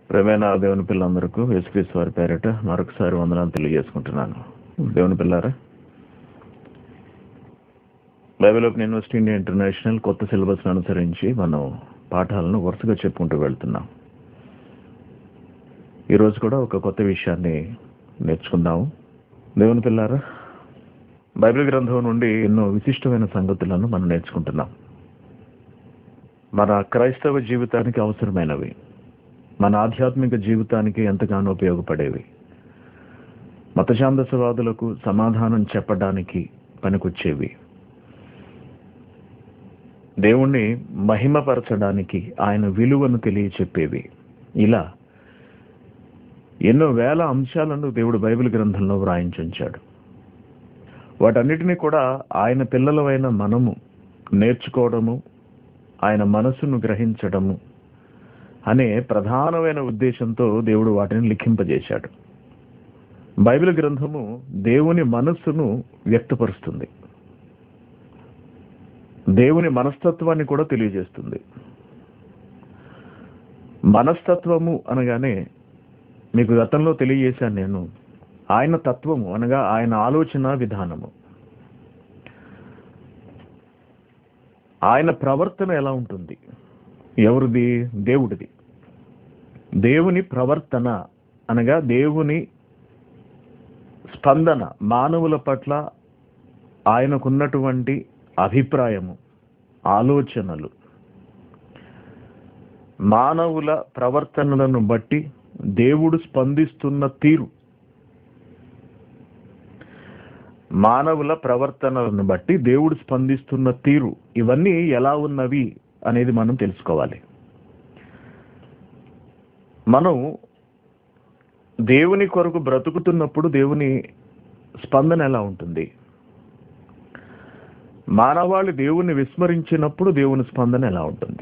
ప్రేమైన దేవుని పిల్లలందరికీ యేసుక్రీస్తు వారి పేరిట మరొకసారి వందనాలు తెలియజేసుకుంటున్నాను దేవుని పిల్లారా Bible open university India international కొత్త సిలబస్ అనుసరించి మనం పాఠాలను వరుసగా చెప్పుకుంటూ వెళ్తున్నాం ఈరోజు కూడా ఒక కొత్త విషయాన్ని నేర్చుకుందాము దేవుని పిల్లారా బైబిల్ గ్రంథం నుండి ఎన్నో విశిష్టమైన సంగతులను మనం నేర్చుకుంటున్నాం మన క్రైస్తవ జీవితానికి అవసరమైనవి మన ఆధ్యాత్మిక జీవితానికి ఎంతగానో ఉపయోగపడేవి మతఛాందసవాదులకు సమాధానం చెప్పడానికి పనికొచ్చేవి దేవుణ్ణి మహిమపరచడానికి ఆయన విలువను తెలియచెప్పేవి ఇలా ఎన్నో వేల అంశాలను దేవుడు బైబిల్ గ్రంథంలో వ్రాయించుంచాడు వాటన్నిటినీ కూడా ఆయన పిల్లలమైన మనము నేర్చుకోవడము ఆయన మనసును గ్రహించడము అనే ప్రధానమైన ఉద్దేశంతో దేవుడు వాటిని లిఖింపజేశాడు బైబిల్ గ్రంథము దేవుని మనస్సును వ్యక్తపరుస్తుంది దేవుని మనస్తత్వాన్ని కూడా తెలియజేస్తుంది మనస్తత్వము అనగానే మీకు గతంలో తెలియజేశాను నేను ఆయన తత్వము అనగా ఆయన ఆలోచన విధానము ఆయన ప్రవర్తన ఎలా ఉంటుంది ఎవరిది దేవుడిది దేవుని ప్రవర్తన అనగా దేవుని స్పందన మానవుల పట్ల ఆయనకున్నటువంటి అభిప్రాయము ఆలోచనలు మానవుల ప్రవర్తనలను బట్టి దేవుడు స్పందిస్తున్న తీరు మానవుల ప్రవర్తనలను బట్టి దేవుడు స్పందిస్తున్న తీరు ఇవన్నీ ఎలా ఉన్నవి అనేది మనం తెలుసుకోవాలి మనం దేవుని కొరకు బ్రతుకుతున్నప్పుడు దేవుని స్పందన ఎలా ఉంటుంది మానవాళి దేవుని విస్మరించినప్పుడు దేవుని స్పందన ఎలా ఉంటుంది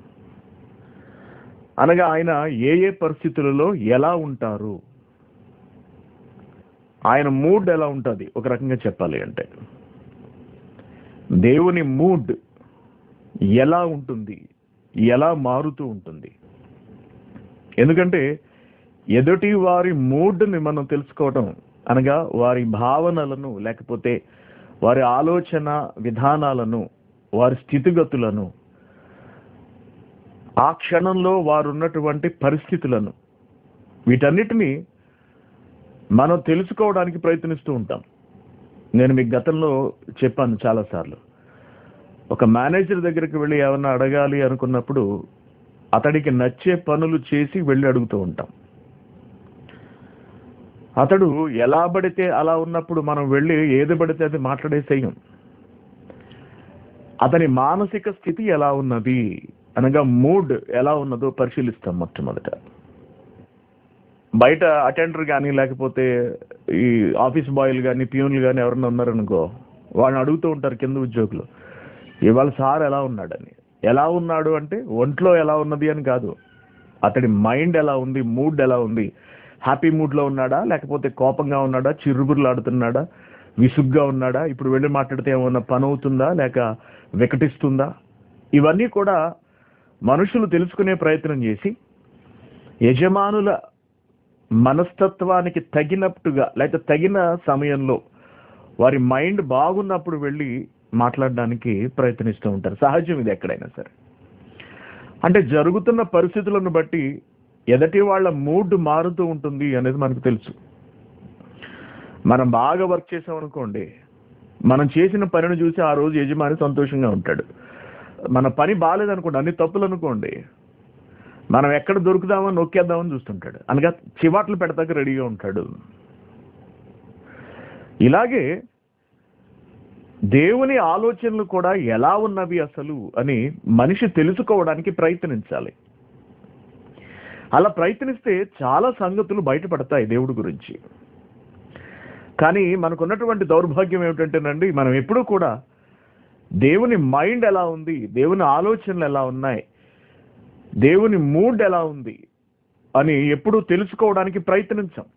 అనగా ఆయన ఏ ఏ పరిస్థితులలో ఎలా ఉంటారు ఆయన మూడ్ ఎలా ఉంటుంది ఒక రకంగా చెప్పాలి అంటే దేవుని మూడ్ ఎలా ఉంటుంది ఎలా మారుతూ ఉంటుంది ఎందుకంటే ఎదుటి వారి మూడ్ని మనం తెలుసుకోవటం అనగా వారి భావనలను లేకపోతే వారి ఆలోచన విధానాలను వారి స్థితిగతులను ఆ క్షణంలో వారు ఉన్నటువంటి పరిస్థితులను వీటన్నిటినీ మనం తెలుసుకోవడానికి ప్రయత్నిస్తూ ఉంటాం నేను మీకు గతంలో చెప్పాను చాలాసార్లు ఒక మేనేజర్ దగ్గరికి వెళ్ళి ఏమన్నా అడగాలి అనుకున్నప్పుడు అతడికి నచ్చే పనులు చేసి వెళ్ళి అడుగుతూ ఉంటాం అతడు ఎలా పడితే అలా ఉన్నప్పుడు మనం వెళ్ళి ఏది పడితే అది మాట్లాడేసేయం అతని మానసిక స్థితి ఎలా ఉన్నది అనగా మూడ్ ఎలా ఉన్నదో పరిశీలిస్తాం మొట్టమొదట బయట అటెండర్ కానీ లేకపోతే ఈ ఆఫీస్ బాయ్లు కానీ ప్యూన్లు కానీ ఎవరన్నా ఉన్నారనుకో వాళ్ళని అడుగుతూ ఉంటారు కింద ఉద్యోగులు ఇవాళ సార్ ఎలా ఉన్నాడని ఎలా ఉన్నాడు అంటే ఒంట్లో ఎలా ఉన్నది అని కాదు అతడి మైండ్ ఎలా ఉంది మూడ్ ఎలా ఉంది హ్యాపీ మూడ్లో ఉన్నాడా లేకపోతే కోపంగా ఉన్నాడా చిరుగురులాడుతున్నాడా విసుగ్గా ఉన్నాడా ఇప్పుడు వెళ్ళి మాట్లాడితే ఏమన్నా పని అవుతుందా లేక వికటిస్తుందా ఇవన్నీ కూడా మనుషులు తెలుసుకునే ప్రయత్నం చేసి యజమానుల మనస్తత్వానికి తగినట్టుగా లేక తగిన సమయంలో వారి మైండ్ బాగున్నప్పుడు వెళ్ళి మాట్లాడడానికి ప్రయత్నిస్తూ ఉంటారు సహజం ఇది ఎక్కడైనా సరే అంటే జరుగుతున్న పరిస్థితులను బట్టి ఎదటి వాళ్ళ మూడ్ మారుతూ ఉంటుంది అనేది మనకు తెలుసు మనం బాగా వర్క్ చేసాం అనుకోండి మనం చేసిన పనిని చూసి ఆ రోజు యజమాని సంతోషంగా ఉంటాడు మన పని బాగాలేదనుకోండి అన్ని తప్పులు అనుకోండి మనం ఎక్కడ దొరుకుదామని నొక్కేద్దామని చూస్తుంటాడు అనగా చివాట్లు పెడతాక రెడీగా ఉంటాడు ఇలాగే దేవుని ఆలోచనలు కూడా ఎలా ఉన్నవి అసలు అని మనిషి తెలుసుకోవడానికి ప్రయత్నించాలి అలా ప్రయత్నిస్తే చాలా సంగతులు బయటపడతాయి దేవుడి గురించి కానీ మనకున్నటువంటి దౌర్భాగ్యం ఏమిటంటేనండి మనం ఎప్పుడూ కూడా దేవుని మైండ్ ఎలా ఉంది దేవుని ఆలోచనలు ఎలా ఉన్నాయి దేవుని మూడ్ ఎలా ఉంది అని ఎప్పుడూ తెలుసుకోవడానికి ప్రయత్నించాం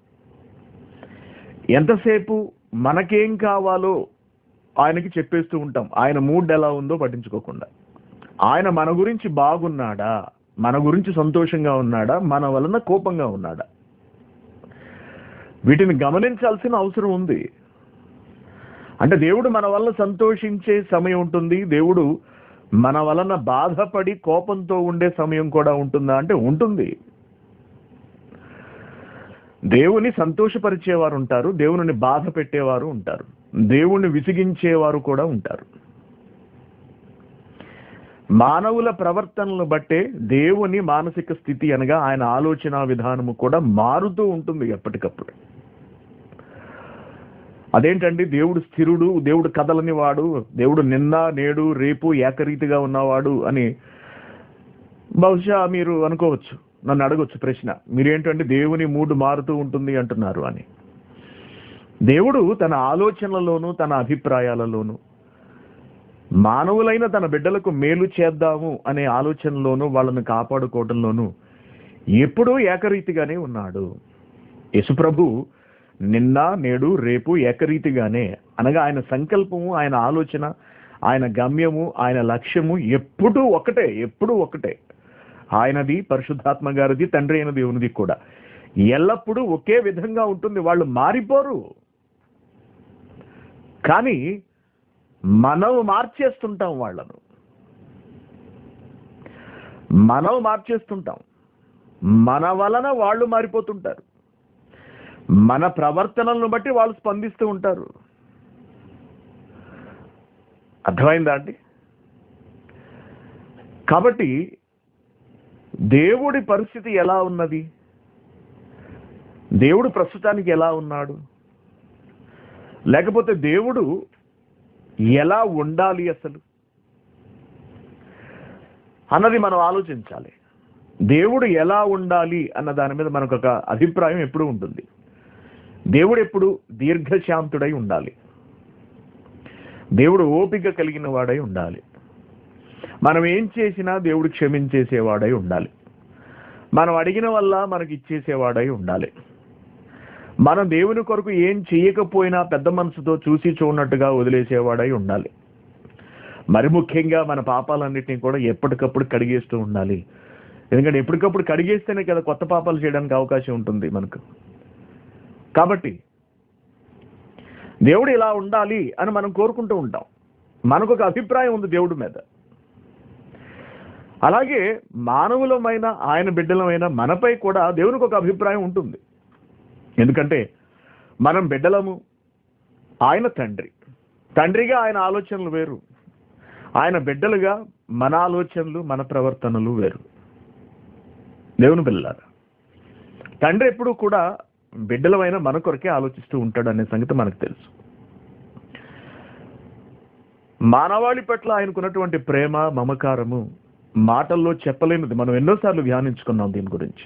ఎంతసేపు మనకేం కావాలో ఆయనకి చెప్పేస్తూ ఉంటాం ఆయన మూడ్ ఎలా ఉందో పట్టించుకోకుండా ఆయన మన గురించి బాగున్నాడా మన గురించి సంతోషంగా ఉన్నాడా మన వలన కోపంగా ఉన్నాడా వీటిని గమనించాల్సిన అవసరం ఉంది అంటే దేవుడు మన వల్ల సంతోషించే సమయం ఉంటుంది దేవుడు మన వలన బాధపడి కోపంతో ఉండే సమయం కూడా ఉంటుందా అంటే ఉంటుంది దేవుని సంతోషపరిచేవారు ఉంటారు దేవుని బాధ పెట్టేవారు ఉంటారు దేవుణ్ణి విసిగించేవారు కూడా ఉంటారు మానవుల ప్రవర్తనలు బట్టే దేవుని మానసిక స్థితి అనగా ఆయన ఆలోచన విధానము కూడా మారుతూ ఉంటుంది ఎప్పటికప్పుడు అదేంటండి దేవుడు స్థిరుడు దేవుడు కదలని వాడు దేవుడు నిన్న నేడు రేపు ఏకరీతిగా ఉన్నవాడు అని బహుశా మీరు అనుకోవచ్చు నన్ను అడగొచ్చు ప్రశ్న మీరేంటంటే దేవుని మూడు మారుతూ ఉంటుంది అంటున్నారు అని దేవుడు తన ఆలోచనలలోనూ తన అభిప్రాయాలలోనూ మానవులైన తన బిడ్డలకు మేలు చేద్దాము అనే ఆలోచనలోనూ వాళ్ళని కాపాడుకోవడంలోనూ ఎప్పుడూ ఏకరీతిగానే ఉన్నాడు యేసుప్రభు నిన్న నేడు రేపు ఏకరీతిగానే అనగా ఆయన సంకల్పము ఆయన ఆలోచన ఆయన గమ్యము ఆయన లక్ష్యము ఎప్పుడూ ఒకటే ఎప్పుడూ ఒకటే ఆయనది పరిశుద్ధాత్మ గారిది తండ్రి అయిన దేవునిది కూడా ఎల్లప్పుడూ ఒకే విధంగా ఉంటుంది వాళ్ళు మారిపోరు కానీ మనం మార్చేస్తుంటాం వాళ్ళను మనం మార్చేస్తుంటాం మన వలన వాళ్ళు మారిపోతుంటారు మన ప్రవర్తనలను బట్టి వాళ్ళు స్పందిస్తూ ఉంటారు అర్థమైందా అండి కాబట్టి దేవుడి పరిస్థితి ఎలా ఉన్నది దేవుడు ప్రస్తుతానికి ఎలా ఉన్నాడు లేకపోతే దేవుడు ఎలా ఉండాలి అసలు అన్నది మనం ఆలోచించాలి దేవుడు ఎలా ఉండాలి అన్న దాని మీద మనకు ఒక అభిప్రాయం ఎప్పుడు ఉంటుంది దేవుడు ఎప్పుడు దీర్ఘశాంతుడై ఉండాలి దేవుడు ఓపిక కలిగిన వాడై ఉండాలి మనం ఏం చేసినా దేవుడు క్షమించేసేవాడై ఉండాలి మనం అడిగిన వల్ల మనకి ఇచ్చేసేవాడై ఉండాలి మనం దేవుని కొరకు ఏం చేయకపోయినా పెద్ద మనసుతో చూసి చూడనట్టుగా వదిలేసేవాడై ఉండాలి మరి ముఖ్యంగా మన పాపాలన్నింటినీ కూడా ఎప్పటికప్పుడు కడిగేస్తూ ఉండాలి ఎందుకంటే ఎప్పటికప్పుడు కడిగేస్తేనే కదా కొత్త పాపాలు చేయడానికి అవకాశం ఉంటుంది మనకు కాబట్టి దేవుడు ఇలా ఉండాలి అని మనం కోరుకుంటూ ఉంటాం మనకు ఒక అభిప్రాయం ఉంది దేవుడి మీద అలాగే మానవులమైన ఆయన బిడ్డలమైన మనపై కూడా దేవునికి ఒక అభిప్రాయం ఉంటుంది ఎందుకంటే మనం బిడ్డలము ఆయన తండ్రి తండ్రిగా ఆయన ఆలోచనలు వేరు ఆయన బిడ్డలుగా మన ఆలోచనలు మన ప్రవర్తనలు వేరు దేవుని పిల్లలారా తండ్రి ఎప్పుడు కూడా బిడ్డలమైన మన కొరకే ఆలోచిస్తూ ఉంటాడు అనే సంగతి మనకు తెలుసు మానవాళి పట్ల ఆయనకున్నటువంటి ప్రేమ మమకారము మాటల్లో చెప్పలేనిది మనం ఎన్నోసార్లు ధ్యానించుకున్నాం దీని గురించి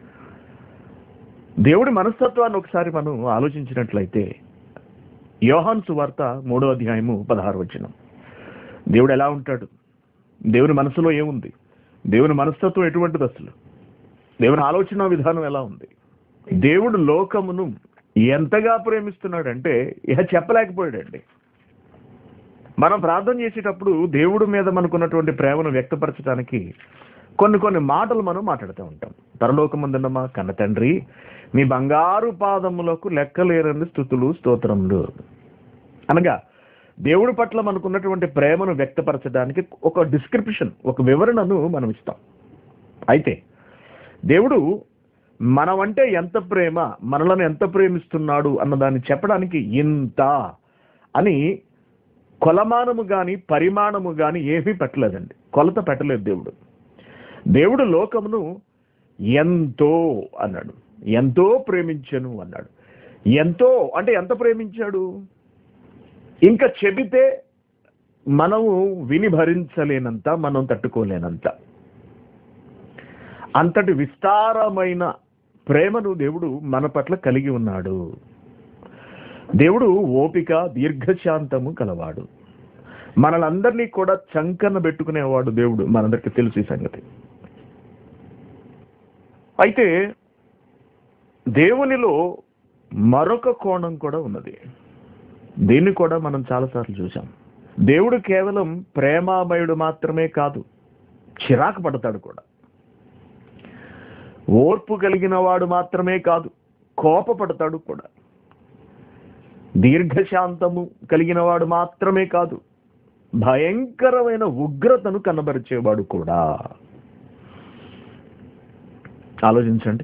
దేవుడి మనస్తత్వాన్ని ఒకసారి మనం ఆలోచించినట్లయితే యోహాన్ సువార్త మూడో అధ్యాయము పదహారు వచనం దేవుడు ఎలా ఉంటాడు దేవుని మనసులో ఏముంది దేవుని మనస్తత్వం ఎటువంటిది అసలు దేవుని ఆలోచన విధానం ఎలా ఉంది దేవుడు లోకమును ఎంతగా ప్రేమిస్తున్నాడంటే ఇహ చెప్పలేకపోయాడండి మనం ప్రార్థన చేసేటప్పుడు దేవుడి మీద మనకున్నటువంటి ప్రేమను వ్యక్తపరచడానికి కొన్ని కొన్ని మాటలు మనం మాట్లాడుతూ ఉంటాం పరలోకమందున్నమా కన్న తండ్రి మీ బంగారు పాదములకు లెక్కలేరని స్థుతులు స్తోత్రములు అనగా దేవుడి పట్ల మనకున్నటువంటి ప్రేమను వ్యక్తపరచడానికి ఒక డిస్క్రిప్షన్ ఒక వివరణను మనం ఇస్తాం అయితే దేవుడు మనమంటే ఎంత ప్రేమ మనలను ఎంత ప్రేమిస్తున్నాడు అన్నదాన్ని చెప్పడానికి ఇంత అని కొలమానము గాని పరిమాణము గాని ఏమీ పెట్టలేదండి కొలత పెట్టలేదు దేవుడు దేవుడు లోకమును ఎంతో అన్నాడు ఎంతో ప్రేమించను అన్నాడు ఎంతో అంటే ఎంత ప్రేమించాడు ఇంకా చెబితే మనము విని భరించలేనంత మనం తట్టుకోలేనంత అంతటి విస్తారమైన ప్రేమను దేవుడు మన పట్ల కలిగి ఉన్నాడు దేవుడు ఓపిక దీర్ఘశాంతము కలవాడు మనలందరినీ కూడా చంకన పెట్టుకునేవాడు దేవుడు మనందరికీ తెలుసు ఈ సంగతి అయితే దేవునిలో మరొక కోణం కూడా ఉన్నది దీన్ని కూడా మనం చాలాసార్లు చూసాం దేవుడు కేవలం ప్రేమామయుడు మాత్రమే కాదు చిరాకు పడతాడు కూడా ఓర్పు కలిగిన వాడు మాత్రమే కాదు కోపపడతాడు కూడా దీర్ఘశాంతము కలిగిన వాడు మాత్రమే కాదు భయంకరమైన ఉగ్రతను కనబరిచేవాడు కూడా ఆలోచించండి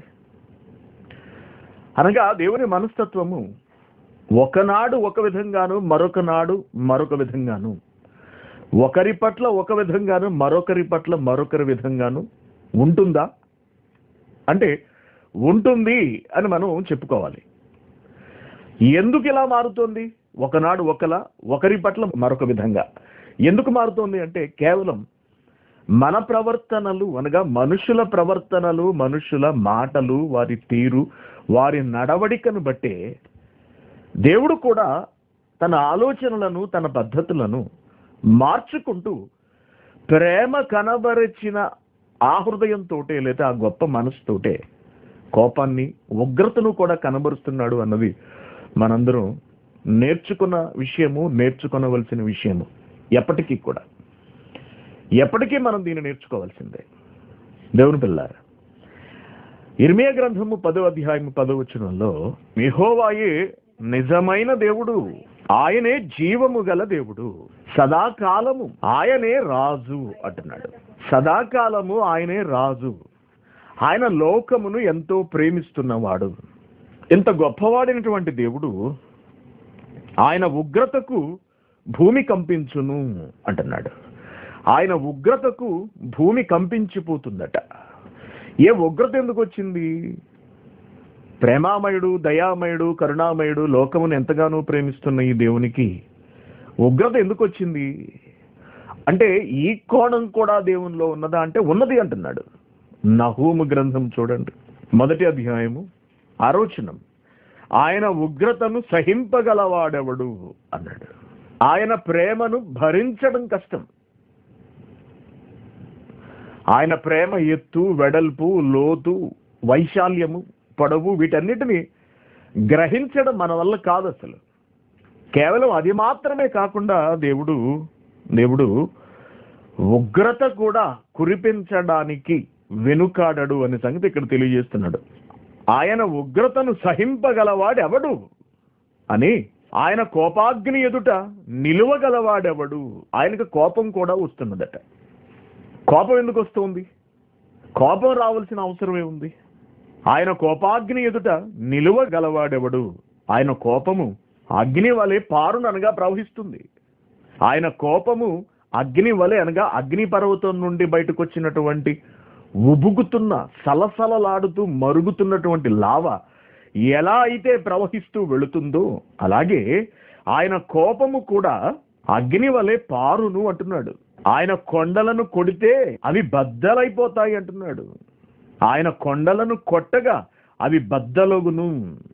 అనగా దేవుని మనస్తత్వము ఒకనాడు ఒక విధంగాను మరొక నాడు మరొక విధంగాను ఒకరి పట్ల ఒక విధంగాను మరొకరి పట్ల మరొకరి విధంగాను ఉంటుందా అంటే ఉంటుంది అని మనం చెప్పుకోవాలి ఎందుకు ఇలా మారుతోంది ఒకనాడు ఒకలా ఒకరి పట్ల మరొక విధంగా ఎందుకు మారుతోంది అంటే కేవలం మన ప్రవర్తనలు అనగా మనుషుల ప్రవర్తనలు మనుషుల మాటలు వారి తీరు వారి నడవడికను బట్టే దేవుడు కూడా తన ఆలోచనలను తన పద్ధతులను మార్చుకుంటూ ప్రేమ కనబరిచిన ఆ హృదయంతోటే లేదా ఆ గొప్ప మనసుతోటే కోపాన్ని ఉగ్రతను కూడా కనబరుస్తున్నాడు అన్నది మనందరం నేర్చుకున్న విషయము నేర్చుకొనవలసిన విషయము ఎప్పటికీ కూడా ఎప్పటికీ మనం దీన్ని నేర్చుకోవాల్సిందే దేవుని పిల్లారా ఇర్మియా గ్రంథము పదో అధ్యాయము పదో వచనంలో మిహోవాయే నిజమైన దేవుడు ఆయనే జీవము గల దేవుడు సదాకాలము ఆయనే రాజు అంటున్నాడు సదాకాలము ఆయనే రాజు ఆయన లోకమును ఎంతో ప్రేమిస్తున్నవాడు ఇంత గొప్పవాడైనటువంటి దేవుడు ఆయన ఉగ్రతకు భూమి కంపించును అంటున్నాడు ఆయన ఉగ్రతకు భూమి కంపించిపోతుందట ఏ ఉగ్రత ఎందుకు వచ్చింది ప్రేమామయుడు దయామయుడు కరుణామయుడు లోకమును ఎంతగానో ప్రేమిస్తున్న ఈ దేవునికి ఉగ్రత ఎందుకు వచ్చింది అంటే ఈ కోణం కూడా దేవునిలో ఉన్నదా అంటే ఉన్నది అంటున్నాడు నహూము గ్రంథం చూడండి మొదటి అధ్యాయము ఆరోచనం ఆయన ఉగ్రతను సహింపగలవాడెవడు అన్నాడు ఆయన ప్రేమను భరించడం కష్టం ఆయన ప్రేమ ఎత్తు వెడల్పు లోతు వైశాల్యము పొడవు వీటన్నిటిని గ్రహించడం మన వల్ల కాదు అసలు కేవలం అది మాత్రమే కాకుండా దేవుడు దేవుడు ఉగ్రత కూడా కురిపించడానికి వెనుకాడడు అనే సంగతి ఇక్కడ తెలియజేస్తున్నాడు ఆయన ఉగ్రతను సహింపగలవాడెవడు అని ఆయన కోపాగ్ని ఎదుట నిలువగలవాడెవడు ఆయనకు కోపం కూడా వస్తున్నదట కోపం ఎందుకు వస్తుంది కోపం రావాల్సిన అవసరమే ఉంది ఆయన కోపాగ్ని ఎదుట నిలువగలవాడెవడు ఆయన కోపము అగ్ని వలె పారుననగా ప్రవహిస్తుంది ఆయన కోపము అగ్ని వలె అనగా అగ్ని పర్వతం నుండి బయటకు వచ్చినటువంటి ఉబుకుతున్న సలసలలాడుతూ మరుగుతున్నటువంటి లావ ఎలా అయితే ప్రవహిస్తూ వెళుతుందో అలాగే ఆయన కోపము కూడా అగ్ని వలె పారును అంటున్నాడు ఆయన కొండలను కొడితే అవి బద్దలైపోతాయి అంటున్నాడు ఆయన కొండలను కొట్టగా అవి బద్దలగును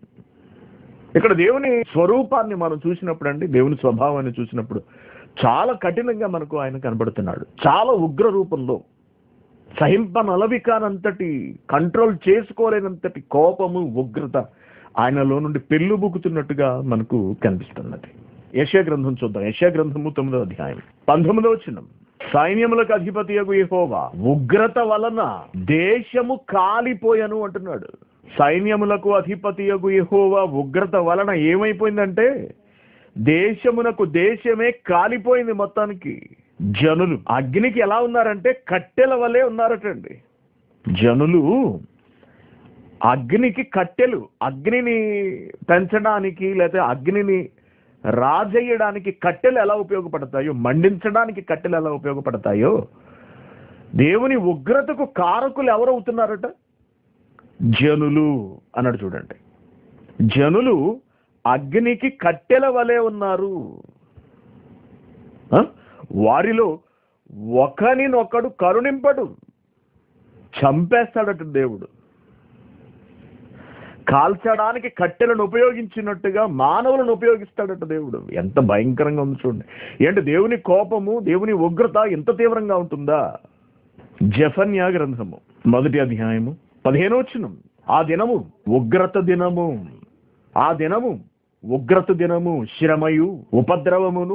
ఇక్కడ దేవుని స్వరూపాన్ని మనం చూసినప్పుడు అండి దేవుని స్వభావాన్ని చూసినప్పుడు చాలా కఠినంగా మనకు ఆయన కనబడుతున్నాడు చాలా ఉగ్ర రూపంలో సహింపనలవి కానంతటి కంట్రోల్ చేసుకోలేనంతటి కోపము ఉగ్రత ఆయనలో నుండి పెళ్ళుబుకుతున్నట్టుగా మనకు కనిపిస్తున్నది యశా గ్రంథం చూద్దాం యశా గ్రంథము తొమ్మిదో అధ్యాయం పంతొమ్మిదవ చిన్నం సైన్యములకు అధిపతి యెహోవా ఉగ్రత వలన దేశము కాలిపోయను అంటున్నాడు సైన్యములకు అధిపతి యెహోవా ఉగ్రత వలన ఏమైపోయిందంటే దేశమునకు దేశమే కాలిపోయింది మొత్తానికి జనులు అగ్నికి ఎలా ఉన్నారంటే కట్టెల వలె ఉన్నారటండి జనులు అగ్నికి కట్టెలు అగ్నిని పెంచడానికి లేకపోతే అగ్నిని రాజేయడానికి కట్టెలు ఎలా ఉపయోగపడతాయో మండించడానికి కట్టెలు ఎలా ఉపయోగపడతాయో దేవుని ఉగ్రతకు కారకులు ఎవరవుతున్నారట జనులు అన్నాడు చూడండి జనులు అగ్నికి కట్టెల వలె ఉన్నారు ఆ? వారిలో ఒకనినొకడు కరుణింపడు చంపేస్తాడట దేవుడు కాల్చడానికి కట్టెలను ఉపయోగించినట్టుగా మానవులను ఉపయోగిస్తాడట దేవుడు ఎంత భయంకరంగా ఉంది చూడండి ఏంటి దేవుని కోపము దేవుని ఉగ్రత ఎంత తీవ్రంగా ఉంటుందా జఫన్యా గ్రంథము మొదటి అధ్యాయము పదిహేనోచనం ఆ దినము ఉగ్రత దినము ఆ దినము ఉగ్రత దినము శ్రమయు ఉపద్రవమును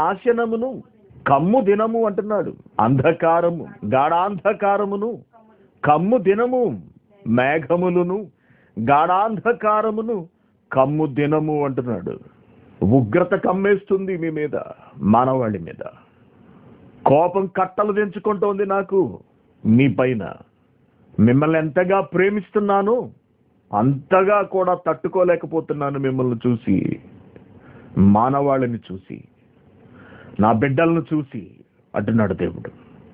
మహానాశనమును కమ్ము దినము అంటున్నాడు అంధకారము గాఢాంధకారమును కమ్ము దినము మేఘములను గాఢాంధకారమును కమ్ము దినము అంటున్నాడు ఉగ్రత కమ్మేస్తుంది మీ మీద మానవాళి మీద కోపం కట్టలు తెంచుకుంటోంది నాకు మీ పైన మిమ్మల్ని ఎంతగా ప్రేమిస్తున్నాను అంతగా కూడా తట్టుకోలేకపోతున్నాను మిమ్మల్ని చూసి మానవాళిని చూసి నా బిడ్డలను చూసి అంటున్నాడు దేవుడు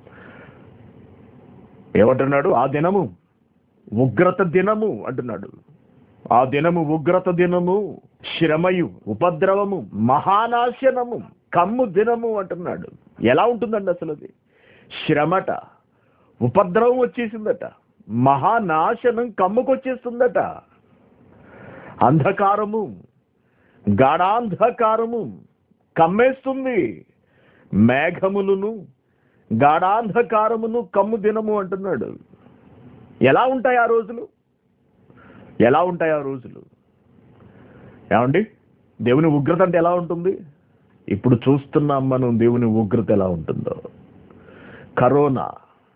ఏమంటున్నాడు ఆ దినము ఉగ్రత దినము అంటున్నాడు ఆ దినము ఉగ్రత దినము శ్రమయు ఉపద్రవము మహానాశనము కమ్ము దినము అంటున్నాడు ఎలా ఉంటుందండి అసలు అది శ్రమట ఉపద్రవం వచ్చేసిందట మహానాశనం కమ్ముకొచ్చేస్తుందట అంధకారము గాఢాంధకారము కమ్మేస్తుంది మేఘములను గాఢాంధకారమును కమ్ము దినము అంటున్నాడు ఎలా ఉంటాయి ఆ రోజులు ఎలా ఉంటాయి ఆ రోజులు ఏమండి దేవుని ఉగ్రత అంటే ఎలా ఉంటుంది ఇప్పుడు చూస్తున్నాం మనం దేవుని ఉగ్రత ఎలా ఉంటుందో కరోనా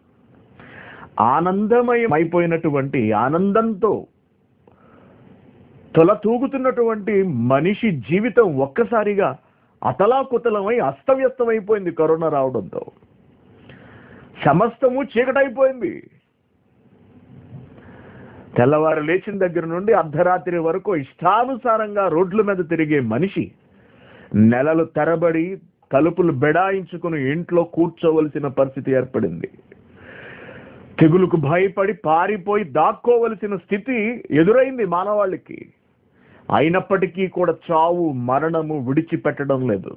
ఆనందమయం అయిపోయినటువంటి ఆనందంతో తొల తూగుతున్నటువంటి మనిషి జీవితం ఒక్కసారిగా అతలాకుతలమై అస్తవ్యస్తమైపోయింది కరోనా రావడంతో సమస్తము చీకటైపోయింది తెల్లవారు లేచిన దగ్గర నుండి అర్ధరాత్రి వరకు ఇష్టానుసారంగా రోడ్ల మీద తిరిగే మనిషి నెలలు తరబడి తలుపులు బెడాయించుకుని ఇంట్లో కూర్చోవలసిన పరిస్థితి ఏర్పడింది తెగులుకు భయపడి పారిపోయి దాక్కోవలసిన స్థితి ఎదురైంది మానవాళికి అయినప్పటికీ కూడా చావు మరణము విడిచిపెట్టడం లేదు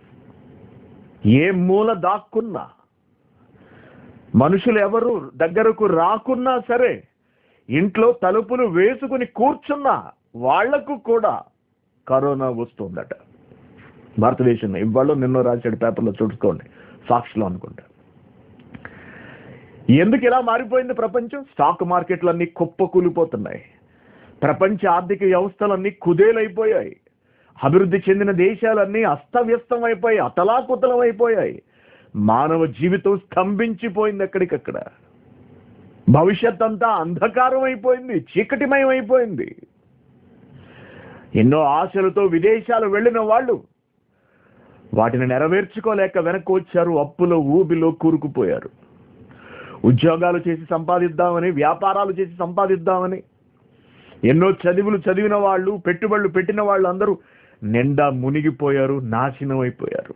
ఏ మూల దాక్కున్నా మనుషులు ఎవరు దగ్గరకు రాకున్నా సరే ఇంట్లో తలుపులు వేసుకుని కూర్చున్నా వాళ్లకు కూడా కరోనా వస్తుందట భారతదేశంలో ఇవాళ నిన్నో రాశాడు పేపర్లో చూసుకోండి సాక్షిలో అనుకుంటా ఎందుకు ఇలా మారిపోయింది ప్రపంచం స్టాక్ మార్కెట్లన్నీ కుప్పకూలిపోతున్నాయి ప్రపంచ ఆర్థిక వ్యవస్థలన్నీ కుదేలైపోయాయి అభివృద్ధి చెందిన దేశాలన్నీ అస్తవ్యస్తం అయిపోయాయి అతలాకుతలం అయిపోయాయి మానవ జీవితం స్తంభించిపోయింది ఎక్కడికక్కడ భవిష్యత్ అంతా అంధకారం అయిపోయింది చీకటిమయం అయిపోయింది ఎన్నో ఆశలతో విదేశాలు వెళ్ళిన వాళ్ళు వాటిని నెరవేర్చుకోలేక వెనక్కి వచ్చారు అప్పులో ఊబిలో కూరుకుపోయారు ఉద్యోగాలు చేసి సంపాదిద్దామని వ్యాపారాలు చేసి సంపాదిద్దామని ఎన్నో చదువులు చదివిన వాళ్ళు పెట్టుబడులు పెట్టిన వాళ్ళు అందరూ నిండా మునిగిపోయారు నాశనం అయిపోయారు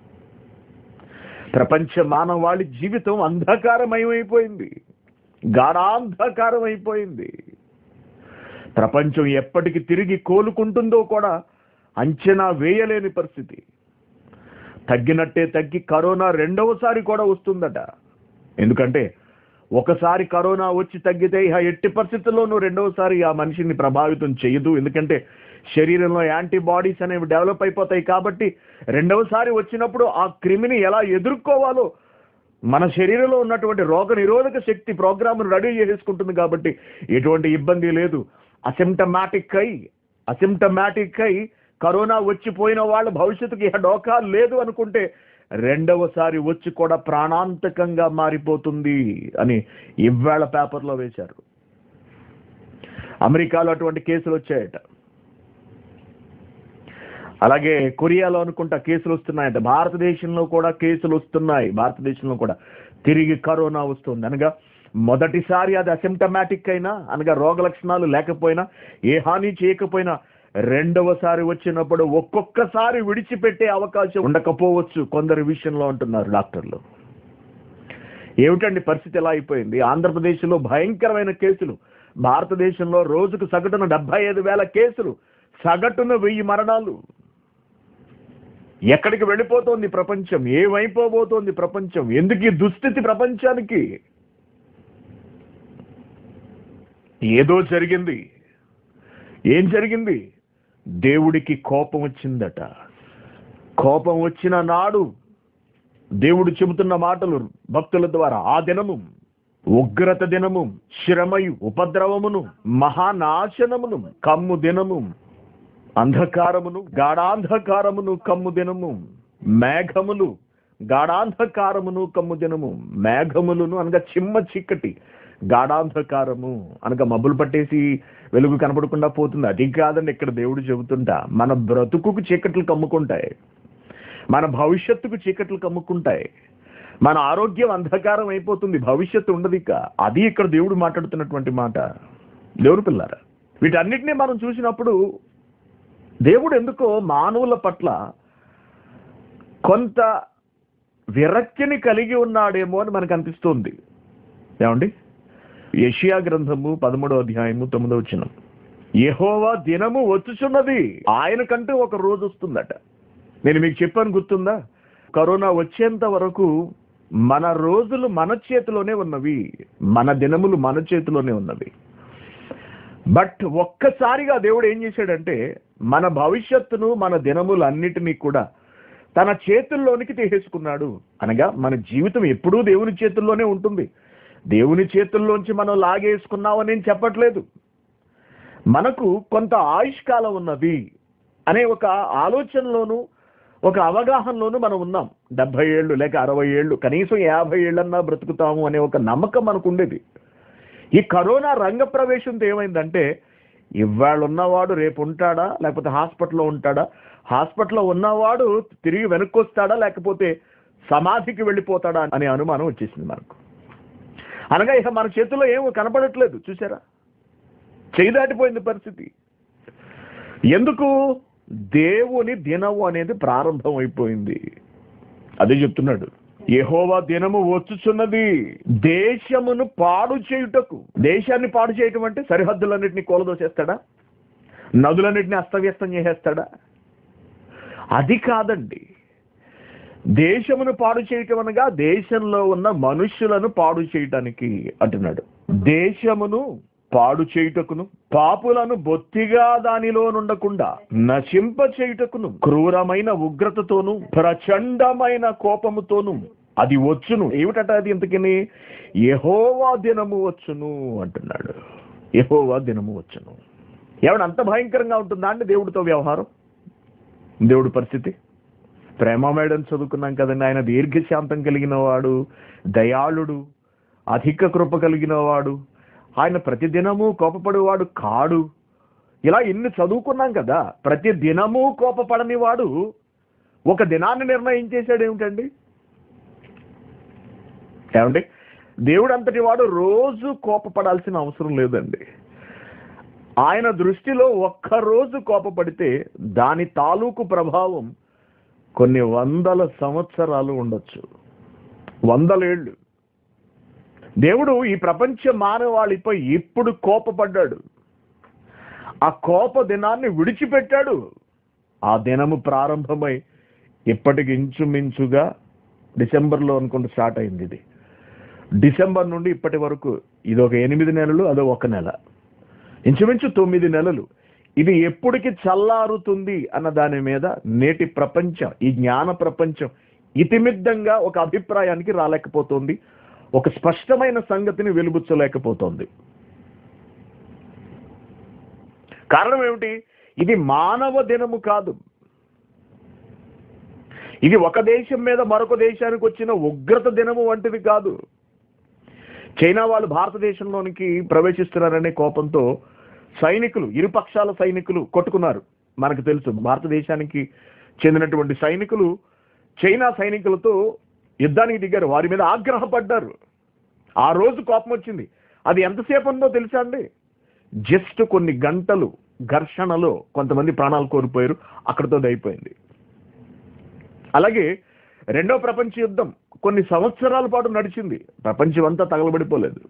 ప్రపంచ మానవాళి జీవితం అంధకారమయమైపోయింది గాఢాంధకారం అయిపోయింది ప్రపంచం ఎప్పటికి తిరిగి కోలుకుంటుందో కూడా అంచనా వేయలేని పరిస్థితి తగ్గినట్టే తగ్గి కరోనా రెండవసారి కూడా వస్తుందట ఎందుకంటే ఒకసారి కరోనా వచ్చి తగ్గితే ఇక ఎట్టి పరిస్థితుల్లోనూ రెండవసారి ఆ మనిషిని ప్రభావితం చేయదు ఎందుకంటే శరీరంలో యాంటీబాడీస్ అనేవి డెవలప్ అయిపోతాయి కాబట్టి రెండవసారి వచ్చినప్పుడు ఆ క్రిమిని ఎలా ఎదుర్కోవాలో మన శరీరంలో ఉన్నటువంటి రోగ నిరోధక శక్తి ప్రోగ్రామ్ రెడీ చేసుకుంటుంది కాబట్టి ఎటువంటి ఇబ్బంది లేదు అసిమ్టమాటిక్ అయి అసిమ్టమాటిక్ అయి కరోనా వచ్చిపోయిన వాళ్ళ భవిష్యత్తుకి ఇక డోకా లేదు అనుకుంటే రెండవసారి వచ్చి కూడా ప్రాణాంతకంగా మారిపోతుంది అని ఇవాళ పేపర్లో వేశారు అమెరికాలో అటువంటి కేసులు వచ్చాయట అలాగే కొరియాలో అనుకుంటా కేసులు వస్తున్నాయట భారతదేశంలో కూడా కేసులు వస్తున్నాయి భారతదేశంలో కూడా తిరిగి కరోనా వస్తుంది అనగా మొదటిసారి అది అసిమ్టమాటిక్ అయినా అనగా రోగ లక్షణాలు లేకపోయినా ఏ హాని చేయకపోయినా రెండవసారి వచ్చినప్పుడు ఒక్కొక్కసారి విడిచిపెట్టే అవకాశం ఉండకపోవచ్చు కొందరి విషయంలో అంటున్నారు డాక్టర్లు ఏమిటండి పరిస్థితి ఎలా అయిపోయింది ఆంధ్రప్రదేశ్లో భయంకరమైన కేసులు భారతదేశంలో రోజుకు సగటున డెబ్బై ఐదు వేల కేసులు సగటున వెయ్యి మరణాలు ఎక్కడికి వెళ్ళిపోతోంది ప్రపంచం ఏమైపోబోతోంది ప్రపంచం ఎందుకు ఈ దుస్థితి ప్రపంచానికి ఏదో జరిగింది ఏం జరిగింది దేవుడికి కోపం వచ్చిందట కోపం వచ్చిన నాడు దేవుడు చెబుతున్న మాటలు భక్తుల ద్వారా ఆ దినము ఉగ్రత దినము శ్రమయు ఉపద్రవమును మహానాశనమును కమ్ము దినము అంధకారమును గాఢాంధకారమును కమ్ము దినము మేఘములు గాఢాంధకారమును కమ్ము దినము మేఘములను అనగా చిమ్మ చిక్కటి గాఢాంధకారము అనగా మబ్బులు పట్టేసి వెలుగు కనపడకుండా పోతుంది అది కాదండి ఇక్కడ దేవుడు చెబుతుంటా మన బ్రతుకుకు చీకట్లు కమ్ముకుంటాయి మన భవిష్యత్తుకు చీకట్లు కమ్ముకుంటాయి మన ఆరోగ్యం అంధకారం అయిపోతుంది భవిష్యత్తు ఉండదు ఇక అది ఇక్కడ దేవుడు మాట్లాడుతున్నటువంటి మాట దేవుడు పిల్లారా వీటన్నిటినీ మనం చూసినప్పుడు దేవుడు ఎందుకో మానవుల పట్ల కొంత విరక్తిని కలిగి ఉన్నాడేమో అని మనకు అనిపిస్తుంది ఏమండి యషియా గ్రంథము పదమూడో అధ్యాయము తొమ్మిదో వచ్చిన యెహోవా దినము వచ్చుచున్నది ఆయనకంటూ ఒక రోజు వస్తుందట నేను మీకు చెప్పాను గుర్తుందా కరోనా వచ్చేంత వరకు మన రోజులు మన చేతిలోనే ఉన్నవి మన దినములు మన చేతిలోనే ఉన్నవి బట్ ఒక్కసారిగా దేవుడు ఏం చేశాడంటే మన భవిష్యత్తును మన దినములన్నిటినీ కూడా తన చేతుల్లోనికి తీసేసుకున్నాడు అనగా మన జీవితం ఎప్పుడూ దేవుని చేతుల్లోనే ఉంటుంది దేవుని చేతుల్లోంచి మనం లాగేసుకున్నామని నేను చెప్పట్లేదు మనకు కొంత ఆయుష్కాలం ఉన్నది అనే ఒక ఆలోచనలోను ఒక అవగాహనలోను మనం ఉన్నాం డెబ్బై ఏళ్ళు లేక అరవై ఏళ్ళు కనీసం యాభై ఏళ్ళన్నా బ్రతుకుతాము అనే ఒక నమ్మకం మనకు ఉండేది ఈ కరోనా రంగ ప్రవేశంతో ఏమైందంటే ఇవాళ ఉన్నవాడు రేపు ఉంటాడా లేకపోతే హాస్పిటల్లో ఉంటాడా హాస్పిటల్లో ఉన్నవాడు తిరిగి వెనక్కి వస్తాడా లేకపోతే సమాధికి వెళ్ళిపోతాడా అనే అనుమానం వచ్చేసింది మనకు అనగా ఇక మన చేతిలో ఏమో కనపడట్లేదు చూసారా చేయి దాటిపోయింది పరిస్థితి ఎందుకు దేవుని దినము అనేది ప్రారంభం అయిపోయింది అదే చెప్తున్నాడు యెహోవా దినము వచ్చుచున్నది దేశమును పాడు చేయుటకు దేశాన్ని పాడు చేయటం అంటే సరిహద్దులన్నింటినీ కూలదోసేస్తాడా నదులన్నింటినీ అస్తవ్యస్తం చేసేస్తాడా అది కాదండి దేశమును పాడు చేయటం అనగా దేశంలో ఉన్న మనుష్యులను పాడు చేయటానికి అంటున్నాడు దేశమును పాడు చేయుటకును పాపులను బొత్తిగా దానిలో నుండకుండా నశింప చేయుటకును క్రూరమైన ఉగ్రతతోను ప్రచండమైన కోపముతోను అది వచ్చును ఏమిటట అది ఇంతకిని యెహోవా దినము వచ్చును అంటున్నాడు యెహోవా దినము వచ్చును ఏమన్నా అంత భయంకరంగా ఉంటుందా అండి దేవుడితో వ్యవహారం దేవుడి పరిస్థితి ప్రేమమేడని చదువుకున్నాం కదండి ఆయన దీర్ఘశాంతం కలిగిన వాడు దయాళుడు అధిక కృప కలిగిన వాడు ఆయన ప్రతి దినము కోపపడేవాడు కాడు ఇలా ఇన్ని చదువుకున్నాం కదా ప్రతి దినము కోపపడని వాడు ఒక దినాన్ని నిర్ణయించేశాడు ఏమిటండి ఏమండి దేవుడు అంతటి వాడు రోజు కోపపడాల్సిన అవసరం లేదండి ఆయన దృష్టిలో ఒక్క రోజు కోపపడితే దాని తాలూకు ప్రభావం కొన్ని వందల సంవత్సరాలు ఉండొచ్చు వందలేళ్ళు దేవుడు ఈ ప్రపంచ మానవాళిపై ఇప్పుడు కోపపడ్డాడు ఆ కోప దినాన్ని విడిచిపెట్టాడు ఆ దినము ప్రారంభమై ఇప్పటికి ఇంచుమించుగా డిసెంబర్లో అనుకుంటూ స్టార్ట్ అయింది ఇది డిసెంబర్ నుండి ఇప్పటి వరకు ఇది ఒక ఎనిమిది నెలలు అదో ఒక నెల ఇంచుమించు తొమ్మిది నెలలు ఇది ఎప్పటికి చల్లారుతుంది అన్న దాని మీద నేటి ప్రపంచం ఈ జ్ఞాన ప్రపంచం ఇతిమిద్దంగా ఒక అభిప్రాయానికి రాలేకపోతుంది ఒక స్పష్టమైన సంగతిని వెలుబుచ్చలేకపోతోంది కారణం ఏమిటి ఇది మానవ దినము కాదు ఇది ఒక దేశం మీద మరొక దేశానికి వచ్చిన ఉగ్రత దినము వంటిది కాదు చైనా వాళ్ళు భారతదేశంలోనికి ప్రవేశిస్తున్నారనే కోపంతో సైనికులు ఇరుపక్షాల సైనికులు కొట్టుకున్నారు మనకు తెలుసు భారతదేశానికి చెందినటువంటి సైనికులు చైనా సైనికులతో యుద్ధానికి దిగారు వారి మీద ఆగ్రహపడ్డారు ఆ రోజు కోపం వచ్చింది అది ఎంతసేపు ఉందో తెలుసా అండి జస్ట్ కొన్ని గంటలు ఘర్షణలో కొంతమంది ప్రాణాలు కోల్పోయారు అక్కడితో అది అయిపోయింది అలాగే రెండో ప్రపంచ యుద్ధం కొన్ని సంవత్సరాల పాటు నడిచింది ప్రపంచం అంతా తగలబడిపోలేదు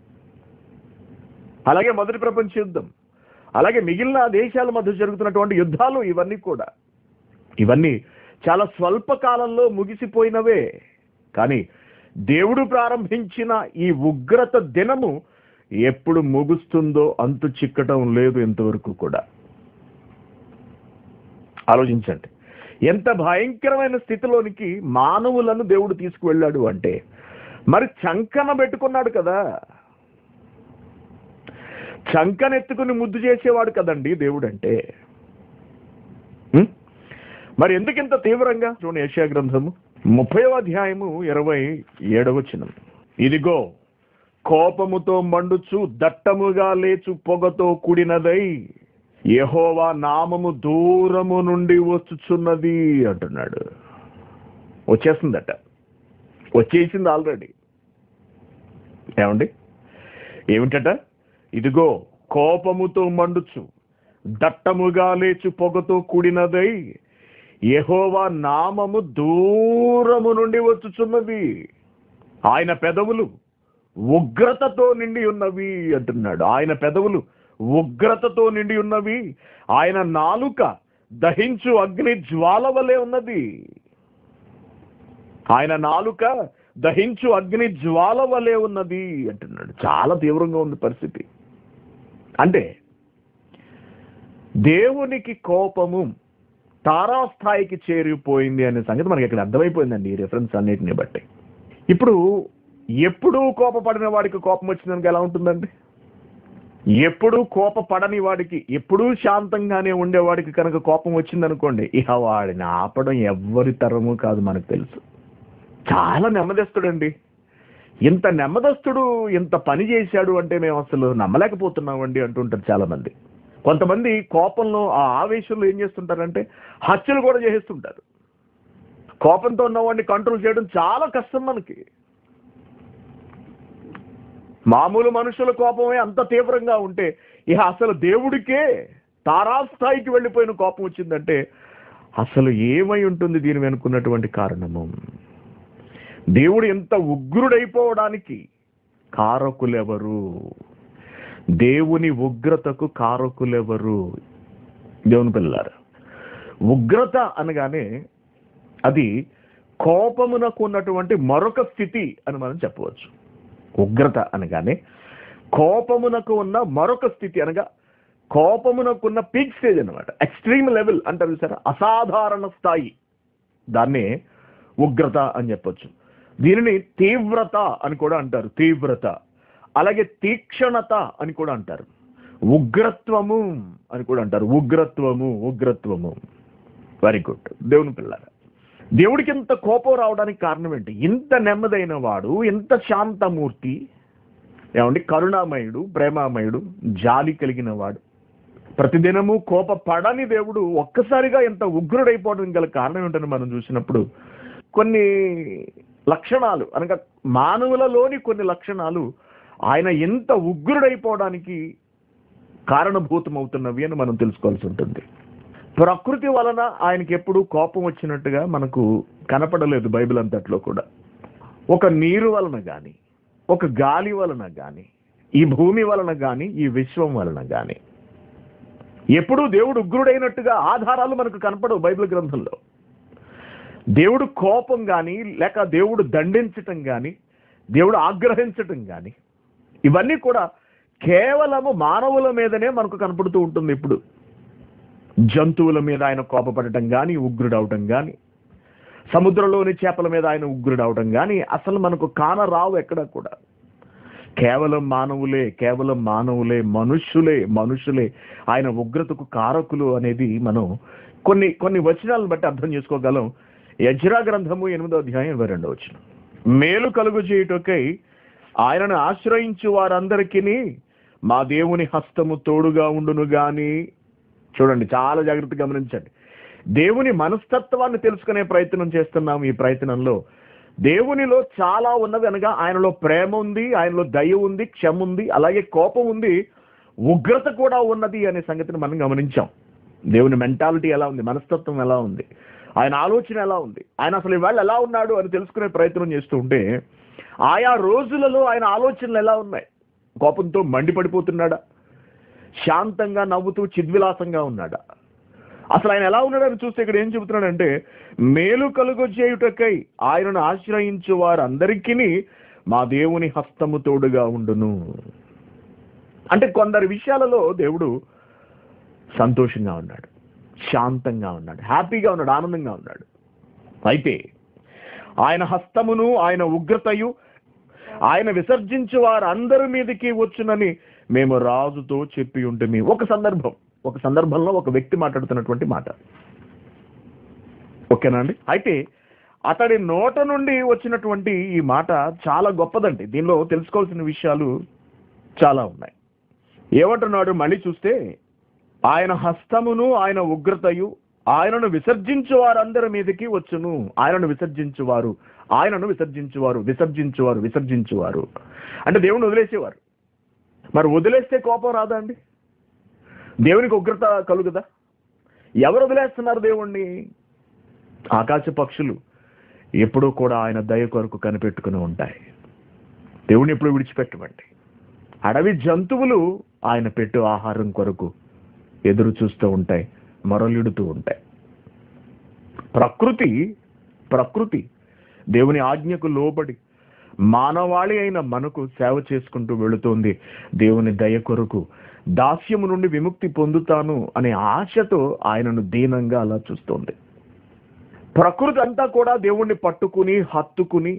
అలాగే మొదటి ప్రపంచ యుద్ధం అలాగే మిగిలిన దేశాల మధ్య జరుగుతున్నటువంటి యుద్ధాలు ఇవన్నీ కూడా ఇవన్నీ చాలా స్వల్ప కాలంలో ముగిసిపోయినవే కానీ దేవుడు ప్రారంభించిన ఈ ఉగ్రత దినము ఎప్పుడు ముగుస్తుందో అంతు చిక్కటం లేదు ఇంతవరకు కూడా ఆలోచించండి ఎంత భయంకరమైన స్థితిలోనికి మానవులను దేవుడు తీసుకువెళ్ళాడు అంటే మరి చంకన పెట్టుకున్నాడు కదా చంకనెత్తుకుని ముద్దు చేసేవాడు కదండి దేవుడు అంటే ఉం? మరి ఎందుకు ఇంత తీవ్రంగా చూడండి ఏషియా గ్రంథము ముప్పైవ అధ్యాయము ఇరవై ఏడవ చిన్నం ఇదిగో కోపముతో మండుచు దట్టముగా లేచు పొగతో కూడినదై యెహోవా నామము దూరము నుండి వచ్చుచున్నది అంటున్నాడు వచ్చేస్తుందట వచ్చేసింది ఆల్రెడీ ఏమండి ఏమిటట ఇదిగో కోపముతో మండుచు దట్టముగా లేచు పొగతో కూడినదై యెహోవా నామము దూరము నుండి వచ్చుచున్నది ఆయన పెదవులు ఉగ్రతతో నిండి ఉన్నవి అంటున్నాడు ఆయన పెదవులు ఉగ్రతతో నిండి ఉన్నవి ఆయన నాలుక దహించు అగ్ని జ్వాల వలె ఉన్నది ఆయన నాలుక దహించు అగ్ని జ్వాల వలె ఉన్నది అంటున్నాడు చాలా తీవ్రంగా ఉంది పరిస్థితి అంటే దేవునికి కోపము తారాస్థాయికి చేరిపోయింది అనే సంగతి మనకి ఇక్కడ అర్థమైపోయిందండి ఈ రెఫరెన్స్ అన్నిటిని బట్టి ఇప్పుడు ఎప్పుడూ కోపపడిన వాడికి కోపం వచ్చిందనుక ఎలా ఉంటుందండి ఎప్పుడూ కోపపడని వాడికి ఎప్పుడూ శాంతంగానే ఉండేవాడికి కనుక కోపం వచ్చిందనుకోండి ఇహ వాడిని ఆపడం ఎవ్వరి తరము కాదు మనకు తెలుసు చాలా నెమ్మదిస్తుడండి ఇంత నెమ్మదస్తుడు ఇంత పని చేశాడు అంటే మేము అసలు నమ్మలేకపోతున్నామండి అంటుంటారు చాలా మంది కొంతమంది కోపంలో ఆ ఆవేశంలో ఏం చేస్తుంటారంటే హత్యలు కూడా చేసేస్తుంటారు కోపంతో ఉన్నవాడిని కంట్రోల్ చేయడం చాలా కష్టం మనకి మామూలు మనుషుల కోపమే అంత తీవ్రంగా ఉంటే ఇక అసలు దేవుడికే తారాస్థాయికి వెళ్ళిపోయిన కోపం వచ్చిందంటే అసలు ఏమై ఉంటుంది దీని వెనుకున్నటువంటి కారణము దేవుడు ఎంత ఉగ్రుడైపోవడానికి కారకులెవరు దేవుని ఉగ్రతకు కారకులెవరు దేవుని పిల్లారు ఉగ్రత అనగానే అది కోపమునకు ఉన్నటువంటి మరొక స్థితి అని మనం చెప్పవచ్చు ఉగ్రత అనగానే కోపమునకు ఉన్న మరొక స్థితి అనగా కోపమునకు ఉన్న పీక్ స్టేజ్ అనమాట ఎక్స్ట్రీమ్ లెవెల్ అంటారు సార్ అసాధారణ స్థాయి దాన్నే ఉగ్రత అని చెప్పొచ్చు దీనిని తీవ్రత అని కూడా అంటారు తీవ్రత అలాగే తీక్షణత అని కూడా అంటారు ఉగ్రత్వము అని కూడా అంటారు ఉగ్రత్వము ఉగ్రత్వము వెరీ గుడ్ దేవుని పిల్లల దేవుడికి ఇంత కోపం రావడానికి కారణం ఏంటి ఇంత నెమ్మదైన వాడు ఇంత శాంతమూర్తి ఏమండి కరుణామయుడు ప్రేమామయుడు జాలి కలిగిన వాడు ప్రతిదినము కోపపడని దేవుడు ఒక్కసారిగా ఎంత ఉగ్రుడైపోవడం గల కారణం ఏంటని మనం చూసినప్పుడు కొన్ని లక్షణాలు అనగా మానవులలోని కొన్ని లక్షణాలు ఆయన ఎంత ఉగ్రుడైపోవడానికి కారణభూతమవుతున్నవి అని మనం తెలుసుకోవాల్సి ఉంటుంది ప్రకృతి వలన ఆయనకి ఎప్పుడు కోపం వచ్చినట్టుగా మనకు కనపడలేదు బైబిల్ అంతట్లో కూడా ఒక నీరు వలన కానీ ఒక గాలి వలన కానీ ఈ భూమి వలన కానీ ఈ విశ్వం వలన కానీ ఎప్పుడూ దేవుడు ఉగ్రుడైనట్టుగా ఆధారాలు మనకు కనపడవు బైబిల్ గ్రంథంలో దేవుడు కోపం కానీ లేక దేవుడు దండించటం కానీ దేవుడు ఆగ్రహించటం కానీ ఇవన్నీ కూడా కేవలము మానవుల మీదనే మనకు కనపడుతూ ఉంటుంది ఇప్పుడు జంతువుల మీద ఆయన కోపపడటం కానీ ఉగ్రుడవటం కానీ సముద్రంలోని చేపల మీద ఆయన ఉగ్రుడవటం కానీ అసలు మనకు కానరావు ఎక్కడ కూడా కేవలం మానవులే కేవలం మానవులే మనుష్యులే మనుషులే ఆయన ఉగ్రతకు కారకులు అనేది మనం కొన్ని కొన్ని వచనాలను బట్టి అర్థం చేసుకోగలం యజ్రా గ్రంథము ఎనిమిదో అధ్యాయం ఇరవై రెండో వచ్చిన మేలు కలుగు చేయుటకై ఆయనను ఆశ్రయించు వారందరికీ మా దేవుని హస్తము తోడుగా ఉండును గాని చూడండి చాలా జాగ్రత్తగా గమనించండి దేవుని మనస్తత్వాన్ని తెలుసుకునే ప్రయత్నం చేస్తున్నాం ఈ ప్రయత్నంలో దేవునిలో చాలా ఉన్నది అనగా ఆయనలో ప్రేమ ఉంది ఆయనలో దయ ఉంది క్షమ ఉంది అలాగే కోపం ఉంది ఉగ్రత కూడా ఉన్నది అనే సంగతిని మనం గమనించాం దేవుని మెంటాలిటీ ఎలా ఉంది మనస్తత్వం ఎలా ఉంది ఆయన ఆలోచన ఎలా ఉంది ఆయన అసలు ఇవాళ ఎలా ఉన్నాడు అని తెలుసుకునే ప్రయత్నం చేస్తూ ఉంటే ఆయా రోజులలో ఆయన ఆలోచనలు ఎలా ఉన్నాయి కోపంతో మండిపడిపోతున్నాడా శాంతంగా నవ్వుతూ చిద్విలాసంగా ఉన్నాడా అసలు ఆయన ఎలా ఉన్నాడని చూస్తే ఇక్కడ ఏం చెబుతున్నాడంటే మేలు కలుగు చేయుటకై ఆయనను ఆశ్రయించు వారందరికీ మా దేవుని హస్తము తోడుగా ఉండును అంటే కొందరి విషయాలలో దేవుడు సంతోషంగా ఉన్నాడు శాంతంగా ఉన్నాడు హ్యాపీగా ఉన్నాడు ఆనందంగా ఉన్నాడు అయితే ఆయన హస్తమును ఆయన ఉగ్రతయు ఆయన విసర్జించు వారందరి మీదకి వచ్చునని మేము రాజుతో చెప్పి ఉంటే ఒక సందర్భం ఒక సందర్భంలో ఒక వ్యక్తి మాట్లాడుతున్నటువంటి మాట ఓకేనా అండి అయితే అతడి నోట నుండి వచ్చినటువంటి ఈ మాట చాలా గొప్పదండి దీనిలో తెలుసుకోవాల్సిన విషయాలు చాలా ఉన్నాయి ఏమంటున్నాడు మళ్ళీ చూస్తే ఆయన హస్తమును ఆయన ఉగ్రతయు ఆయనను విసర్జించు వారందరి మీదకి వచ్చును ఆయనను విసర్జించువారు ఆయనను విసర్జించువారు విసర్జించువారు విసర్జించువారు అంటే దేవుని వదిలేసేవారు మరి వదిలేస్తే కోపం రాదా అండి దేవునికి ఉగ్రత కలుగుదా ఎవరు వదిలేస్తున్నారు దేవుణ్ణి ఆకాశ పక్షులు ఎప్పుడూ కూడా ఆయన దయ కొరకు కనిపెట్టుకుని ఉంటాయి దేవుని ఎప్పుడు విడిచిపెట్టమండి అడవి జంతువులు ఆయన పెట్టు ఆహారం కొరకు ఎదురు చూస్తూ ఉంటాయి మొరలిడుతూ ఉంటాయి ప్రకృతి ప్రకృతి దేవుని ఆజ్ఞకు లోబడి మానవాళి అయిన మనకు సేవ చేసుకుంటూ వెళుతోంది దేవుని దయ కొరకు దాస్యము నుండి విముక్తి పొందుతాను అనే ఆశతో ఆయనను దీనంగా అలా చూస్తోంది ప్రకృతి అంతా కూడా దేవుణ్ణి పట్టుకుని హత్తుకుని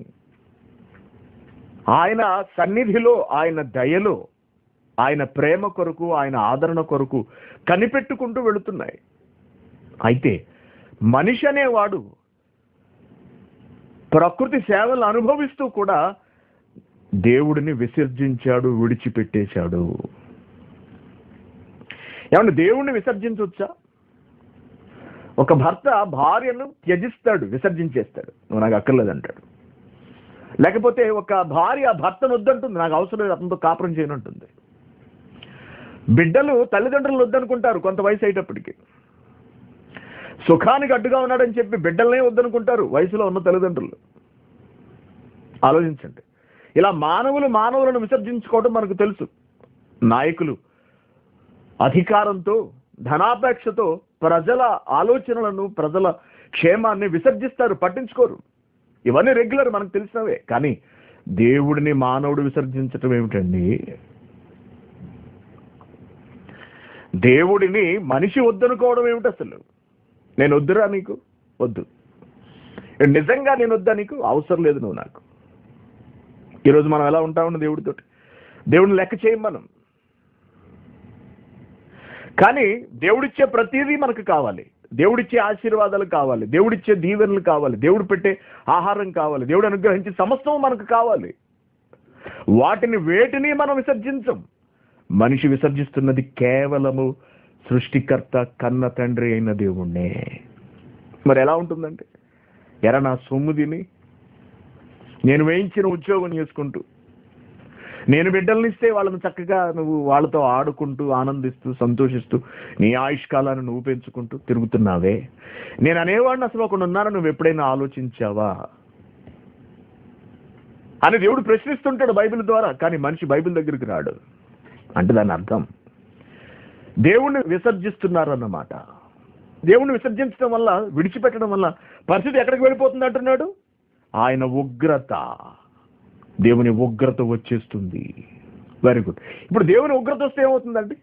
ఆయన సన్నిధిలో ఆయన దయలో ఆయన ప్రేమ కొరకు ఆయన ఆదరణ కొరకు కనిపెట్టుకుంటూ వెళుతున్నాయి అయితే మనిషి అనేవాడు ప్రకృతి సేవలు అనుభవిస్తూ కూడా దేవుడిని విసర్జించాడు విడిచిపెట్టేశాడు ఏమన్నా దేవుణ్ణి విసర్జించవచ్చా ఒక భర్త భార్యను త్యజిస్తాడు విసర్జించేస్తాడు నువ్వు నాకు అక్కర్లేదంటాడు లేకపోతే ఒక భార్య భర్తను వద్దంటుంది నాకు అవసరం లేదు అతనితో కాపురం చేయనంటుంది బిడ్డలు తల్లిదండ్రులు వద్దనుకుంటారు కొంత వయసు అయ్యేటప్పటికి సుఖానికి అడ్డుగా ఉన్నాడని చెప్పి బిడ్డలనే వద్దనుకుంటారు వయసులో ఉన్న తల్లిదండ్రులు ఆలోచించండి ఇలా మానవులు మానవులను విసర్జించుకోవడం మనకు తెలుసు నాయకులు అధికారంతో ధనాపేక్షతో ప్రజల ఆలోచనలను ప్రజల క్షేమాన్ని విసర్జిస్తారు పట్టించుకోరు ఇవన్నీ రెగ్యులర్ మనకు తెలిసినవే కానీ దేవుడిని మానవుడు విసర్జించటం ఏమిటండి దేవుడిని మనిషి వద్దనుకోవడం ఏమిటి అసలు నేను వద్దురా నీకు వద్దు నిజంగా నేను వద్దా నీకు అవసరం లేదు నువ్వు నాకు ఈరోజు మనం ఎలా ఉంటామన్న దేవుడితోటి దేవుడిని లెక్క చేయం మనం కానీ దేవుడిచ్చే ప్రతిదీ మనకు కావాలి దేవుడిచ్చే ఆశీర్వాదాలు కావాలి దేవుడిచ్చే దీవెనలు కావాలి దేవుడు పెట్టే ఆహారం కావాలి దేవుడు అనుగ్రహించే సమస్తం మనకు కావాలి వాటిని వేటిని మనం విసర్జించం మనిషి విసర్జిస్తున్నది కేవలము సృష్టికర్త కన్న తండ్రి అయిన దేవుణ్ణే మరి ఎలా ఉంటుందంటే ఎర నా సొమ్ము తిని నేను వేయించిన ఉద్యోగం చేసుకుంటూ నేను బిడ్డల్ని ఇస్తే వాళ్ళని చక్కగా నువ్వు వాళ్ళతో ఆడుకుంటూ ఆనందిస్తూ సంతోషిస్తూ నీ ఆయుష్కాలాన్ని నువ్వు పెంచుకుంటూ తిరుగుతున్నావే నేను అనేవాడిని అసలు ఒకడు ఉన్నానని నువ్వు ఎప్పుడైనా ఆలోచించావా అని దేవుడు ప్రశ్నిస్తుంటాడు బైబిల్ ద్వారా కానీ మనిషి బైబిల్ దగ్గరికి రాడు అంటే దాని అర్థం దేవుణ్ణి విసర్జిస్తున్నారన్నమాట దేవుణ్ణి విసర్జించడం వల్ల విడిచిపెట్టడం వల్ల పరిస్థితి ఎక్కడికి వెళ్ళిపోతుంది అంటున్నాడు ఆయన ఉగ్రత దేవుని ఉగ్రత వచ్చేస్తుంది వెరీ గుడ్ ఇప్పుడు దేవుని ఉగ్రత వస్తే ఏమవుతుందండి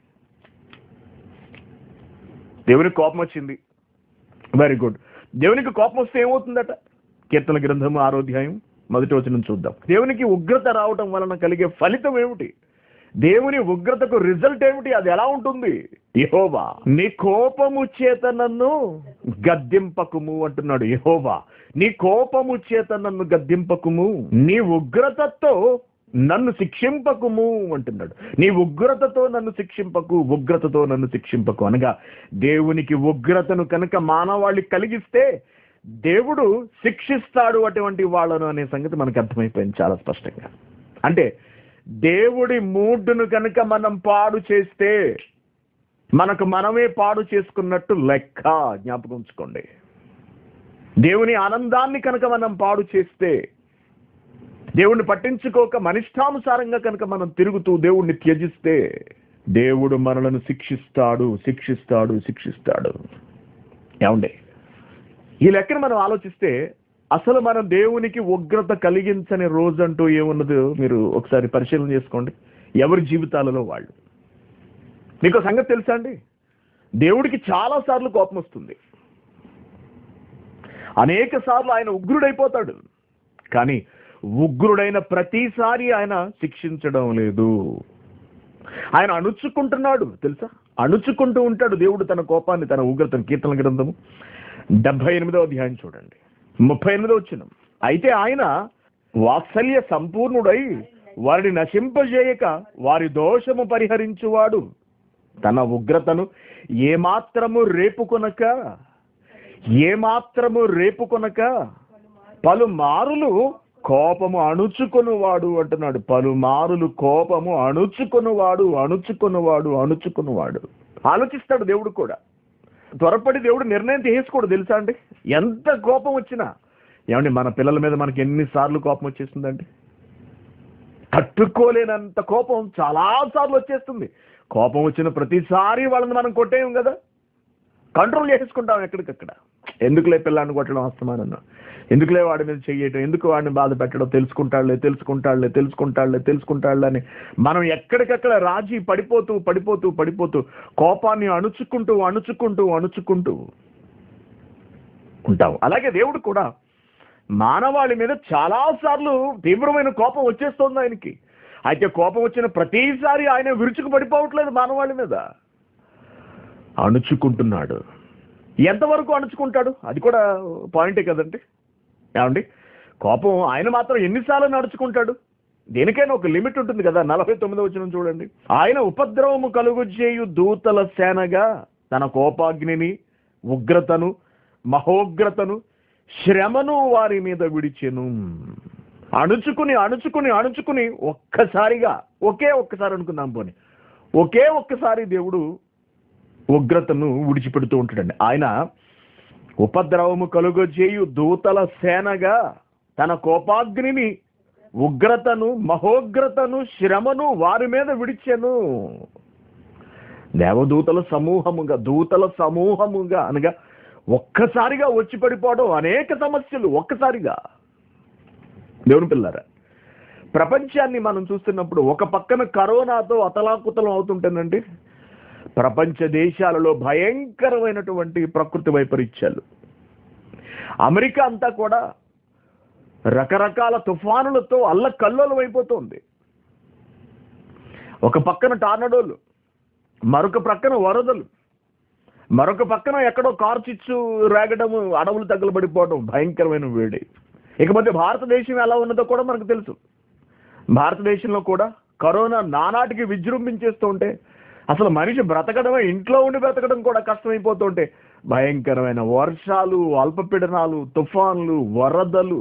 దేవునికి కోపం వచ్చింది వెరీ గుడ్ దేవునికి కోపం వస్తే ఏమవుతుందట కీర్తన గ్రంథము ఆరోధ్యాయం మొదటి వచనం చూద్దాం దేవునికి ఉగ్రత రావటం వలన కలిగే ఫలితం ఏమిటి దేవుని ఉగ్రతకు రిజల్ట్ ఏమిటి అది ఎలా ఉంటుంది యహోవా నీ కోపము చేత నన్ను గద్దింపకుము అంటున్నాడు యహోవా నీ కోపము చేత నన్ను గద్దింపకుము నీ ఉగ్రతతో నన్ను శిక్షింపకుము అంటున్నాడు నీ ఉగ్రతతో నన్ను శిక్షింపకు ఉగ్రతతో నన్ను శిక్షింపకు అనగా దేవునికి ఉగ్రతను కనుక మానవాళికి కలిగిస్తే దేవుడు శిక్షిస్తాడు అటువంటి వాళ్ళను అనే సంగతి మనకు అర్థమైపోయింది చాలా స్పష్టంగా అంటే దేవుడి మూడ్డును కనుక మనం పాడు చేస్తే మనకు మనమే పాడు చేసుకున్నట్టు లెక్క జ్ఞాపకం ఉంచుకోండి దేవుని ఆనందాన్ని కనుక మనం పాడు చేస్తే దేవుణ్ణి పట్టించుకోక మనిష్టానుసారంగా కనుక మనం తిరుగుతూ దేవుణ్ణి త్యజిస్తే దేవుడు మనలను శిక్షిస్తాడు శిక్షిస్తాడు శిక్షిస్తాడు ఏమండి ఈ లెక్కను మనం ఆలోచిస్తే అసలు మనం దేవునికి ఉగ్రత కలిగించని రోజంటూ ఏమున్నదో మీరు ఒకసారి పరిశీలన చేసుకోండి ఎవరి జీవితాలలో వాళ్ళు మీకు సంగతి తెలుసా అండి దేవుడికి చాలా సార్లు కోపం వస్తుంది అనేక సార్లు ఆయన ఉగ్రుడైపోతాడు కానీ ఉగ్రుడైన ప్రతిసారి ఆయన శిక్షించడం లేదు ఆయన అణుచుకుంటున్నాడు తెలుసా అణుచుకుంటూ ఉంటాడు దేవుడు తన కోపాన్ని తన ఉగ్రతను కీర్తన గ్రంథము డెబ్బై ఎనిమిదవ అధ్యాయం చూడండి ముప్పై ఎనిమిది వచ్చిన అయితే ఆయన వాత్సల్య సంపూర్ణుడై వారిని నశింపజేయక వారి దోషము పరిహరించువాడు తన ఉగ్రతను ఏమాత్రము రేపుకొనక ఏమాత్రము రేపుకొనక పలుమారులు కోపము అణుచుకొనువాడు అంటున్నాడు పలుమారులు కోపము అణుచుకొనువాడు అణుచుకొనువాడు అణుచుకొనువాడు ఆలోచిస్తాడు దేవుడు కూడా త్వరపడి దేవుడు నిర్ణయం తీసుకోడు తెలుసా అండి ఎంత కోపం వచ్చినా ఏమండి మన పిల్లల మీద మనకి ఎన్నిసార్లు కోపం వచ్చేస్తుందండి తట్టుకోలేనంత కోపం చాలా సార్లు వచ్చేస్తుంది కోపం వచ్చిన ప్రతిసారి వాళ్ళని మనం కొట్టేయం కదా కంట్రోల్ చేసుకుంటాం ఎక్కడికక్కడ ఎందుకులే పిల్లాన్ని కొట్టడం వస్తామనన్నా ఎందుకులే వాడి మీద చెయ్యటం ఎందుకు వాడిని బాధ పెట్టడం తెలుసుకుంటాడులే తెలుసుకుంటాడులే తెలుసుకుంటాడులే తెలుసుకుంటాడులే అని మనం ఎక్కడికక్కడ రాజీ పడిపోతూ పడిపోతూ పడిపోతూ కోపాన్ని అణుచుకుంటూ అణుచుకుంటూ అణుచుకుంటూ ఉంటాం అలాగే దేవుడు కూడా మానవాళి మీద చాలా సార్లు తీవ్రమైన కోపం వచ్చేస్తోంది ఆయనకి అయితే కోపం వచ్చిన ప్రతిసారి ఆయన విరుచుకు పడిపోవట్లేదు మానవాళి మీద అణుచుకుంటున్నాడు ఎంతవరకు అణుచుకుంటాడు అది కూడా పాయింటే కదండి ఏమండి కోపం ఆయన మాత్రం ఎన్నిసార్లు నడుచుకుంటాడు దేనికైనా ఒక లిమిట్ ఉంటుంది కదా నలభై తొమ్మిది వచ్చిన చూడండి ఆయన ఉపద్రవము కలుగు చేయు దూతల సేనగా తన కోపాగ్నిని ఉగ్రతను మహోగ్రతను శ్రమను వారి మీద విడిచెను అణుచుకుని అణుచుకుని అణుచుకుని ఒక్కసారిగా ఒకే ఒక్కసారి అనుకుందాం పోని ఒకే ఒక్కసారి దేవుడు ఉగ్రతను విడిచిపెడుతూ ఉంటాడండి ఆయన ఉపద్రవము కలుగజేయు దూతల సేనగా తన కోపాగ్నిని ఉగ్రతను మహోగ్రతను శ్రమను వారి మీద విడిచెను దేవదూతల సమూహముగా దూతల సమూహముగా అనగా ఒక్కసారిగా వచ్చి పడిపోవడం అనేక సమస్యలు ఒక్కసారిగా దేవుని పిల్లారా ప్రపంచాన్ని మనం చూస్తున్నప్పుడు ఒక పక్కన కరోనాతో అతలాకుతలం అవుతుంటేనండి ప్రపంచ దేశాలలో భయంకరమైనటువంటి ప్రకృతి వైపరీత్యాలు అమెరికా అంతా కూడా రకరకాల తుఫానులతో అల్లకల్లోలం అయిపోతుంది ఒక పక్కన టార్నడోలు మరొక పక్కన వరదలు మరొక పక్కన ఎక్కడో కార్చిచ్చు రేగడము అడవులు తగలబడిపోవడం భయంకరమైన వేడి ఇకపోతే భారతదేశం ఎలా ఉన్నదో కూడా మనకు తెలుసు భారతదేశంలో కూడా కరోనా నానాటికి విజృంభించేస్తూ ఉంటే అసలు మనిషి బ్రతకడమే ఇంట్లో ఉండి బ్రతకడం కూడా కష్టమైపోతుంటే భయంకరమైన వర్షాలు అల్పపీడనాలు తుఫాన్లు వరదలు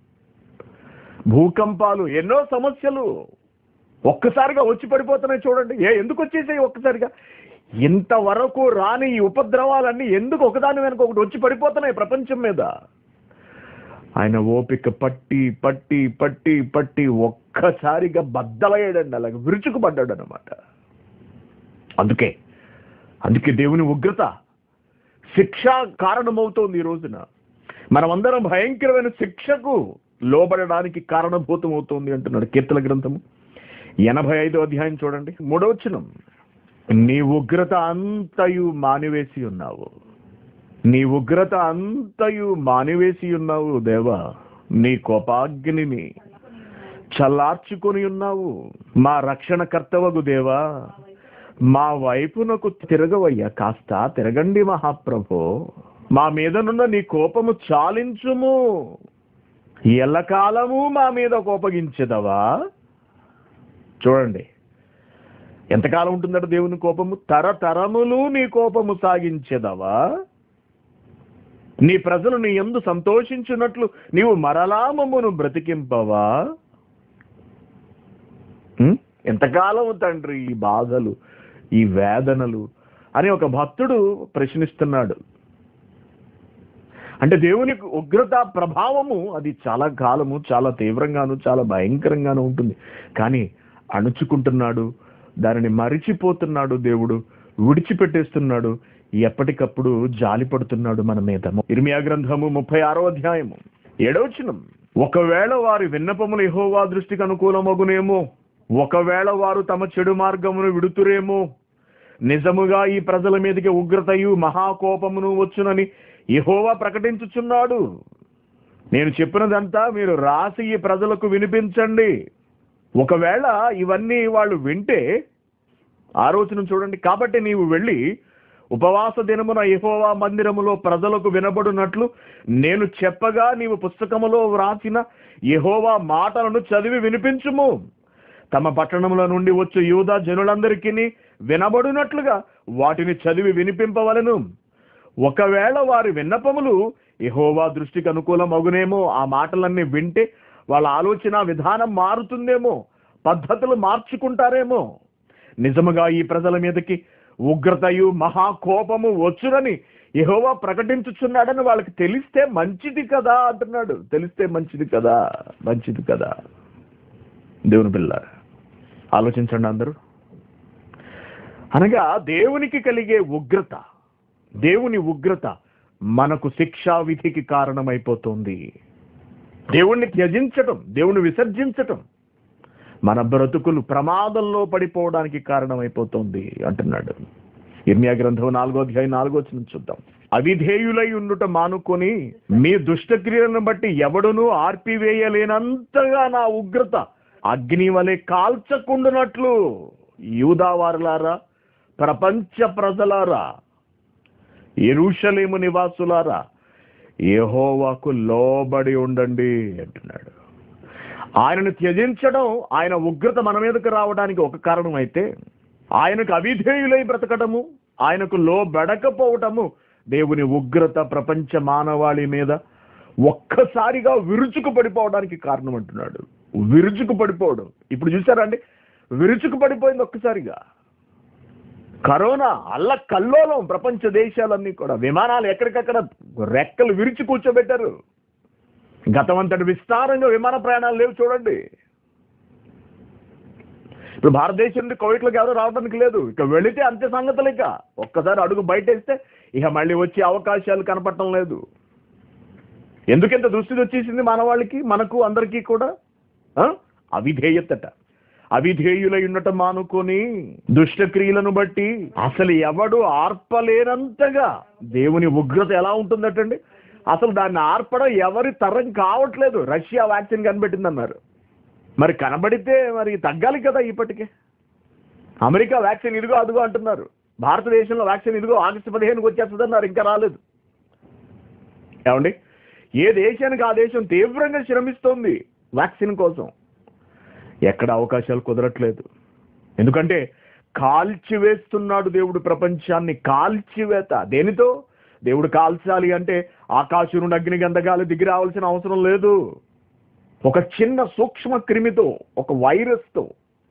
భూకంపాలు ఎన్నో సమస్యలు ఒక్కసారిగా వచ్చి పడిపోతున్నాయి చూడండి ఏ ఎందుకు వచ్చేసాయి ఒక్కసారిగా ఇంతవరకు రాని ఈ ఉపద్రవాలన్నీ ఎందుకు ఒకదాని వెనక ఒకటి వచ్చి పడిపోతున్నాయి ప్రపంచం మీద ఆయన ఓపిక పట్టి పట్టి పట్టి పట్టి ఒక్కసారిగా బద్దలయ్యాడండి అలాగే విరుచుకుపడ్డాడు అనమాట అందుకే అందుకే దేవుని ఉగ్రత శిక్ష కారణమవుతోంది ఈ రోజున మనమందరం భయంకరమైన శిక్షకు లోబడడానికి కారణభూతం అవుతోంది అంటున్నాడు కీర్తన గ్రంథము ఎనభై ఐదో అధ్యాయం చూడండి మూడవచనం నీ ఉగ్రత అంతయు మానివేసి ఉన్నావు నీ ఉగ్రత అంతయు మానివేసి ఉన్నావు దేవా నీ కోపాగ్నిని చల్లార్చుకొని ఉన్నావు మా రక్షణ కర్తవగు దేవా మా వైపునకు తిరగవయ్యా కాస్త తిరగండి మహాప్రభో మా మీదనున్న నీ కోపము చాలించుము ఎల్లకాలము మా మీద కోపగించదవా చూడండి ఎంతకాలం ఉంటుందట దేవుని కోపము తరతరములు నీ కోపము సాగించెదవా నీ ప్రజలు నీ ఎందు సంతోషించున్నట్లు నీవు మరలా మమ్మను బ్రతికింపవా ఉం? ఎంతకాలం తండ్రి ఈ బాధలు ఈ వేదనలు అని ఒక భక్తుడు ప్రశ్నిస్తున్నాడు అంటే దేవుని ఉగ్రత ప్రభావము అది చాలా కాలము చాలా తీవ్రంగాను చాలా భయంకరంగాను ఉంటుంది కానీ అణుచుకుంటున్నాడు దానిని మరిచిపోతున్నాడు దేవుడు విడిచిపెట్టేస్తున్నాడు ఎప్పటికప్పుడు జాలి పడుతున్నాడు మన మీద ఇర్మియా గ్రంథము ముప్పై ఆరో అధ్యాయము ఏడవచనం ఒకవేళ వారి విన్నపములు యెహోవా దృష్టికి అనుకూలమగునేమో ఒకవేళ వారు తమ చెడు మార్గమును విడుతురేమో నిజముగా ఈ ప్రజల మీదకి ఉగ్రతయు మహాకోపమును వచ్చునని యెహోవా ప్రకటించుచున్నాడు నేను చెప్పినదంతా మీరు రాసి ఈ ప్రజలకు వినిపించండి ఒకవేళ ఇవన్నీ వాళ్ళు వింటే ఆలోచన చూడండి కాబట్టి నీవు వెళ్ళి ఉపవాస దినమున యెహోవా మందిరములో ప్రజలకు వినబడునట్లు నేను చెప్పగా నీవు పుస్తకములో వ్రాసిన యెహోవా మాటలను చదివి వినిపించుము తమ పట్టణముల నుండి వచ్చు యూదా జనులందరికీ వినబడునట్లుగా వాటిని చదివి వినిపింపవలను ఒకవేళ వారి విన్నపములు యెహోవా దృష్టికి అనుకూలమగునేమో ఆ మాటలన్నీ వింటే వాళ్ళ ఆలోచన విధానం మారుతుందేమో పద్ధతులు మార్చుకుంటారేమో నిజముగా ఈ ప్రజల మీదకి ఉగ్రతయు మహాకోపము వచ్చునని యెహోవా ప్రకటించుచున్నాడని వాళ్ళకి తెలిస్తే మంచిది కదా అంటున్నాడు తెలిస్తే మంచిది కదా మంచిది కదా దేవుని పిల్ల ఆలోచించండి అందరూ అనగా దేవునికి కలిగే ఉగ్రత దేవుని ఉగ్రత మనకు శిక్షా విధికి కారణమైపోతుంది దేవుణ్ణి త్యజించటం దేవుని విసర్జించటం మన బ్రతుకులు ప్రమాదంలో పడిపోవడానికి కారణమైపోతుంది అంటున్నాడు ఇర్మియా గ్రంథం నాలుగో అధ్యాయం నాలుగో వచ్చిన చూద్దాం అవిధేయులై ఉండుట మానుకొని మీ దుష్టక్రియలను బట్టి ఎవడునూ ఆర్పివేయలేనంతగా నా ఉగ్రత అగ్ని వలె కాల్చకుండునట్లు యూదావారులారా ప్రపంచ ప్రజలారా ఎరుషలేము నివాసులారా యెహోవాకు లోబడి ఉండండి అంటున్నాడు ఆయనను త్యజించడం ఆయన ఉగ్రత మన మీదకు రావడానికి ఒక కారణం అయితే ఆయనకు అవిధేయులై బ్రతకటము ఆయనకు లోబడకపోవటము దేవుని ఉగ్రత ప్రపంచ మానవాళి మీద ఒక్కసారిగా విరుచుకు పడిపోవడానికి కారణం అంటున్నాడు విరుచుకు పడిపోవడం ఇప్పుడు చూసారా అండి విరుచుకు పడిపోయింది ఒక్కసారిగా కరోనా అల్ల కల్లోలం ప్రపంచ దేశాలన్నీ కూడా విమానాలు ఎక్కడికక్కడ రెక్కలు విరిచి కూర్చోబెట్టారు గతమంతటి విస్తారంగా విమాన ప్రయాణాలు లేవు చూడండి ఇప్పుడు భారతదేశం నుండి కోవిడ్లోకి ఎవరు రావడానికి లేదు ఇక వెళితే అంతే సంగతులు ఇక ఒక్కసారి అడుగు బయటేస్తే ఇక మళ్ళీ వచ్చే అవకాశాలు కనపడటం లేదు ఎందుకెంత దృష్టి వచ్చేసింది మానవాళికి మనకు అందరికీ కూడా ఆ? అవిధేయతట అవిధేయులై ఉండటం మానుకొని దుష్టక్రియలను బట్టి అసలు ఎవడు ఆర్పలేనంతగా దేవుని ఉగ్రత ఎలా ఉంటుందటండి అసలు దాన్ని ఆర్పడం ఎవరి తరం కావట్లేదు రష్యా వ్యాక్సిన్ కనిపెట్టిందన్నారు మరి కనబడితే మరి తగ్గాలి కదా ఇప్పటికే అమెరికా వ్యాక్సిన్ ఇదిగో అదిగో అంటున్నారు భారతదేశంలో వ్యాక్సిన్ ఇదిగో ఆగస్టు పదిహేనుకి వచ్చేస్తుంది అన్నారు ఇంకా రాలేదు ఏమండి ఏ దేశానికి ఆ దేశం తీవ్రంగా శ్రమిస్తోంది వ్యాక్సిన్ కోసం ఎక్కడ అవకాశాలు కుదరట్లేదు ఎందుకంటే కాల్చివేస్తున్నాడు దేవుడు ప్రపంచాన్ని కాల్చివేత దేనితో దేవుడు కాల్చాలి అంటే ఆకాశం నుండి అగ్ని గంధగాలు దిగి రావాల్సిన అవసరం లేదు ఒక చిన్న సూక్ష్మ క్రిమితో ఒక వైరస్తో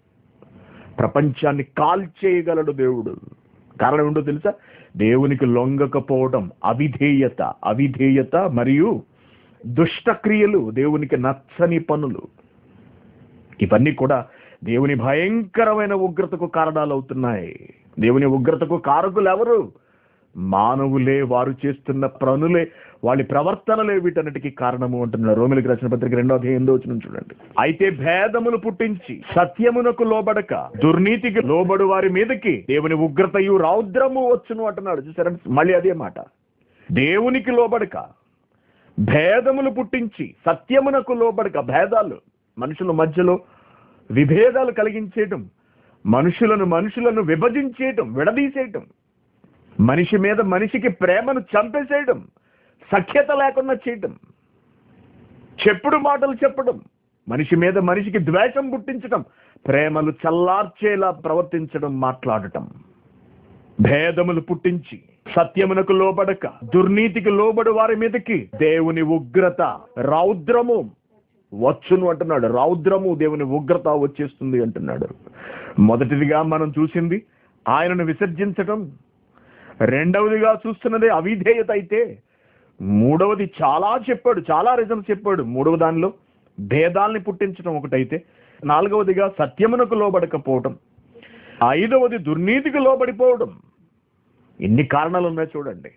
ప్రపంచాన్ని కాల్చేయగలడు దేవుడు కారణం ఏంటో తెలుసా దేవునికి లొంగకపోవడం అవిధేయత అవిధేయత మరియు దుష్టక్రియలు దేవునికి నచ్చని పనులు ఇవన్నీ కూడా దేవుని భయంకరమైన ఉగ్రతకు కారణాలు అవుతున్నాయి దేవుని ఉగ్రతకు కారకులు ఎవరు మానవులే వారు చేస్తున్న పనులే వాళ్ళ ప్రవర్తనలే వీటన్నిటికీ కారణము అంటున్నారు రోమిలికి రాసిన పత్రిక రెండో అధ్యాయం ఎనిమిదో వచ్చిన చూడండి అయితే భేదములు పుట్టించి సత్యమునకు లోబడక దుర్నీతికి లోబడు వారి మీదకి దేవుని ఉగ్రతయు రౌద్రము వచ్చును అంటున్నాడు చూసారా మళ్ళీ అదే మాట దేవునికి లోబడక భేదములు పుట్టించి సత్యమునకు లోబడక భేదాలు మనుషుల మధ్యలో విభేదాలు కలిగించేయటం మనుషులను మనుషులను విభజించేయటం విడదీసేయటం మనిషి మీద మనిషికి ప్రేమను చంపేసేయడం సఖ్యత లేకుండా చేయటం చెప్పుడు మాటలు చెప్పడం మనిషి మీద మనిషికి ద్వేషం పుట్టించడం ప్రేమలు చల్లార్చేలా ప్రవర్తించడం మాట్లాడటం భేదములు పుట్టించి సత్యమునకు లోబడక దుర్నీతికి లోబడు వారి మీదకి దేవుని ఉగ్రత రౌద్రము వచ్చును అంటున్నాడు రౌద్రము దేవుని ఉగ్రత వచ్చేస్తుంది అంటున్నాడు మొదటిదిగా మనం చూసింది ఆయనను విసర్జించటం రెండవదిగా చూస్తున్నది అవిధేయత అయితే మూడవది చాలా చెప్పాడు చాలా రీజన్స్ చెప్పాడు మూడవ దానిలో భేదాల్ని పుట్టించడం ఒకటైతే నాలుగవదిగా సత్యమునకు లోబడకపోవటం ఐదవది దుర్నీతికి లోబడిపోవడం ఎన్ని కారణాలు ఉన్నాయో చూడండి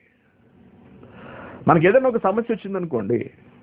మనకి ఏదైనా ఒక సమస్య వచ్చిందనుకోండి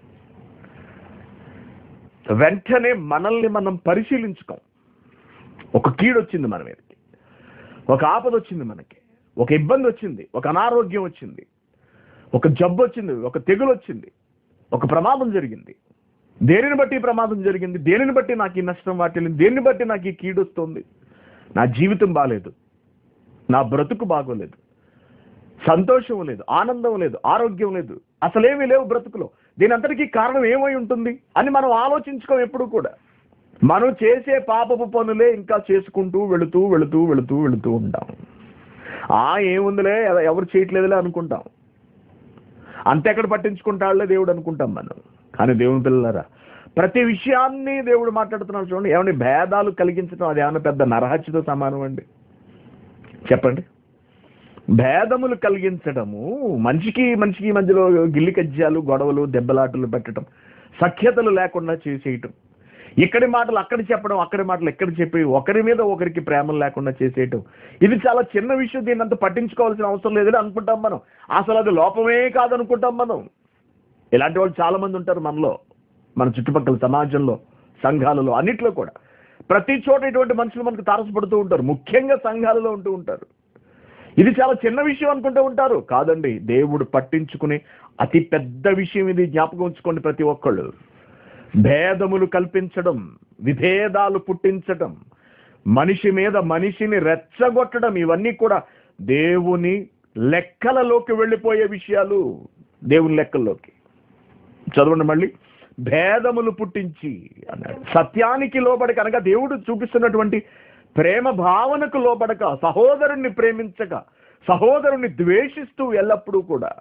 వెంటనే మనల్ని మనం పరిశీలించుకోం ఒక కీడు వచ్చింది మన మీదకి ఒక ఆపద వచ్చింది మనకి ఒక ఇబ్బంది వచ్చింది ఒక అనారోగ్యం వచ్చింది ఒక జబ్బు వచ్చింది ఒక తెగులు వచ్చింది ఒక ప్రమాదం జరిగింది దేనిని బట్టి ఈ ప్రమాదం జరిగింది దేనిని బట్టి నాకు ఈ నష్టం వాటిల్లింది దేనిని బట్టి నాకు ఈ కీడు వస్తుంది నా జీవితం బాలేదు నా బ్రతుకు బాగోలేదు సంతోషం లేదు ఆనందం లేదు ఆరోగ్యం లేదు అసలేమీ లేవు బ్రతుకులో దీని అంతటికీ కారణం ఏమై ఉంటుంది అని మనం ఆలోచించుకోం ఎప్పుడు కూడా మనం చేసే పాపపు పనులే ఇంకా చేసుకుంటూ వెళుతూ వెళుతూ వెళుతూ వెళుతూ ఉంటాం ఆ ఏముందిలే ఎవ- ఎవరు చేయట్లేదులే అనుకుంటాం అంతెక్కడ పట్టించుకుంటాడులే దేవుడు అనుకుంటాం మనం కానీ దేవుని పిల్లలారా ప్రతి విషయాన్ని దేవుడు మాట్లాడుతున్నాడు చూడండి ఏమండి భేదాలు కలిగించడం అది ఏమైనా పెద్ద నరహత్యతో సమానం అండి చెప్పండి భేదములు కలిగించడము మనిషికి మనిషికి మధ్యలో గిల్లి కజ్జాలు గొడవలు దెబ్బలాటలు పెట్టడం సఖ్యతలు లేకుండా చేసేయటం ఇక్కడి మాటలు అక్కడ చెప్పడం అక్కడి మాటలు ఎక్కడ చెప్పి ఒకరి మీద ఒకరికి ప్రేమలు లేకుండా చేసేయటం ఇది చాలా చిన్న విషయం దీన్ని అంత పట్టించుకోవాల్సిన అవసరం లేదని అనుకుంటాం మనం అసలు అది లోపమే కాదనుకుంటాం మనం ఇలాంటి వాళ్ళు చాలా మంది ఉంటారు మనలో మన చుట్టుపక్కల సమాజంలో సంఘాలలో అన్నిట్లో కూడా ప్రతి చోట ఇటువంటి మనుషులు మనకు తారసపడుతూ ఉంటారు ముఖ్యంగా సంఘాలలో ఉంటూ ఉంటారు ఇది చాలా చిన్న విషయం అనుకుంటూ ఉంటారు కాదండి దేవుడు పట్టించుకునే అతి పెద్ద విషయం ఇది జ్ఞాపకం ఉంచుకోండి ప్రతి ఒక్కళ్ళు భేదములు కల్పించడం విభేదాలు పుట్టించడం మనిషి మీద మనిషిని రెచ్చగొట్టడం ఇవన్నీ కూడా దేవుని లెక్కలలోకి వెళ్ళిపోయే విషయాలు దేవుని లెక్కల్లోకి చదవండి మళ్ళీ భేదములు పుట్టించి అన్నాడు సత్యానికి లోబడక అనగా దేవుడు చూపిస్తున్నటువంటి ప్రేమ భావనకు లోబడక సహోదరుణ్ణి ప్రేమించక సహోదరుణ్ణి ద్వేషిస్తూ ఎల్లప్పుడూ కూడా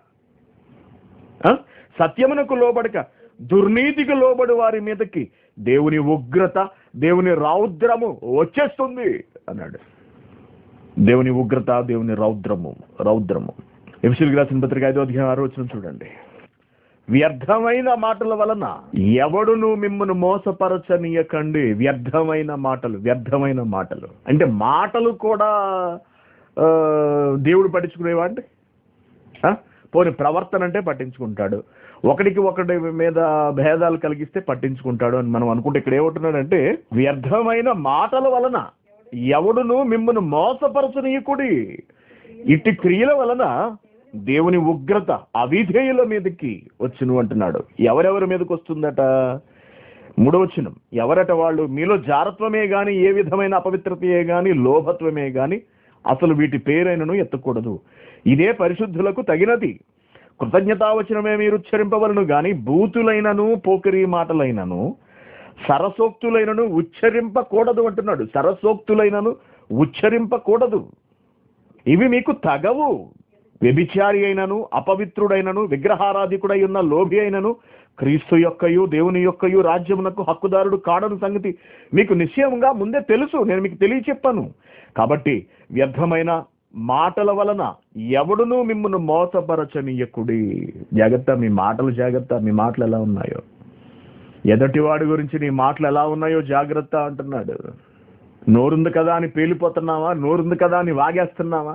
ఆ? సత్యమునకు లోబడక దుర్నీతికి లోబడి వారి మీదకి దేవుని ఉగ్రత దేవుని రౌద్రము వచ్చేస్తుంది అన్నాడు దేవుని ఉగ్రత దేవుని రౌద్రము రౌద్రము ఎఫ్సిల్ రాసిన పత్రిక ఐదో అధ్యాయం ఆరో వచనం చూడండి వ్యర్థమైన మాటల వలన ఎవడును మిమ్మల్ని మోసపరచనీయకండి వ్యర్థమైన మాటలు వ్యర్థమైన మాటలు అంటే మాటలు కూడా ఆ, దేవుడు పట్టించుకునేవాడి ఆ? పోనీ ప్రవర్తన అంటే పట్టించుకుంటాడు ఒకడికి ఒకటి మీద భేదాలు కలిగిస్తే పట్టించుకుంటాడు అని మనం అనుకుంటే ఇక్కడ ఏమంటున్నాడంటే వ్యర్థమైన మాటల వలన ఎవడును మిమ్మల్ని మోసపరచనీయకుడి ఇట్టి క్రియల వలన దేవుని ఉగ్రత అవిధేయుల మీదకి వచ్చును అంటున్నాడు ఎవరెవరి మీదకి వస్తుందట మూడవచనం ఎవరట వాళ్ళు మీలో జారత్వమే గాని ఏ విధమైన అపవిత్రతయే గాని లోభత్వమే గాని అసలు వీటి పేరైనను ఎత్తకూడదు ఇదే పరిశుద్ధులకు తగినది కృతజ్ఞతావచనమే మీరు ఉచ్చరింపవలను గాని బూతులైనను పోకిరి మాటలైనను సరసోక్తులైనను ఉచ్చరింపకూడదు అంటున్నాడు సరసోక్తులైనను ఉచ్చరింపకూడదు ఇవి మీకు తగవు వ్యభిచారి అయినను అపవిత్రుడైనను విగ్రహారాధికుడై ఉన్న లోభి అయినను క్రీస్తు యొక్కయు దేవుని యొక్కయు రాజ్యమునకు హక్కుదారుడు కాడని సంగతి మీకు నిశ్చయంగా ముందే తెలుసు నేను మీకు తెలియచెప్పాను కాబట్టి వ్యర్థమైన మాటల వలన ఎవడునూ మిమ్మల్ని మోసపరచనీయకుడి జాగ్రత్త మీ మాటలు జాగ్రత్త మీ మాటలు ఎలా ఉన్నాయో ఎదటివాడి గురించి నీ మాటలు ఎలా ఉన్నాయో జాగ్రత్త అంటున్నాడు నోరుంది కదా అని పేలిపోతున్నావా నోరుంది కదా అని వాగేస్తున్నావా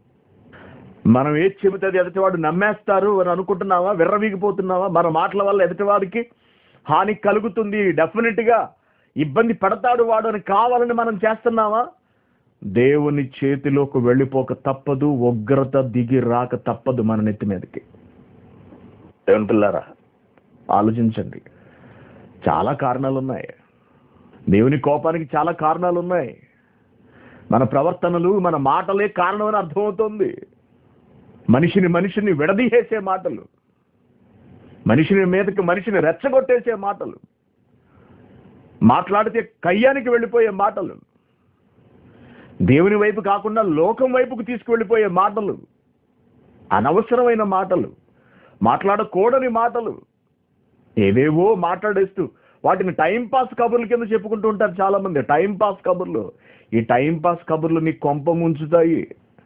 మనం ఏది చెబితే అది ఎదుటివాడు నమ్మేస్తారు అని అనుకుంటున్నావా విర్రవీగిపోతున్నావా మన మాటల వల్ల ఎదుటివాడికి హాని కలుగుతుంది డెఫినెట్ గా ఇబ్బంది పడతాడు వాడు అని కావాలని మనం చేస్తున్నావా దేవుని చేతిలోకి వెళ్ళిపోక తప్పదు ఉగ్రత దిగి రాక తప్పదు మన నెత్తి మీదకి దేవుని పిల్లారా ఆలోచించండి చాలా కారణాలు ఉన్నాయి దేవుని కోపానికి చాలా కారణాలు ఉన్నాయి మన ప్రవర్తనలు మన మాటలే కారణమని అర్థమవుతుంది మనిషిని మనిషిని విడదీసేసే మాటలు మనిషిని మీదకి మనిషిని రెచ్చగొట్టేసే మాటలు మాట్లాడితే కయ్యానికి వెళ్ళిపోయే మాటలు దేవుని వైపు కాకుండా లోకం వైపుకు తీసుకువెళ్ళిపోయే మాటలు అనవసరమైన మాటలు మాట్లాడకూడని మాటలు ఏవేవో మాట్లాడేస్తూ వాటిని టైం పాస్ కబుర్ల కింద చెప్పుకుంటూ ఉంటారు చాలా మంది టైం పాస్ కబుర్లు ఈ టైం పాస్ కబుర్లు నీ కొంప ముంచుతాయి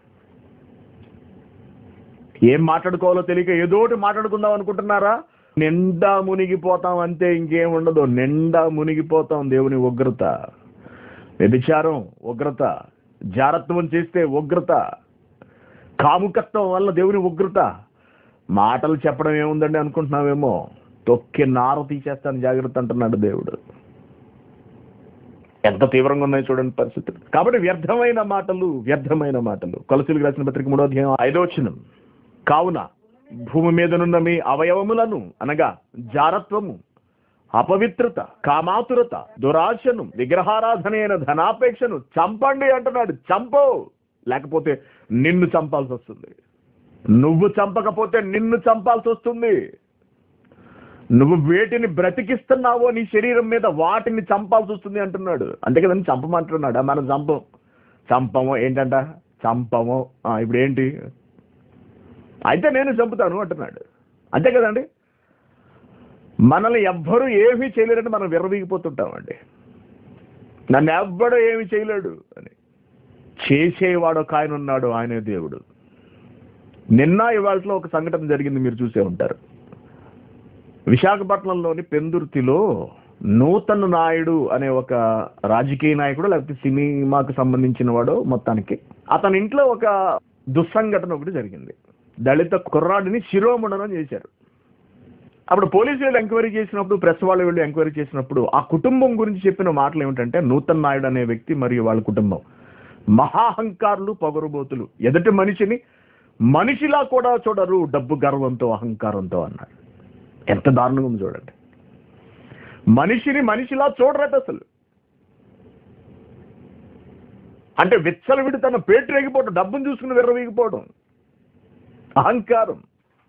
ఏం మాట్లాడుకోవాలో తెలియక ఏదోటి మాట్లాడుకుందాం అనుకుంటున్నారా నిండా మునిగిపోతాం అంతే ఇంకేం ఉండదు నిండా మునిగిపోతాం దేవుని ఉగ్రత వ్యభిచారం ఉగ్రత జారత్వం చేస్తే ఉగ్రత కాముకత్వం వల్ల దేవుని ఉగ్రత మాటలు చెప్పడం ఏముందండి అనుకుంటున్నావేమో తొక్కి నార తీసేస్తాను జాగ్రత్త అంటున్నాడు దేవుడు ఎంత తీవ్రంగా ఉన్నాయి చూడండి పరిస్థితులు కాబట్టి వ్యర్థమైన మాటలు వ్యర్థమైన మాటలు కొలసీలకు రాసిన పత్రిక మూడో అధ్యాయం ఐదో వచనం కావున భూమి మీదనున్న మీ అవయవములను అనగా జారత్వము అపవిత్రత కామాతురత దురాశను విగ్రహారాధన అయిన ధనాపేక్షను చంపండి అంటున్నాడు చంపో లేకపోతే నిన్ను చంపాల్సి వస్తుంది నువ్వు చంపకపోతే నిన్ను చంపాల్సి వస్తుంది నువ్వు వేటిని బ్రతికిస్తున్నావో నీ శరీరం మీద వాటిని చంపాల్సి వస్తుంది అంటున్నాడు అంతే కదండి చంపమంటున్నాడా మనం చంపం చంపము ఏంటంట చంపము ఆ, ఇప్పుడు ఏంటి అయితే నేను చంపుతాను అంటున్నాడు అంతే కదండి మనల్ని ఎవ్వరూ ఏమీ చేయలేరని మనం విర్రవీగిపోతుంటామండి నన్ను ఎవ్వడూ ఏమీ చేయలేడు అని చేసేవాడు ఒక ఆయన ఉన్నాడు ఆయనే దేవుడు నిన్న ఇవాళలో ఒక సంఘటన జరిగింది మీరు చూసే ఉంటారు విశాఖపట్నంలోని పెందుర్తిలో నూతన్ నాయుడు అనే ఒక రాజకీయ నాయకుడు లేకపోతే సినిమాకు సంబంధించిన వాడు మొత్తానికి అతని ఇంట్లో ఒక దుస్సంఘటన ఒకటి జరిగింది దళిత కుర్రాడిని శిరోముండనం చేశారు అప్పుడు పోలీసు వాళ్ళు ఎంక్వైరీ చేసినప్పుడు ప్రెస్ వాళ్ళు వెళ్ళి ఎంక్వైరీ చేసినప్పుడు ఆ కుటుంబం గురించి చెప్పిన మాటలు ఏమిటంటే నూతన్ నాయుడు అనే వ్యక్తి మరియు వాళ్ళ కుటుంబం మహాహంకారులు పొగరుబోతులు ఎదుటి మనిషిని మనిషిలా కూడా చూడరు డబ్బు గర్వంతో అహంకారంతో అన్నారు ఎంత దారుణంగా ఉంది చూడండి మనిషిని మనిషిలా చూడరట అసలు అంటే విచ్చలవిడి తన పేటు రేగిపోవడం డబ్బును చూసుకుని విర్రవీగిపోవడం అహంకారం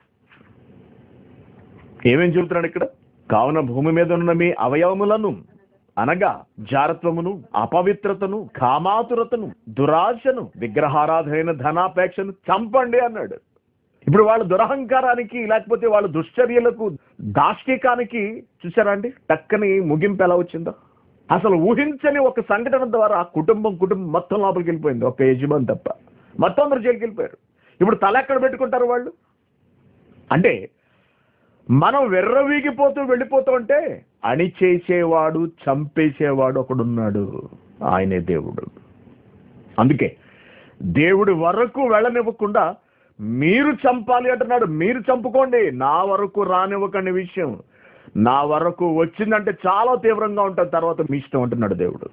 ఏమేం చెబుతున్నాడు ఇక్కడ కావున భూమి మీద ఉన్న మీ అవయవములను అనగా జారత్వమును అపవిత్రతను కామాతురతను దురాశను విగ్రహారాధైన ధనాపేక్షను చంపండి అన్నాడు ఇప్పుడు వాళ్ళ దురహంకారానికి లేకపోతే వాళ్ళ దుశ్చర్యలకు దాష్టికానికి చూసారా అండి టక్కని ముగింపు ఎలా వచ్చిందో అసలు ఊహించని ఒక సంఘటన ద్వారా కుటుంబం కుటుంబం మొత్తం లోపలికి వెళ్ళిపోయింది ఒక యజమాని తప్ప మొత్తం అందరూ జైలుకి వెళ్ళిపోయారు ఇప్పుడు తల ఎక్కడ పెట్టుకుంటారు వాళ్ళు అంటే మనం వెర్రవీగిపోతూ వెళ్ళిపోతూ ఉంటే అణిచేసేవాడు చంపేసేవాడు ఒకడున్నాడు ఆయనే దేవుడు అందుకే దేవుడి వరకు వెళ్ళనివ్వకుండా మీరు చంపాలి అంటున్నాడు మీరు చంపుకోండి నా వరకు రానివ్వకండి విషయం నా వరకు వచ్చిందంటే చాలా తీవ్రంగా ఉంటుంది తర్వాత మీ ఇష్టం అంటున్నాడు దేవుడు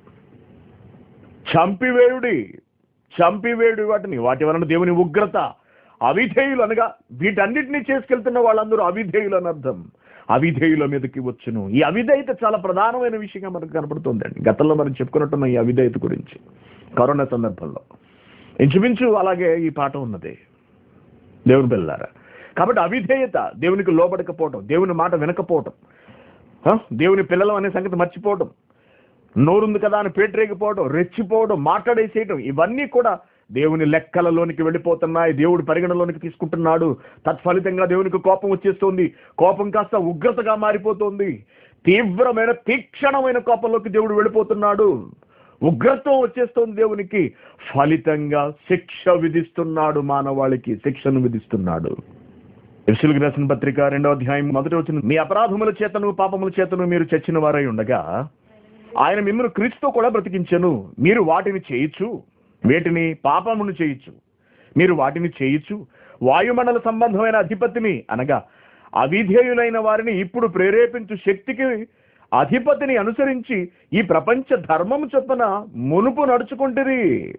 చంపివేయుడి చంపివేయుడి వాటిని వాటి వలన దేవుని ఉగ్రత అవిధేయులు అనగా వీటన్నిటిని చేసుకెళ్తున్న వాళ్ళందరూ అవిధేయులు అని అర్థం అవిధేయుల మీదకి వచ్చును ఈ అవిధేయత చాలా ప్రధానమైన విషయంగా మనకు కనపడుతుందండి గతంలో మనం చెప్పుకున్నట్టున్న ఈ అవిధేయత గురించి కరోనా సందర్భంలో ఇంచుమించు అలాగే ఈ పాట ఉన్నది దేవుని పిల్లారా కాబట్టి అవిధేయత దేవునికి లోబడకపోవటం దేవుని మాట వినకపోవటం ఆ? దేవుని పిల్లలు అనే సంగతి మర్చిపోవటం నోరుంది కదా అని పేటరేగిపోవడం రెచ్చిపోవడం మాట్లాడేసేయటం ఇవన్నీ కూడా దేవుని లెక్కలలోనికి వెళ్ళిపోతున్నాయి దేవుడు పరిగణలోనికి తీసుకుంటున్నాడు తత్ఫలితంగా దేవునికి కోపం వచ్చేస్తుంది కోపం కాస్త ఉగ్రతగా మారిపోతుంది తీవ్రమైన తీక్షణమైన కోపంలోకి దేవుడు వెళ్ళిపోతున్నాడు ఉగ్రత్వం వచ్చేస్తోంది దేవునికి ఫలితంగా శిక్ష విధిస్తున్నాడు మానవాళికి శిక్షను విధిస్తున్నాడు ఎఫ్సిల్కి రాసిన పత్రిక రెండవ అధ్యాయం మొదటి వచ్చిన మీ అపరాధముల చేతను పాపముల చేతను మీరు చచ్చిన వారై ఉండగా ఆయన మిమ్మల్ని క్రీస్తుతో కూడా బ్రతికించను మీరు వాటిని చేయొచ్చు వేటిని పాపమును చేయొచ్చు మీరు వాటిని చేయొచ్చు వాయుమండల సంబంధమైన అధిపతిని అనగా అవిధేయులైన వారిని ఇప్పుడు ప్రేరేపించు శక్తికి అధిపతిని అనుసరించి ఈ ప్రపంచ ధర్మము చొప్పున మునుపు నడుచుకుంటుంది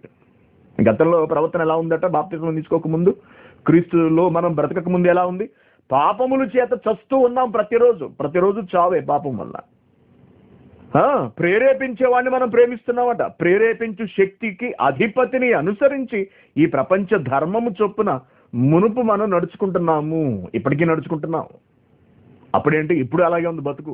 గతంలో ప్రవర్తన ఎలా ఉందట బాప్తిజం తీసుకోక ముందు క్రీస్తులో మనం బ్రతకక ముందు ఎలా ఉంది పాపముల చేత చస్తూ ఉన్నాం ప్రతిరోజు ప్రతిరోజు చావే పాపం వల్ల ఆ, ప్రేరేపించేవాడిని మనం ప్రేమిస్తున్నామట ప్రేరేపించు శక్తికి అధిపతిని అనుసరించి ఈ ప్రపంచ ధర్మము చొప్పున మునుపు మనం నడుచుకుంటున్నాము ఇప్పటికీ నడుచుకుంటున్నాం అప్పుడేంటి ఇప్పుడు అలాగే ఉంది బతుకు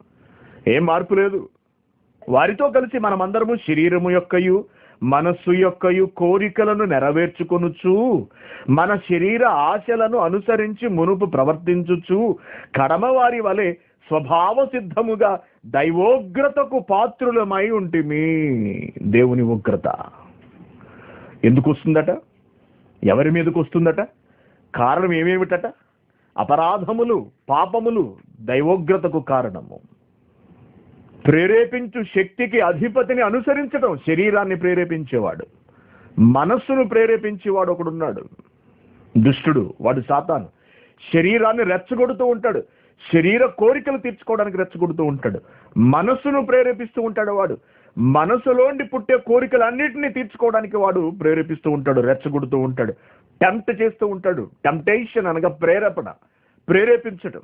ఏం మార్పు లేదు వారితో కలిసి మనమందరము శరీరము యొక్కయు మనస్సు యొక్కయు కోరికలను నెరవేర్చుకొనుచు మన శరీర ఆశలను అనుసరించి మునుపు ప్రవర్తించుచు కడమవారి వలె స్వభావ సిద్ధముగా దైవోగ్రతకు పాత్రులమై ఉంటిమి దేవుని ఉగ్రత ఎందుకు వస్తుందట ఎవరి మీదకు వస్తుందట కారణం ఏమేమిటట అపరాధములు పాపములు దైవోగ్రతకు కారణము ప్రేరేపించు శక్తికి అధిపతిని అనుసరించడం శరీరాన్ని ప్రేరేపించేవాడు మనస్సును ప్రేరేపించేవాడు ఒకడున్నాడు దుష్టుడు వాడు సాతాను శరీరాన్ని రెచ్చగొడుతూ ఉంటాడు శరీర కోరికలు తీర్చుకోవడానికి రెచ్చగొడుతూ ఉంటాడు మనస్సును ప్రేరేపిస్తూ ఉంటాడు వాడు మనసులోండి పుట్టే కోరికలన్నింటినీ తీర్చుకోవడానికి వాడు ప్రేరేపిస్తూ ఉంటాడు రెచ్చగొడుతూ ఉంటాడు టెంప్ట్ చేస్తూ ఉంటాడు టెంప్టేషన్ అనగా ప్రేరేపణ ప్రేరేపించటం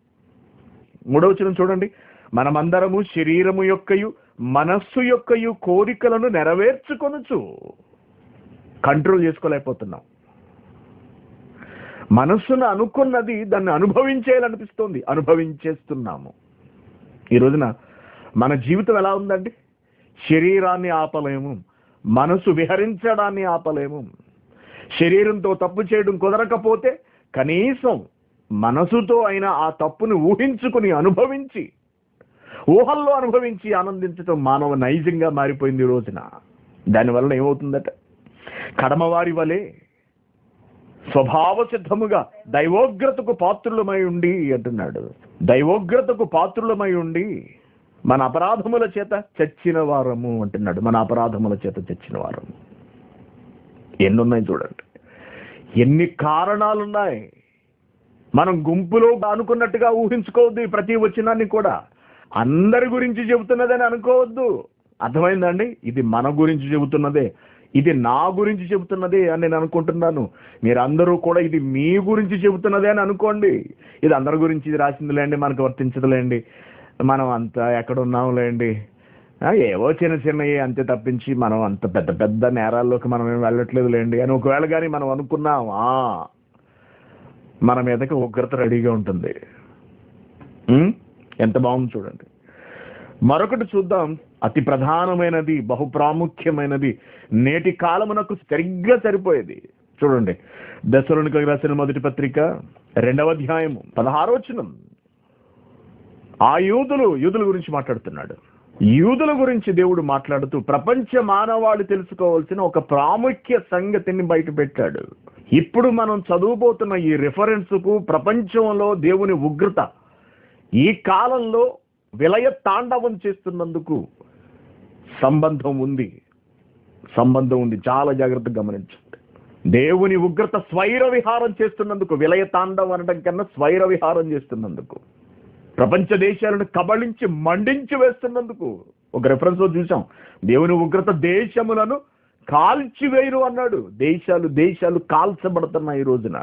మూడవచనం చూడండి మనమందరము శరీరము యొక్కయు మనస్సు యొక్కయు కోరికలను నెరవేర్చుకొనుచు కంట్రోల్ చేసుకోలేకపోతున్నాం మనస్సును అనుకున్నది దాన్ని అనుభవించేయాలనిపిస్తోంది అనుభవించేస్తున్నాము ఈ రోజున మన జీవితం ఎలా ఉందండి శరీరాన్ని ఆపలేము మనసు విహరించడాన్ని ఆపలేము శరీరంతో తప్పు చేయడం కుదరకపోతే కనీసం మనసుతో అయినా ఆ తప్పుని ఊహించుకుని అనుభవించి ఊహల్లో అనుభవించి ఆనందించడం మానవ నైజంగా మారిపోయింది ఈ రోజున దానివల్ల ఏమవుతుందట కడమవారి వలె స్వభావ సిద్ధముగా దైవోగ్రతకు పాత్రులమై ఉండి అంటున్నాడు దైవోగ్రతకు పాత్రులమై ఉండి మన అపరాధముల చేత చచ్చిన వారము అంటున్నాడు మన అపరాధముల చేత చచ్చిన వారము ఎన్నున్నాయి చూడండి ఎన్ని కారణాలున్నాయి మనం గుంపులో అనుకున్నట్టుగా ఊహించుకోవద్దు ఈ ప్రతి వచనాన్ని కూడా అందరి గురించి చెబుతున్నదని అనుకోవద్దు అర్థమైందండి ఇది మన గురించి చెబుతున్నదే ఇది నా గురించి చెబుతున్నదే అని నేను అనుకుంటున్నాను మీరందరూ కూడా ఇది మీ గురించి చెబుతున్నదే అని అనుకోండి ఇది అందరి గురించి ఇది రాసిందిలేండి మనకు వర్తించదులేండి మనం అంత ఎక్కడ ఉన్నాంలేండి ఆ, ఏవో చిన్న చిన్నవి అంతే తప్పించి మనం అంత పెద్ద పెద్ద నేరాల్లోకి మనం ఏం వెళ్ళట్లేదు లేండి అని ఒకవేళ కానీ మనం అనుకున్నాం ఆ, మన మీదకి ఉగ్రత రెడీగా ఉంటుంది ఉం? ఎంత బాగుంది చూడండి మరొకటి చూద్దాం అతి ప్రధానమైనది బహు ప్రాముఖ్యమైనది నేటి కాలమునకు సరిగ్గా సరిపోయేది చూడండి దశలోనికి రాసిన మొదటి పత్రిక రెండవ అధ్యాయము పదహారోచనం ఆ యూదులు యూదుల గురించి మాట్లాడుతున్నాడు యూదుల గురించి దేవుడు మాట్లాడుతూ ప్రపంచ మానవాళి తెలుసుకోవాల్సిన ఒక ప్రాముఖ్య సంగతిని బయట పెట్టాడు ఇప్పుడు మనం చదువుబోతున్న ఈ రిఫరెన్స్ కు ప్రపంచంలో దేవుని ఉగ్రత ఈ కాలంలో విలయ తాండవం చేస్తున్నందుకు సంబంధం ఉంది సంబంధం ఉంది చాలా జాగ్రత్తగా గమనించండి దేవుని ఉగ్రత స్వైర విహారం చేస్తున్నందుకు విలయ తాండవం అనడం కన్నా స్వైర విహారం చేస్తున్నందుకు ప్రపంచ దేశాలను కబళించి మండించి వేస్తున్నందుకు ఒక రెఫరెన్స్ లో చూసాం దేవుని ఉగ్రత దేశములను కాల్చివేయరు అన్నాడు దేశాలు దేశాలు కాల్చబడుతున్నాయి ఈ రోజున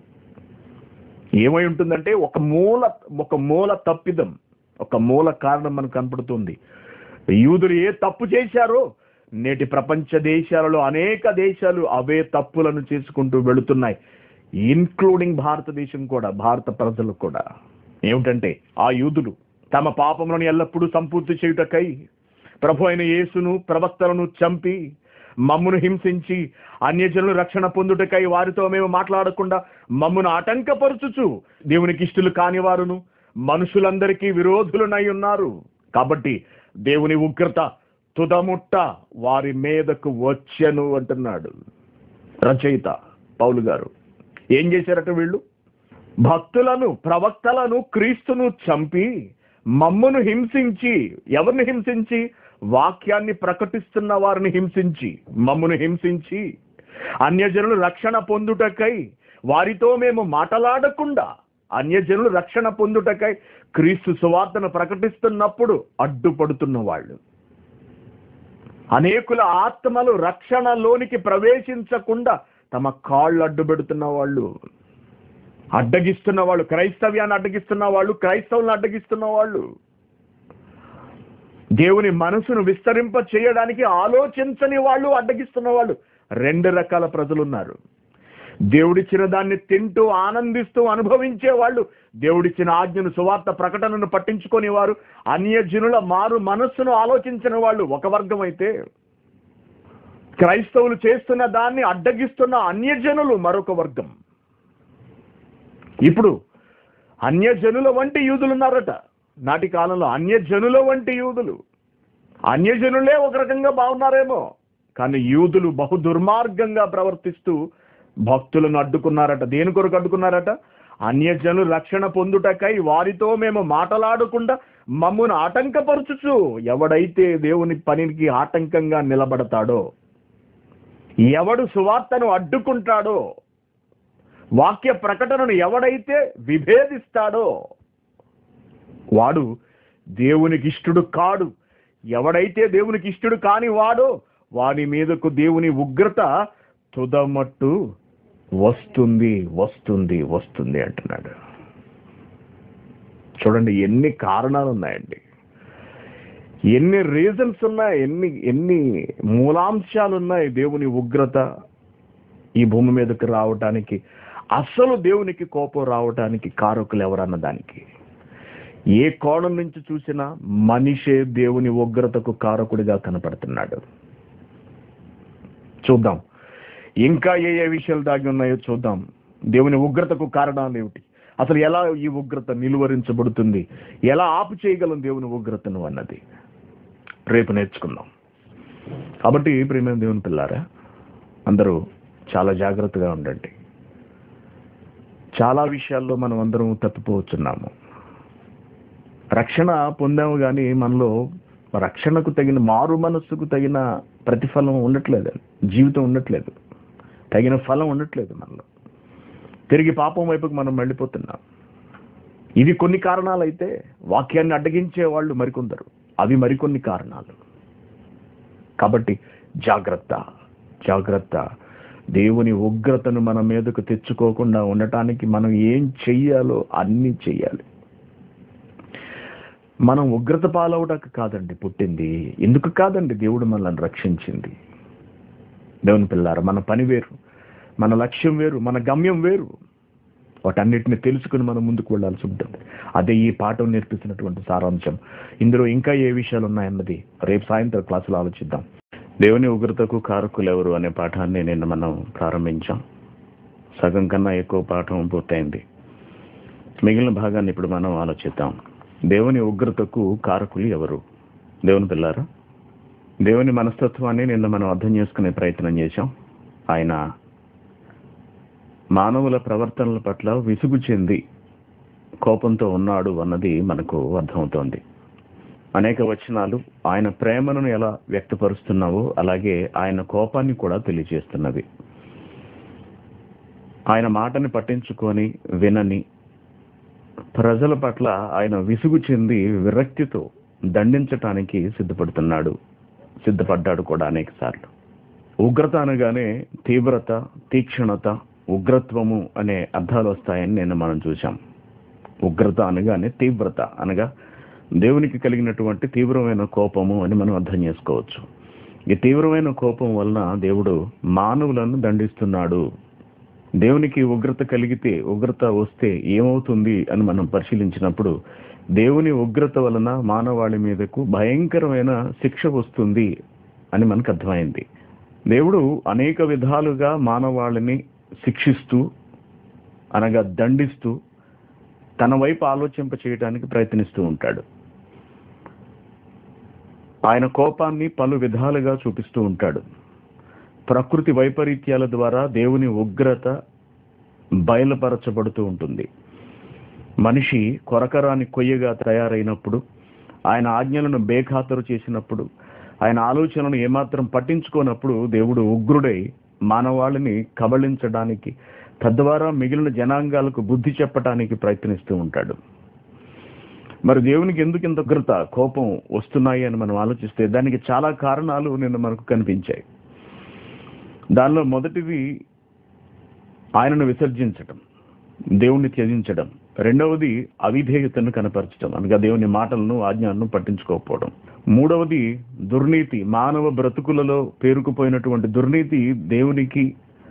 ఏమై ఉంటుందంటే ఒక మూల ఒక మూల తప్పిదం ఒక మూల కారణం మనకు కనపడుతుంది యూదులు ఏ తప్పు చేశారో నేటి ప్రపంచ దేశాలలో అనేక దేశాలు అవే తప్పులను చేసుకుంటూ వెళుతున్నాయి ఇన్క్లూడింగ్ భారతదేశం కూడా భారత ప్రజలు కూడా ఏమిటంటే ఆ యూదులు తమ పాపములను ఎల్లప్పుడూ సంపూర్తి చేయుటకై ప్రభు అయిన యేసును ప్రవక్తలను చంపి మమ్మును హింసించి అన్యజనులు రక్షణ పొందుటకై వారితో మేము మాట్లాడకుండా మమ్మును ఆటంకపరుచుచు దేవునికి ఇష్టలు కాని వారును మనుషులందరికీ విరోధులనై ఉన్నారు కాబట్టి దేవుని ఉగ్రత తుదముట్ట వారి మీదకు వచ్చెను అంటున్నాడు రచయిత పౌలు గారు ఏం చేశారట వీళ్ళు భక్తులను ప్రవక్తలను క్రీస్తును చంపి మమ్మును హింసించి ఎవరిని హింసించి వాక్యాన్ని ప్రకటిస్తున్న వారిని హింసించి మమ్మును హింసించి అన్యజనులు రక్షణ పొందుటకై వారితో మేము మాటలాడకుండా అన్యజనులు రక్షణ పొందుటకై క్రీస్తు సువార్తను ప్రకటిస్తున్నప్పుడు అడ్డుపడుతున్న వాళ్ళు అనేకుల ఆత్మలు రక్షణలోనికి ప్రవేశించకుండా తమ కాళ్ళు అడ్డు పెడుతున్న వాళ్ళు అడ్డగిస్తున్న వాళ్ళు క్రైస్తవ్యాన్ని అడ్డగిస్తున్న వాళ్ళు క్రైస్తవులను అడ్డగిస్తున్న వాళ్ళు దేవుని మనసును విస్తరింప చేయడానికి ఆలోచించని వాళ్ళు అడ్డగిస్తున్న వాళ్ళు రెండు రకాల ప్రజలు ఉన్నారు దేవుడిచ్చిన దాన్ని తింటూ ఆనందిస్తూ అనుభవించే వాళ్ళు దేవుడిచ్చిన ఆజ్ఞను సువార్త ప్రకటనను పట్టించుకొని వారు అన్యజనుల మారు మనస్సును ఆలోచించిన వాళ్ళు ఒక వర్గం అయితే క్రైస్తవులు చేస్తున్న దాన్ని అడ్డగిస్తున్న అన్యజనులు మరొక వర్గం ఇప్పుడు అన్యజనుల వంటి యూదులు ఉన్నారట నాటి కాలంలో అన్యజనుల వంటి యూదులు అన్యజనులే ఒక రకంగా బాగున్నారేమో కానీ యూదులు బహు దుర్మార్గంగా ప్రవర్తిస్తూ భక్తులను అడ్డుకున్నారట దేని కొరకు అడ్డుకున్నారట అన్యజనులు రక్షణ పొందుటకై వారితో మేము మాటలాడకుండా మమ్మును ఆటంకపరచుచు ఎవడైతే దేవుని పనికి ఆటంకంగా నిలబడతాడో ఎవడు సువార్తను అడ్డుకుంటాడో వాక్య ప్రకటనను ఎవడైతే విభేదిస్తాడో వాడు దేవునికి ఇష్టడు కాడు ఎవడైతే దేవునికి ఇష్టడు కాని వాడో వాని మీదకు దేవుని ఉగ్రత తుదమట్టు వస్తుంది వస్తుంది వస్తుంది అంటున్నాడు చూడండి ఎన్ని కారణాలు ఉన్నాయండి ఎన్ని రీజన్స్ ఉన్నాయి ఎన్ని ఎన్ని మూలాంశాలు ఉన్నాయి దేవుని ఉగ్రత ఈ భూమి మీదకి రావటానికి అసలు దేవునికి కోపం రావడానికి కారకులు ఎవరన్న దానికి ఏ కోణం నుంచి చూసినా మనిషే దేవుని ఉగ్రతకు కారకుడిగా కనపడుతున్నాడు చూద్దాం ఇంకా ఏ ఏ విషయాలు దాగి ఉన్నాయో చూద్దాం దేవుని ఉగ్రతకు కారణాలు ఏమిటి అసలు ఎలా ఈ ఉగ్రత నిలువరించబడుతుంది ఎలా ఆపు చేయగలం దేవుని ఉగ్రతను అన్నది రేపు నేర్చుకుందాం కాబట్టి ప్రేమ దేవుని పిల్లారా అందరూ చాలా జాగ్రత్తగా ఉండండి చాలా విషయాల్లో మనం అందరం తప్పిపోవచ్చున్నాము రక్షణ పొందాము కానీ మనలో రక్షణకు తగిన మారు మనస్సుకు తగిన ప్రతిఫలం ఉండట్లేదు జీవితం ఉండట్లేదు తగిన ఫలం ఉండట్లేదు మనలో తిరిగి పాపం వైపుకి మనం వెళ్ళిపోతున్నాం ఇవి కొన్ని కారణాలు అయితే వాక్యాన్ని అడ్డగించే వాళ్ళు మరికొందరు అవి మరికొన్ని కారణాలు కాబట్టి జాగ్రత్త జాగ్రత్త దేవుని ఉగ్రతను మన మీదకు తెచ్చుకోకుండా ఉండటానికి మనం ఏం చెయ్యాలో అన్నీ చెయ్యాలి మనం ఉగ్రత పాలవడానికి కాదండి పుట్టింది ఎందుకు కాదండి దేవుడు మనల్ని రక్షించింది దేవుని పిల్లారు మన పని వేరు మన లక్ష్యం వేరు మన గమ్యం వేరు వాటన్నిటిని తెలుసుకుని మనం ముందుకు వెళ్ళాల్సి ఉంటుంది అదే ఈ పాఠం నేర్పిస్తున్నటువంటి సారాంశం ఇందులో ఇంకా ఏ విషయాలు ఉన్నాయన్నది రేపు సాయంత్రం క్లాసులో ఆలోచిద్దాం దేవుని ఉగ్రతకు కారకులు ఎవరు అనే పాఠాన్ని నిన్న మనం ప్రారంభించాం సగం కన్నా ఎక్కువ పాఠం పూర్తయింది మిగిలిన భాగాన్ని ఇప్పుడు మనం ఆలోచిద్దాం దేవుని ఉగ్రతకు కారకులు ఎవరు దేవుని పిల్లారా దేవుని మనస్తత్వాన్ని నిన్న మనం అర్థం చేసుకునే ప్రయత్నం చేశాం ఆయన మానవుల ప్రవర్తనల పట్ల విసుగు చెంది కోపంతో ఉన్నాడు అన్నది మనకు అర్థమవుతోంది అనేక వచనాలు ఆయన ప్రేమను ఎలా వ్యక్తపరుస్తున్నావో అలాగే ఆయన కోపాన్ని కూడా తెలియజేస్తున్నవి ఆయన మాటని పట్టించుకొని వినని ప్రజల పట్ల ఆయన విసుగు చెంది విరక్తితో దండించటానికి సిద్ధపడుతున్నాడు సిద్ధపడ్డాడు కూడా అనేక సార్లు ఉగ్రత అనగానే తీవ్రత తీక్షణత ఉగ్రత్వము అనే అర్థాలు వస్తాయని నేను మనం చూశాం ఉగ్రత అనగానే తీవ్రత అనగా దేవునికి కలిగినటువంటి తీవ్రమైన కోపము అని మనం అర్థం చేసుకోవచ్చు ఈ తీవ్రమైన కోపం వలన దేవుడు మానవులను దండిస్తున్నాడు దేవునికి ఉగ్రత కలిగితే ఉగ్రత వస్తే ఏమవుతుంది అని మనం పరిశీలించినప్పుడు దేవుని ఉగ్రత వలన మానవాళి మీదకు భయంకరమైన శిక్ష వస్తుంది అని మనకు అర్థమైంది దేవుడు అనేక విధాలుగా మానవాళిని శిక్షిస్తూ అనగా దండిస్తూ తన వైపు ఆలోచింప చేయడానికి ప్రయత్నిస్తూ ఉంటాడు ఆయన కోపాన్ని పలు విధాలుగా చూపిస్తూ ఉంటాడు ప్రకృతి వైపరీత్యాల ద్వారా దేవుని ఉగ్రత బయలుపరచబడుతూ ఉంటుంది మనిషి కొరకరాని కొయ్యగా తయారైనప్పుడు ఆయన ఆజ్ఞలను బేఖాతరు చేసినప్పుడు ఆయన ఆలోచనలను ఏమాత్రం పట్టించుకోనప్పుడు దేవుడు ఉగ్రుడై మానవాళిని కబళించడానికి తద్వారా మిగిలిన జనాంగాలకు బుద్ధి చెప్పడానికి ప్రయత్నిస్తూ ఉంటాడు మరి దేవునికి ఎందుకు ఇంత ఉగ్రత కోపం వస్తున్నాయి అని మనం ఆలోచిస్తే దానికి చాలా కారణాలు నిన్న మనకు కనిపించాయి దానిలో మొదటిది ఆయనను విసర్జించటం దేవుణ్ణి త్యజించడం రెండవది అవిధేయతను కనపరచడం అనగా దేవుని మాటలను ఆజ్ఞలను పట్టించుకోకపోవడం మూడవది దుర్నీతి మానవ బ్రతుకులలో పేరుకుపోయినటువంటి దుర్నీతి దేవునికి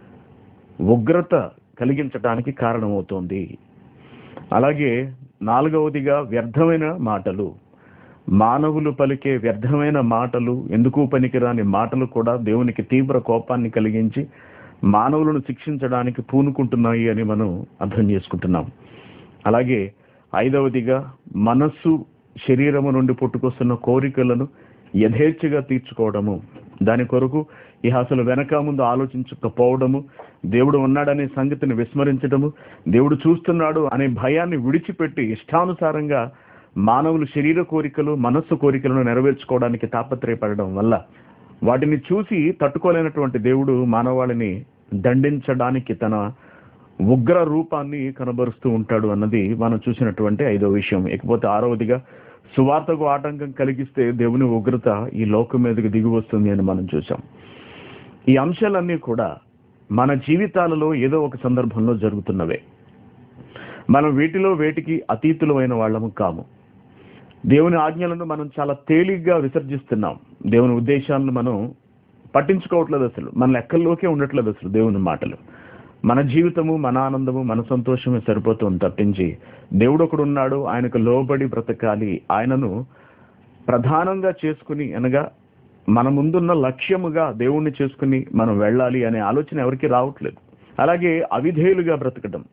ఉగ్రత కలిగించడానికి కారణమవుతోంది అలాగే నాలుగవదిగా వ్యర్థమైన మాటలు మానవులు పలికే వ్యర్థమైన మాటలు ఎందుకు పనికిరాని మాటలు కూడా దేవునికి తీవ్ర కోపాన్ని కలిగించి మానవులను శిక్షించడానికి పూనుకుంటున్నాయి అని మనం అర్థం చేసుకుంటున్నాం అలాగే ఐదవదిగా మనస్సు శరీరము నుండి పుట్టుకొస్తున్న కోరికలను యథేచ్ఛగా తీర్చుకోవడము దాని కొరకు ఇహ అసలు వెనక ముందు ఆలోచించకపోవడము దేవుడు ఉన్నాడనే సంగతిని విస్మరించడము దేవుడు చూస్తున్నాడు అనే భయాన్ని విడిచిపెట్టి ఇష్టానుసారంగా మానవులు శరీర కోరికలు మనస్సు కోరికలను నెరవేర్చుకోవడానికి తాపత్రయపడడం వల్ల వాటిని చూసి తట్టుకోలేనటువంటి దేవుడు మానవాళిని దండించడానికి తన ఉగ్ర రూపాన్ని కనబరుస్తూ ఉంటాడు అన్నది మనం చూసినటువంటి ఐదో విషయం ఇకపోతే ఆరవదిగా సువార్తకు ఆటంకం కలిగిస్తే దేవుని ఉగ్రత ఈ లోకం మీదకి దిగి వస్తుంది అని మనం చూసాం ఈ అంశాలన్నీ కూడా మన జీవితాలలో ఏదో ఒక సందర్భంలో జరుగుతున్నవే మనం వీటిలో వేటికి అతీతులమైన వాళ్ళము కాము దేవుని ఆజ్ఞలను మనం చాలా తేలిగ్గా విసర్జిస్తున్నాం దేవుని ఉద్దేశాలను మనం పట్టించుకోవట్లేదు అసలు మన లెక్కల్లోకే ఉండట్లేదు అసలు దేవుని మాటలు మన జీవితము మన ఆనందము మన సంతోషమే సరిపోతుంది తప్పించి దేవుడు ఒకడు ఉన్నాడు ఆయనకు లోబడి బ్రతకాలి ఆయనను ప్రధానంగా చేసుకుని అనగా మన ముందున్న లక్ష్యముగా దేవుణ్ణి చేసుకుని మనం వెళ్ళాలి అనే ఆలోచన ఎవరికి రావట్లేదు అలాగే అవిధేయులుగా బ్రతకడం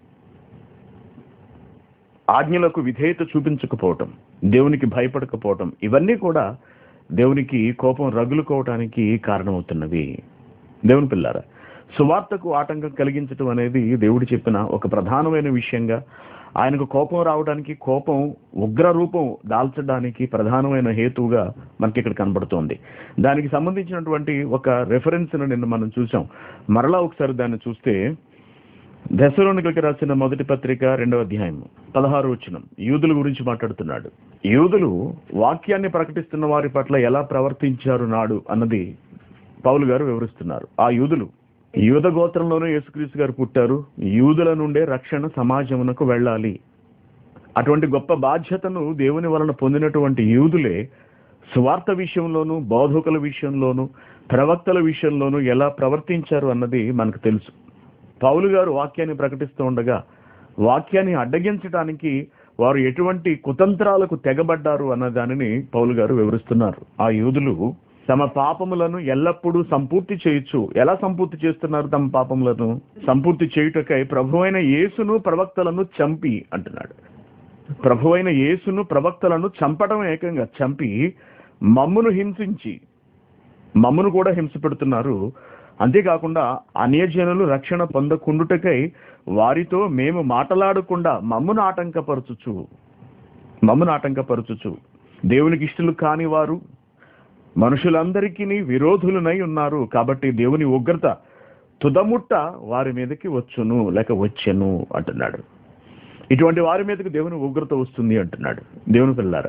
ఆజ్ఞలకు విధేయత చూపించకపోవటం దేవునికి భయపడకపోవటం ఇవన్నీ కూడా దేవునికి కోపం రగులుకోవటానికి కారణమవుతున్నవి దేవుని పిల్లారా సువార్తకు ఆటంకం కలిగించటం అనేది దేవుడు చెప్పిన ఒక ప్రధానమైన విషయంగా ఆయనకు కోపం రావడానికి కోపం ఉగ్ర రూపం దాల్చడానికి ప్రధానమైన హేతువుగా మనకి ఇక్కడ కనబడుతోంది దానికి సంబంధించినటువంటి ఒక రెఫరెన్స్ నిన్న మనం చూసాం మరలా ఒకసారి దాన్ని చూస్తే దశలోనికలకి రాసిన మొదటి పత్రిక రెండవ అధ్యాయం పదహారు వచనం యూదుల గురించి మాట్లాడుతున్నాడు యూదులు వాక్యాన్ని ప్రకటిస్తున్న వారి పట్ల ఎలా ప్రవర్తించారు నాడు అన్నది పౌలు గారు వివరిస్తున్నారు ఆ యూదులు యూద గోత్రంలోనే యేసుక్రీస్తు గారు పుట్టారు యూదుల నుండే రక్షణ సమాజమునకు వెళ్ళాలి అటువంటి గొప్ప బాధ్యతను దేవుని వలన పొందినటువంటి యూదులే స్వార్థ విషయంలోనూ బోధకుల విషయంలోనూ ప్రవక్తల విషయంలోనూ ఎలా ప్రవర్తించారు అన్నది మనకు తెలుసు పౌలు గారు వాక్యాన్ని ప్రకటిస్తూ ఉండగా వాక్యాన్ని అడ్డగించడానికి వారు ఎటువంటి కుతంత్రాలకు తెగబడ్డారు అన్న దానిని పౌలు గారు వివరిస్తున్నారు ఆ యూదులు తమ పాపములను ఎల్లప్పుడూ సంపూర్తి చేయొచ్చు ఎలా సంపూర్తి చేస్తున్నారు తమ పాపములను సంపూర్తి చేయుటకై ప్రభువైన యేసును ప్రవక్తలను చంపి అంటున్నాడు ప్రభువైన యేసును ప్రవక్తలను చంపడం ఏకంగా చంపి మమ్మును హింసించి మమ్మును కూడా హింస పెడుతున్నారు అంతేకాకుండా అన్యజనులు రక్షణ పొందకుండుటకై వారితో మేము మాటలాడకుండా మమ్మును ఆటంకపరచుచు మమ్మును ఆటంకపరచుచు దేవునికి ఇష్టలు కాని వారు మనుషులందరికీ విరోధులనై ఉన్నారు కాబట్టి దేవుని ఉగ్రత తుదముట్ట వారి మీదకి వచ్చును లేక వచ్చెను అంటున్నాడు ఇటువంటి వారి మీదకి దేవుని ఉగ్రత వస్తుంది అంటున్నాడు దేవుని పిల్లారా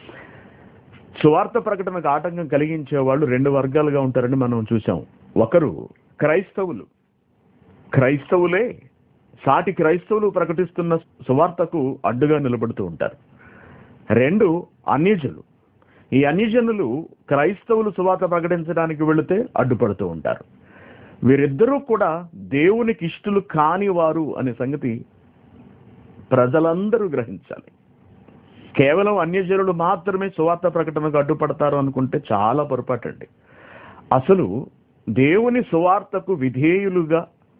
సువార్త ప్రకటనకు ఆటంకం కలిగించే వాళ్ళు రెండు వర్గాలుగా ఉంటారని మనం చూసాం ఒకరు క్రైస్తవులు క్రైస్తవులే సాటి క్రైస్తవులు ప్రకటిస్తున్న సువార్తకు అడ్డుగా నిలబడుతూ ఉంటారు రెండు అన్యజనులు ఈ అన్యజనులు క్రైస్తవులు సువార్త ప్రకటించడానికి వెళితే అడ్డుపడుతూ ఉంటారు వీరిద్దరూ కూడా దేవునికి ఇష్టలు కాని వారు అనే సంగతి ప్రజలందరూ గ్రహించాలి కేవలం అన్యజనులు మాత్రమే సువార్త ప్రకటనకు అడ్డుపడతారు అనుకుంటే చాలా పొరపాటండి అసలు దేవుని సువార్తకు విధేయులుగా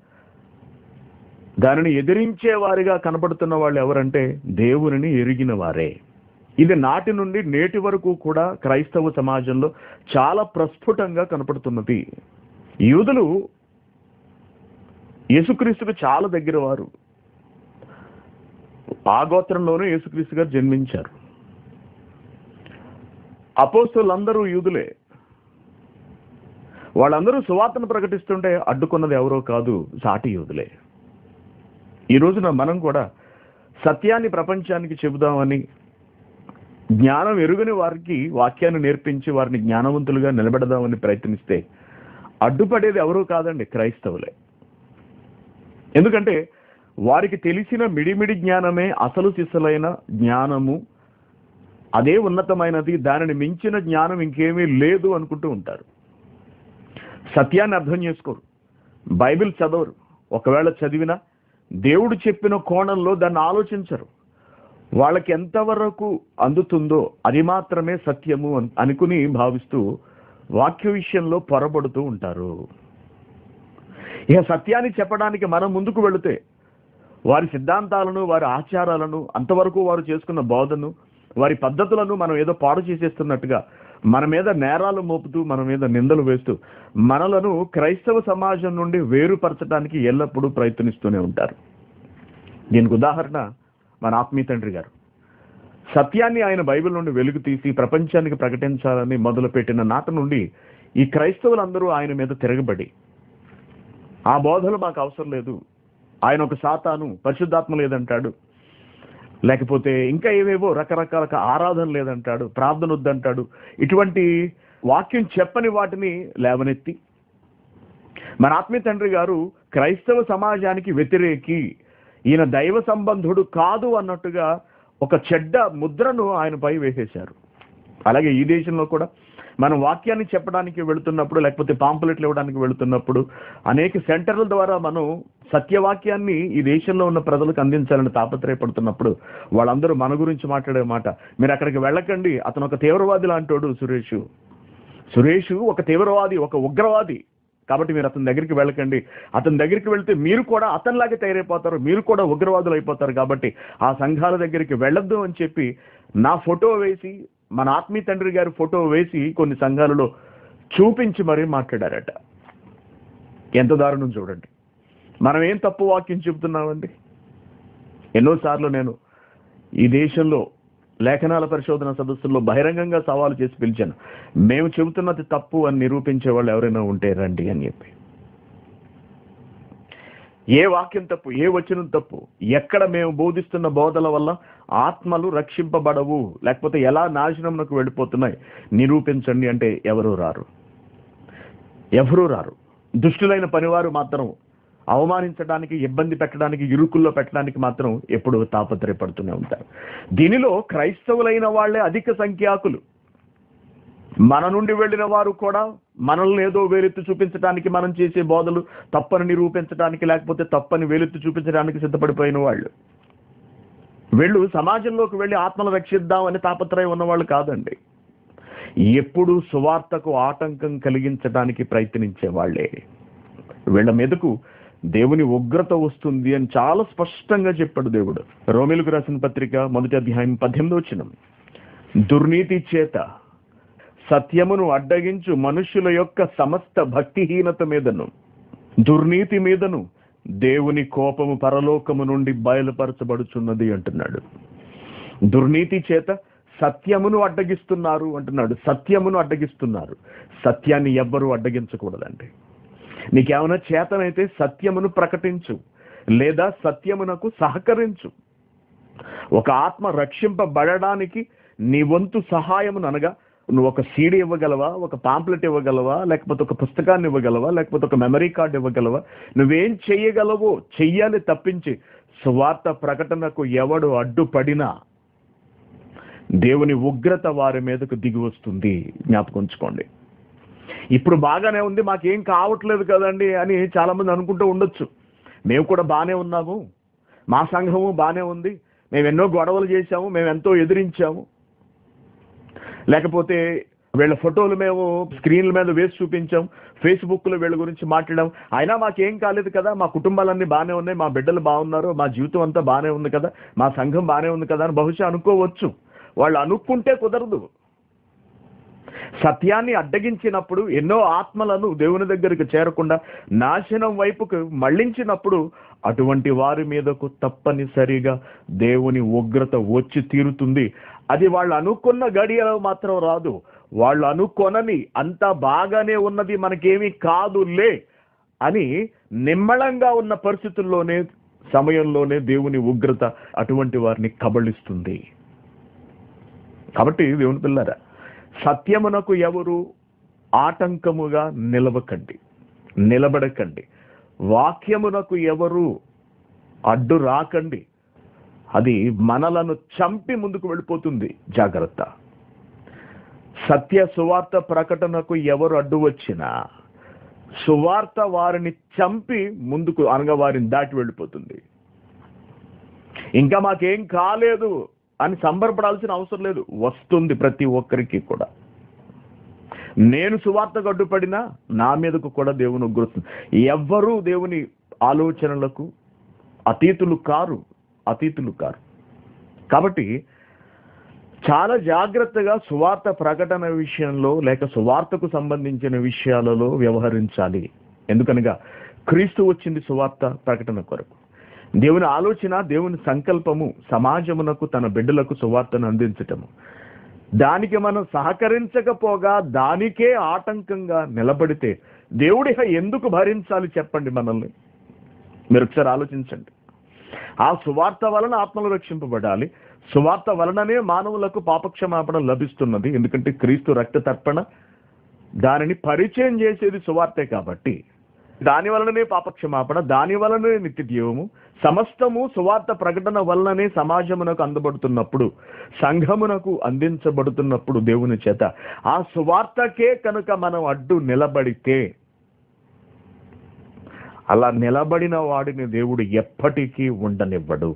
దానిని ఎదిరించే వారిగా కనబడుతున్న వాళ్ళు ఎవరంటే దేవునిని ఎరిగిన వారే ఇది నాటి నుండి నేటి వరకు కూడా క్రైస్తవ సమాజంలో చాలా ప్రస్ఫుటంగా కనపడుతున్నది యూదులు యేసుక్రీస్తుకు చాలా దగ్గర వారు ఆ గోత్రంలోనే యేసుక్రీస్తు గారు జన్మించారు అపోస్తులందరూ యూదులే వాళ్ళందరూ సువార్తను ప్రకటిస్తుంటే అడ్డుకున్నది ఎవరో కాదు సాటి యూదులే ఈ రోజున మనం కూడా సత్యాన్ని ప్రపంచానికి చెబుదామని జ్ఞానం ఎరుగని వారికి వాక్యాన్ని నేర్పించి వారిని జ్ఞానవంతులుగా నిలబెడదామని ప్రయత్నిస్తే అడ్డుపడేది ఎవరూ కాదండి క్రైస్తవులే ఎందుకంటే వారికి తెలిసిన మిడిమిడి జ్ఞానమే అసలు సిసలైన జ్ఞానము అదే ఉన్నతమైనది దానిని మించిన జ్ఞానం ఇంకేమీ లేదు అనుకుంటూ ఉంటారు సత్యాన్ని అర్థం చేసుకోరు బైబిల్ చదవరు ఒకవేళ చదివినా దేవుడు చెప్పిన కోణంలో దాన్ని ఆలోచించరు వాళ్ళకి ఎంతవరకు అందుతుందో అది మాత్రమే సత్యము అన్- అనుకుని భావిస్తూ వాక్య విషయంలో పొరబడుతూ ఉంటారు ఇక సత్యాన్ని చెప్పడానికి మనం ముందుకు వెళితే వారి సిద్ధాంతాలను వారి ఆచారాలను అంతవరకు వారు చేసుకున్న బోధను వారి పద్ధతులను మనం ఏదో పాడు చేసేస్తున్నట్టుగా మన మీద నేరాలు మోపుతూ మన మీద నిందలు వేస్తూ మనలను క్రైస్తవ సమాజం నుండి వేరుపరచడానికి ఎల్లప్పుడూ ప్రయత్నిస్తూనే ఉంటారు దీనికి ఉదాహరణ మన ఆత్మీయ తండ్రి గారు సత్యాన్ని ఆయన బైబిల్ నుండి వెలుగు తీసి ప్రపంచానికి ప్రకటించాలని మొదలుపెట్టిన నాట నుండి ఈ క్రైస్తవులందరూ ఆయన మీద తిరగబడి ఆ బోధలు మాకు అవసరం లేదు ఆయన ఒక సాతాను పరిశుద్ధాత్మ లేదంటాడు లేకపోతే ఇంకా ఏవేవో రకరకాల ఆరాధన లేదంటాడు ప్రార్థన వద్దంటాడు ఇటువంటి వాక్యం చెప్పని వాటిని లేవనెత్తి మన ఆత్మీయ తండ్రి గారు క్రైస్తవ సమాజానికి వ్యతిరేకి ఈయన దైవ సంబంధుడు కాదు అన్నట్టుగా ఒక చెడ్డ ముద్రను ఆయనపై వేసేశారు అలాగే ఈ దేశంలో కూడా మనం వాక్యాన్ని చెప్పడానికి వెళుతున్నప్పుడు లేకపోతే పాంపులెట్లు ఇవ్వడానికి వెళుతున్నప్పుడు అనేక సెంటర్ల ద్వారా మనం సత్యవాక్యాన్ని ఈ దేశంలో ఉన్న ప్రజలకు అందించాలని తాపత్రయపడుతున్నప్పుడు వాళ్ళందరూ మన గురించి మాట్లాడే మాట మీరు అక్కడికి వెళ్ళకండి అతను ఒక తీవ్రవాది లాంటోడు సురేష్ సురేష్ ఒక తీవ్రవాది ఒక ఉగ్రవాది కాబట్టి మీరు అతని దగ్గరికి వెళ్ళకండి అతని దగ్గరికి వెళ్తే మీరు కూడా అతనిలాగే తయారైపోతారు మీరు కూడా ఉగ్రవాదులు అయిపోతారు కాబట్టి ఆ సంఘాల దగ్గరికి వెళ్ళొద్దు అని చెప్పి నా ఫోటో వేసి మన ఆత్మీయ తండ్రి గారి ఫోటో వేసి కొన్ని సంఘాలలో చూపించి మరీ మాట్లాడారట ఎంత దారుణం చూడండి మనం ఏం తప్పు వాక్యం చెబుతున్నామండి ఎన్నోసార్లు నేను ఈ దేశంలో లేఖనాల పరిశోధన సదస్సుల్లో బహిరంగంగా సవాలు చేసి పిలిచాను మేము చెబుతున్నది తప్పు అని నిరూపించే వాళ్ళు ఎవరైనా ఉంటే రండి అని చెప్పి ఏ వాక్యం తప్పు ఏ వచనం తప్పు ఎక్కడ మేము బోధిస్తున్న బోధల వల్ల ఆత్మలు రక్షింపబడవు లేకపోతే ఎలా నాశనంలోకి వెళ్ళిపోతున్నాయి నిరూపించండి అంటే ఎవరూ రారు ఎవరూ రారు దుష్టులైన పనివారు మాత్రం అవమానించడానికి ఇబ్బంది పెట్టడానికి ఇరుకుల్లో పెట్టడానికి మాత్రం ఎప్పుడు తాపత్రయపడుతూనే ఉంటారు దీనిలో క్రైస్తవులైన వాళ్ళే అధిక సంఖ్యాకులు మన నుండి వెళ్ళిన వారు కూడా మనల్ని ఏదో వేలెత్తి చూపించడానికి మనం చేసే బోధలు తప్పని నిరూపించడానికి లేకపోతే తప్పని వేలెత్తి చూపించడానికి సిద్ధపడిపోయిన వాళ్ళు వీళ్ళు సమాజంలోకి వెళ్ళి ఆత్మలు రక్షిద్దామని తాపత్రయం ఉన్నవాళ్ళు కాదండి ఎప్పుడు సువార్తకు ఆటంకం కలిగించడానికి ప్రయత్నించే వాళ్ళే వీళ్ళ మీదకు దేవుని ఉగ్రత వస్తుంది అని చాలా స్పష్టంగా చెప్పాడు దేవుడు రోమిలకు రాసిన పత్రిక మొదటి అధ్యాయం పద్దెనిమిది వచ్చిన దుర్నీతి చేత సత్యమును అడ్డగించు మనుషుల యొక్క సమస్త భక్తిహీనత మీదను దుర్నీతి మీదను దేవుని కోపము పరలోకము నుండి బయలుపరచబడుచున్నది అంటున్నాడు దుర్నీతి చేత సత్యమును అడ్డగిస్తున్నారు అంటున్నాడు సత్యమును అడ్డగిస్తున్నారు సత్యాన్ని ఎవ్వరూ అడ్డగించకూడదండి నీకేమైనా చేతనైతే సత్యమును ప్రకటించు లేదా సత్యమునకు సహకరించు ఒక ఆత్మ రక్షింపబడడానికి నీ వంతు సహాయమును అనగా నువ్వు ఒక సీడీ ఇవ్వగలవా ఒక పాంప్లెట్ ఇవ్వగలవా లేకపోతే ఒక పుస్తకాన్ని ఇవ్వగలవా లేకపోతే ఒక మెమరీ కార్డు ఇవ్వగలవా నువ్వేం చెయ్యగలవో చెయ్యాలి తప్పించి స్వార్థ ప్రకటనకు ఎవడు అడ్డుపడినా దేవుని ఉగ్రత వారి మీదకు దిగి వస్తుంది జ్ఞాపకం ఉంచుకోండి ఇప్పుడు బాగానే ఉంది మాకేం కావట్లేదు కదండి అని చాలా మంది అనుకుంటూ ఉండొచ్చు మేము కూడా బాగానే ఉన్నాము మా సంఘము బాగానే ఉంది మేము ఎన్నో గొడవలు చేశాము మేము ఎంతో ఎదిరించాము లేకపోతే వీళ్ళ ఫోటోలు మేము స్క్రీన్ల మీద వేసి చూపించాం ఫేస్బుక్లో వీళ్ళ గురించి మాట్లాడాం అయినా మాకేం కాలేదు కదా మా కుటుంబాలన్నీ బాగానే ఉన్నాయి మా బిడ్డలు బాగున్నారు మా జీవితం అంతా బాగానే ఉంది కదా మా సంఘం బాగానే ఉంది కదా అని బహుశా అనుకోవచ్చు వాళ్ళు అనుకుంటే కుదరదు సత్యాన్ని అడ్డగించినప్పుడు ఎన్నో ఆత్మలను దేవుని దగ్గరికి చేరకుండా నాశనం వైపుకు మళ్లించినప్పుడు అటువంటి వారి మీదకు తప్పనిసరిగా దేవుని ఉగ్రత వచ్చి తీరుతుంది అది వాళ్ళు అనుకున్న గడియలో మాత్రం రాదు వాళ్ళు అనుకొనని అంత బాగానే ఉన్నది మనకేమీ కాదులే అని నిమ్మళంగా ఉన్న పరిస్థితుల్లోనే సమయంలోనే దేవుని ఉగ్రత అటువంటి వారిని కబళిస్తుంది కాబట్టి దేవుని పిల్లరా సత్యమునకు ఎవరు ఆటంకముగా నిలవకండి నిలబడకండి వాక్యమునకు ఎవరు అడ్డు రాకండి అది మనలను చంపి ముందుకు వెళ్ళిపోతుంది జాగ్రత్త సత్య సువార్త ప్రకటనకు ఎవరు అడ్డు వచ్చినా సువార్త వారిని చంపి ముందుకు అనగా వారిని దాటి వెళ్ళిపోతుంది ఇంకా మాకేం కాలేదు అని సంబరపడాల్సిన అవసరం లేదు వస్తుంది ప్రతి ఒక్కరికి కూడా నేను సువార్తకు అడ్డుపడినా నా మీదకు కూడా దేవుని ఉగ్రస్తుంది ఎవ్వరూ దేవుని ఆలోచనలకు అతీతులు కారు అతీతులు కారు కాబట్టి చాలా జాగ్రత్తగా సువార్త ప్రకటన విషయంలో లేక సువార్తకు సంబంధించిన విషయాలలో వ్యవహరించాలి ఎందుకనగా క్రీస్తు వచ్చింది సువార్త ప్రకటన కొరకు దేవుని ఆలోచన దేవుని సంకల్పము సమాజమునకు తన బిడ్డలకు సువార్తను అందించటము దానికి మనం సహకరించకపోగా దానికే ఆటంకంగా నిలబడితే దేవుడిహ ఎందుకు భరించాలి చెప్పండి మనల్ని మీరు ఒకసారి ఆలోచించండి ఆ సువార్త వలన ఆత్మలు రక్షింపబడాలి సువార్త వలననే మానవులకు పాపక్షమాపణ లభిస్తున్నది ఎందుకంటే క్రీస్తు రక్త తర్పణ దానిని పరిచయం చేసేది సువార్తే కాబట్టి దాని వలననే పాపక్షమాపణ దాని వలనే నిత్య జీవము సమస్తము సువార్త ప్రకటన వలననే సమాజమునకు అందబడుతున్నప్పుడు సంఘమునకు అందించబడుతున్నప్పుడు దేవుని చేత ఆ సువార్తకే కనుక మనం అడ్డు నిలబడితే అలా నిలబడిన వాడిని దేవుడు ఎప్పటికీ ఉండనివ్వడు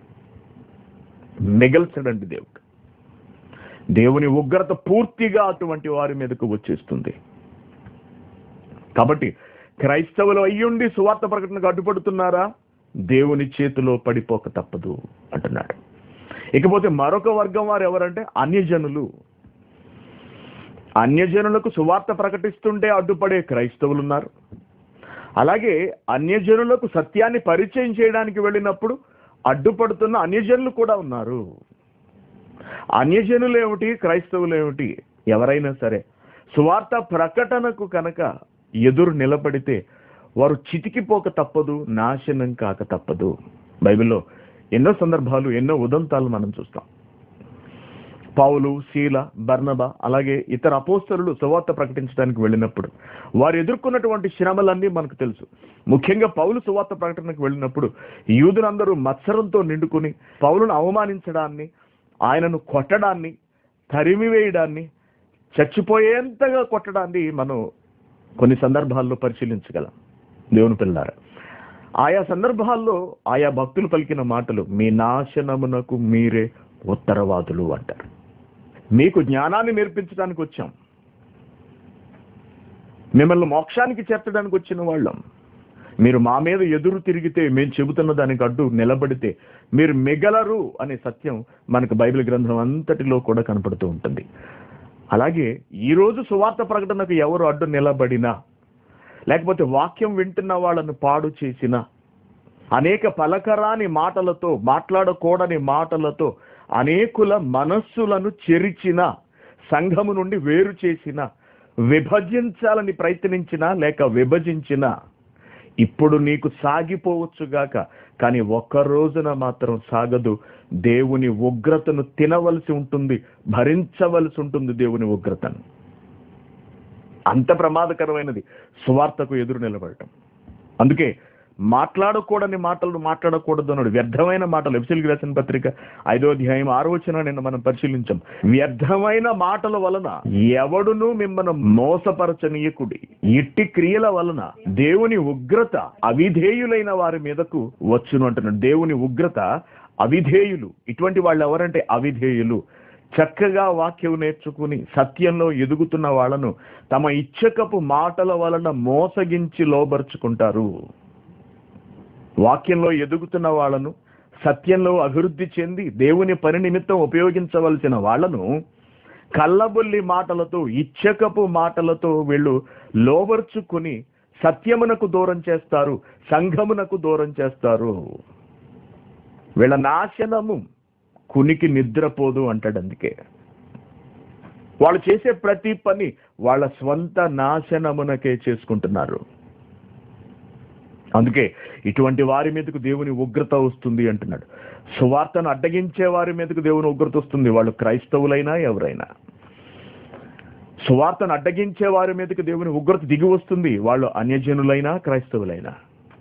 మిగల్చడండి దేవుడు దేవుని ఉగ్రత పూర్తిగా అటువంటి వారి మీదకు వచ్చేస్తుంది కాబట్టి క్రైస్తవులు అయ్యుండి సువార్త ప్రకటనకు అడ్డుపడుతున్నారా దేవుని చేతిలో పడిపోక తప్పదు అంటున్నాడు ఇకపోతే మరొక వర్గం వారు ఎవరంటే అన్యజనులు అన్యజనులకు సువార్త ప్రకటిస్తుంటే అడ్డుపడే క్రైస్తవులు ఉన్నారు అలాగే అన్యజనులకు సత్యాన్ని పరిచయం చేయడానికి వెళ్ళినప్పుడు అడ్డుపడుతున్న అన్యజనులు కూడా ఉన్నారు అన్యజనులు ఏమిటి క్రైస్తవులు ఏమిటి ఎవరైనా సరే సువార్త ప్రకటనకు కనుక ఎదురు నిలబడితే వారు చితికిపోక తప్పదు నాశనం కాక తప్పదు బైబిల్లో ఎన్నో సందర్భాలు ఎన్నో ఉదంతాలు మనం చూస్తాం పౌలు శీల బర్నబ అలాగే ఇతర అపోస్తరులు సువార్త ప్రకటించడానికి వెళ్ళినప్పుడు వారు ఎదుర్కొన్నటువంటి శ్రమలన్నీ మనకు తెలుసు ముఖ్యంగా పౌలు సువార్త ప్రకటనకు వెళ్ళినప్పుడు యూదులందరూ మత్సరంతో నిండుకుని పౌలును అవమానించడాన్ని ఆయనను కొట్టడాన్ని తరిమివేయడాన్ని చచ్చిపోయేంతగా కొట్టడాన్ని మనం కొన్ని సందర్భాల్లో పరిశీలించగలం దేవుని పిల్లారా ఆయా సందర్భాల్లో ఆయా భక్తులు పలికిన మాటలు మీ నాశనమునకు మీరే ఉత్తరవాదులు అంటారు మీకు జ్ఞానాన్ని నేర్పించడానికి వచ్చాం మిమ్మల్ని మోక్షానికి చేర్చడానికి వచ్చిన వాళ్ళం మీరు మా మీద ఎదురు తిరిగితే మేము చెబుతున్న దానికి అడ్డు నిలబడితే మీరు మిగలరు అనే సత్యం మనకు బైబిల్ గ్రంథం అంతటిలో కూడా కనపడుతూ ఉంటుంది అలాగే ఈ రోజు సువార్త ప్రకటనకు ఎవరు అడ్డు నిలబడినా లేకపోతే వాక్యం వింటున్న వాళ్ళను పాడు చేసిన అనేక పలకరాని మాటలతో మాట్లాడకూడని మాటలతో అనేకుల మనస్సులను చెరిచిన సంఘము నుండి వేరు చేసిన విభజించాలని ప్రయత్నించిన లేక విభజించిన ఇప్పుడు నీకు సాగిపోవచ్చుగాక కానీ ఒక్క రోజున మాత్రం సాగదు దేవుని ఉగ్రతను తినవలసి ఉంటుంది భరించవలసి ఉంటుంది దేవుని ఉగ్రతను అంత ప్రమాదకరమైనది సువార్తకు ఎదురు నిలబడటం అందుకే మాట్లాడకూడని మాటలు మాట్లాడకూడదు అన్నాడు వ్యర్థమైన మాటలు ఎఫ్సిల్ రాసిన పత్రిక ఐదో అధ్యాయం ఆరో వచ్చిన నిన్న మనం పరిశీలించాం వ్యర్థమైన మాటల వలన ఎవడును మిమ్మల్ని మోసపరచనీయకుడి ఇట్టి క్రియల వలన దేవుని ఉగ్రత అవిధేయులైన వారి మీదకు వచ్చును అంటున్నాడు దేవుని ఉగ్రత అవిధేయులు ఇటువంటి వాళ్ళు ఎవరంటే అవిధేయులు చక్కగా వాక్యం నేర్చుకుని సత్యంలో ఎదుగుతున్న వాళ్ళను తమ ఇచ్చకపు మాటల వలన మోసగించి లోబరుచుకుంటారు వాక్యంలో ఎదుగుతున్న వాళ్ళను సత్యంలో అభివృద్ధి చెంది దేవుని పని నిమిత్తం ఉపయోగించవలసిన వాళ్ళను కళ్ళబుల్లి మాటలతో ఇచ్చకపు మాటలతో వీళ్ళు లోబర్చుకుని సత్యమునకు దూరం చేస్తారు సంఘమునకు దూరం చేస్తారు వీళ్ళ నాశనము కునికి నిద్రపోదు అంటాడు అందుకే వాళ్ళు చేసే ప్రతి పని వాళ్ళ స్వంత నాశనమునకే చేసుకుంటున్నారు అందుకే ఇటువంటి వారి మీదకు దేవుని ఉగ్రత వస్తుంది అంటున్నాడు సువార్తను అడ్డగించే వారి మీదకు దేవుని ఉగ్రత వస్తుంది వాళ్ళు క్రైస్తవులైనా ఎవరైనా సువార్తను అడ్డగించే వారి మీదకు దేవుని ఉగ్రత దిగి వస్తుంది వాళ్ళు అన్యజనులైనా క్రైస్తవులైనా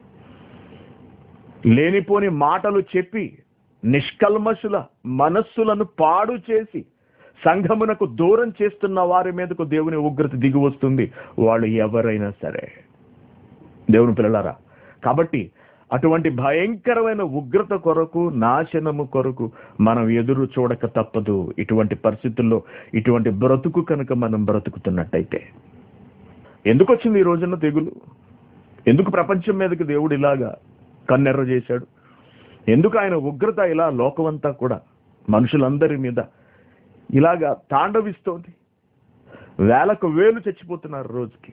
లేనిపోని మాటలు చెప్పి నిష్కల్మషుల మనస్సులను పాడు చేసి సంఘమునకు దూరం చేస్తున్న వారి మీదకు దేవుని ఉగ్రత దిగి వస్తుంది వాళ్ళు ఎవరైనా సరే దేవుని పిల్లలారా కాబట్టి అటువంటి భయంకరమైన ఉగ్రత కొరకు నాశనము కొరకు మనం ఎదురు చూడక తప్పదు ఇటువంటి పరిస్థితుల్లో ఇటువంటి బ్రతుకు కనుక మనం బ్రతుకుతున్నట్టయితే ఎందుకు వచ్చింది ఈ రోజున తెగులు ఎందుకు ప్రపంచం మీదకి దేవుడు ఇలాగా కన్నెర్ర చేశాడు ఎందుకు ఆయన ఉగ్రత ఇలా లోకమంతా కూడా మనుషులందరి మీద ఇలాగా తాండవిస్తోంది వేలకు వేలు చచ్చిపోతున్నారు రోజుకి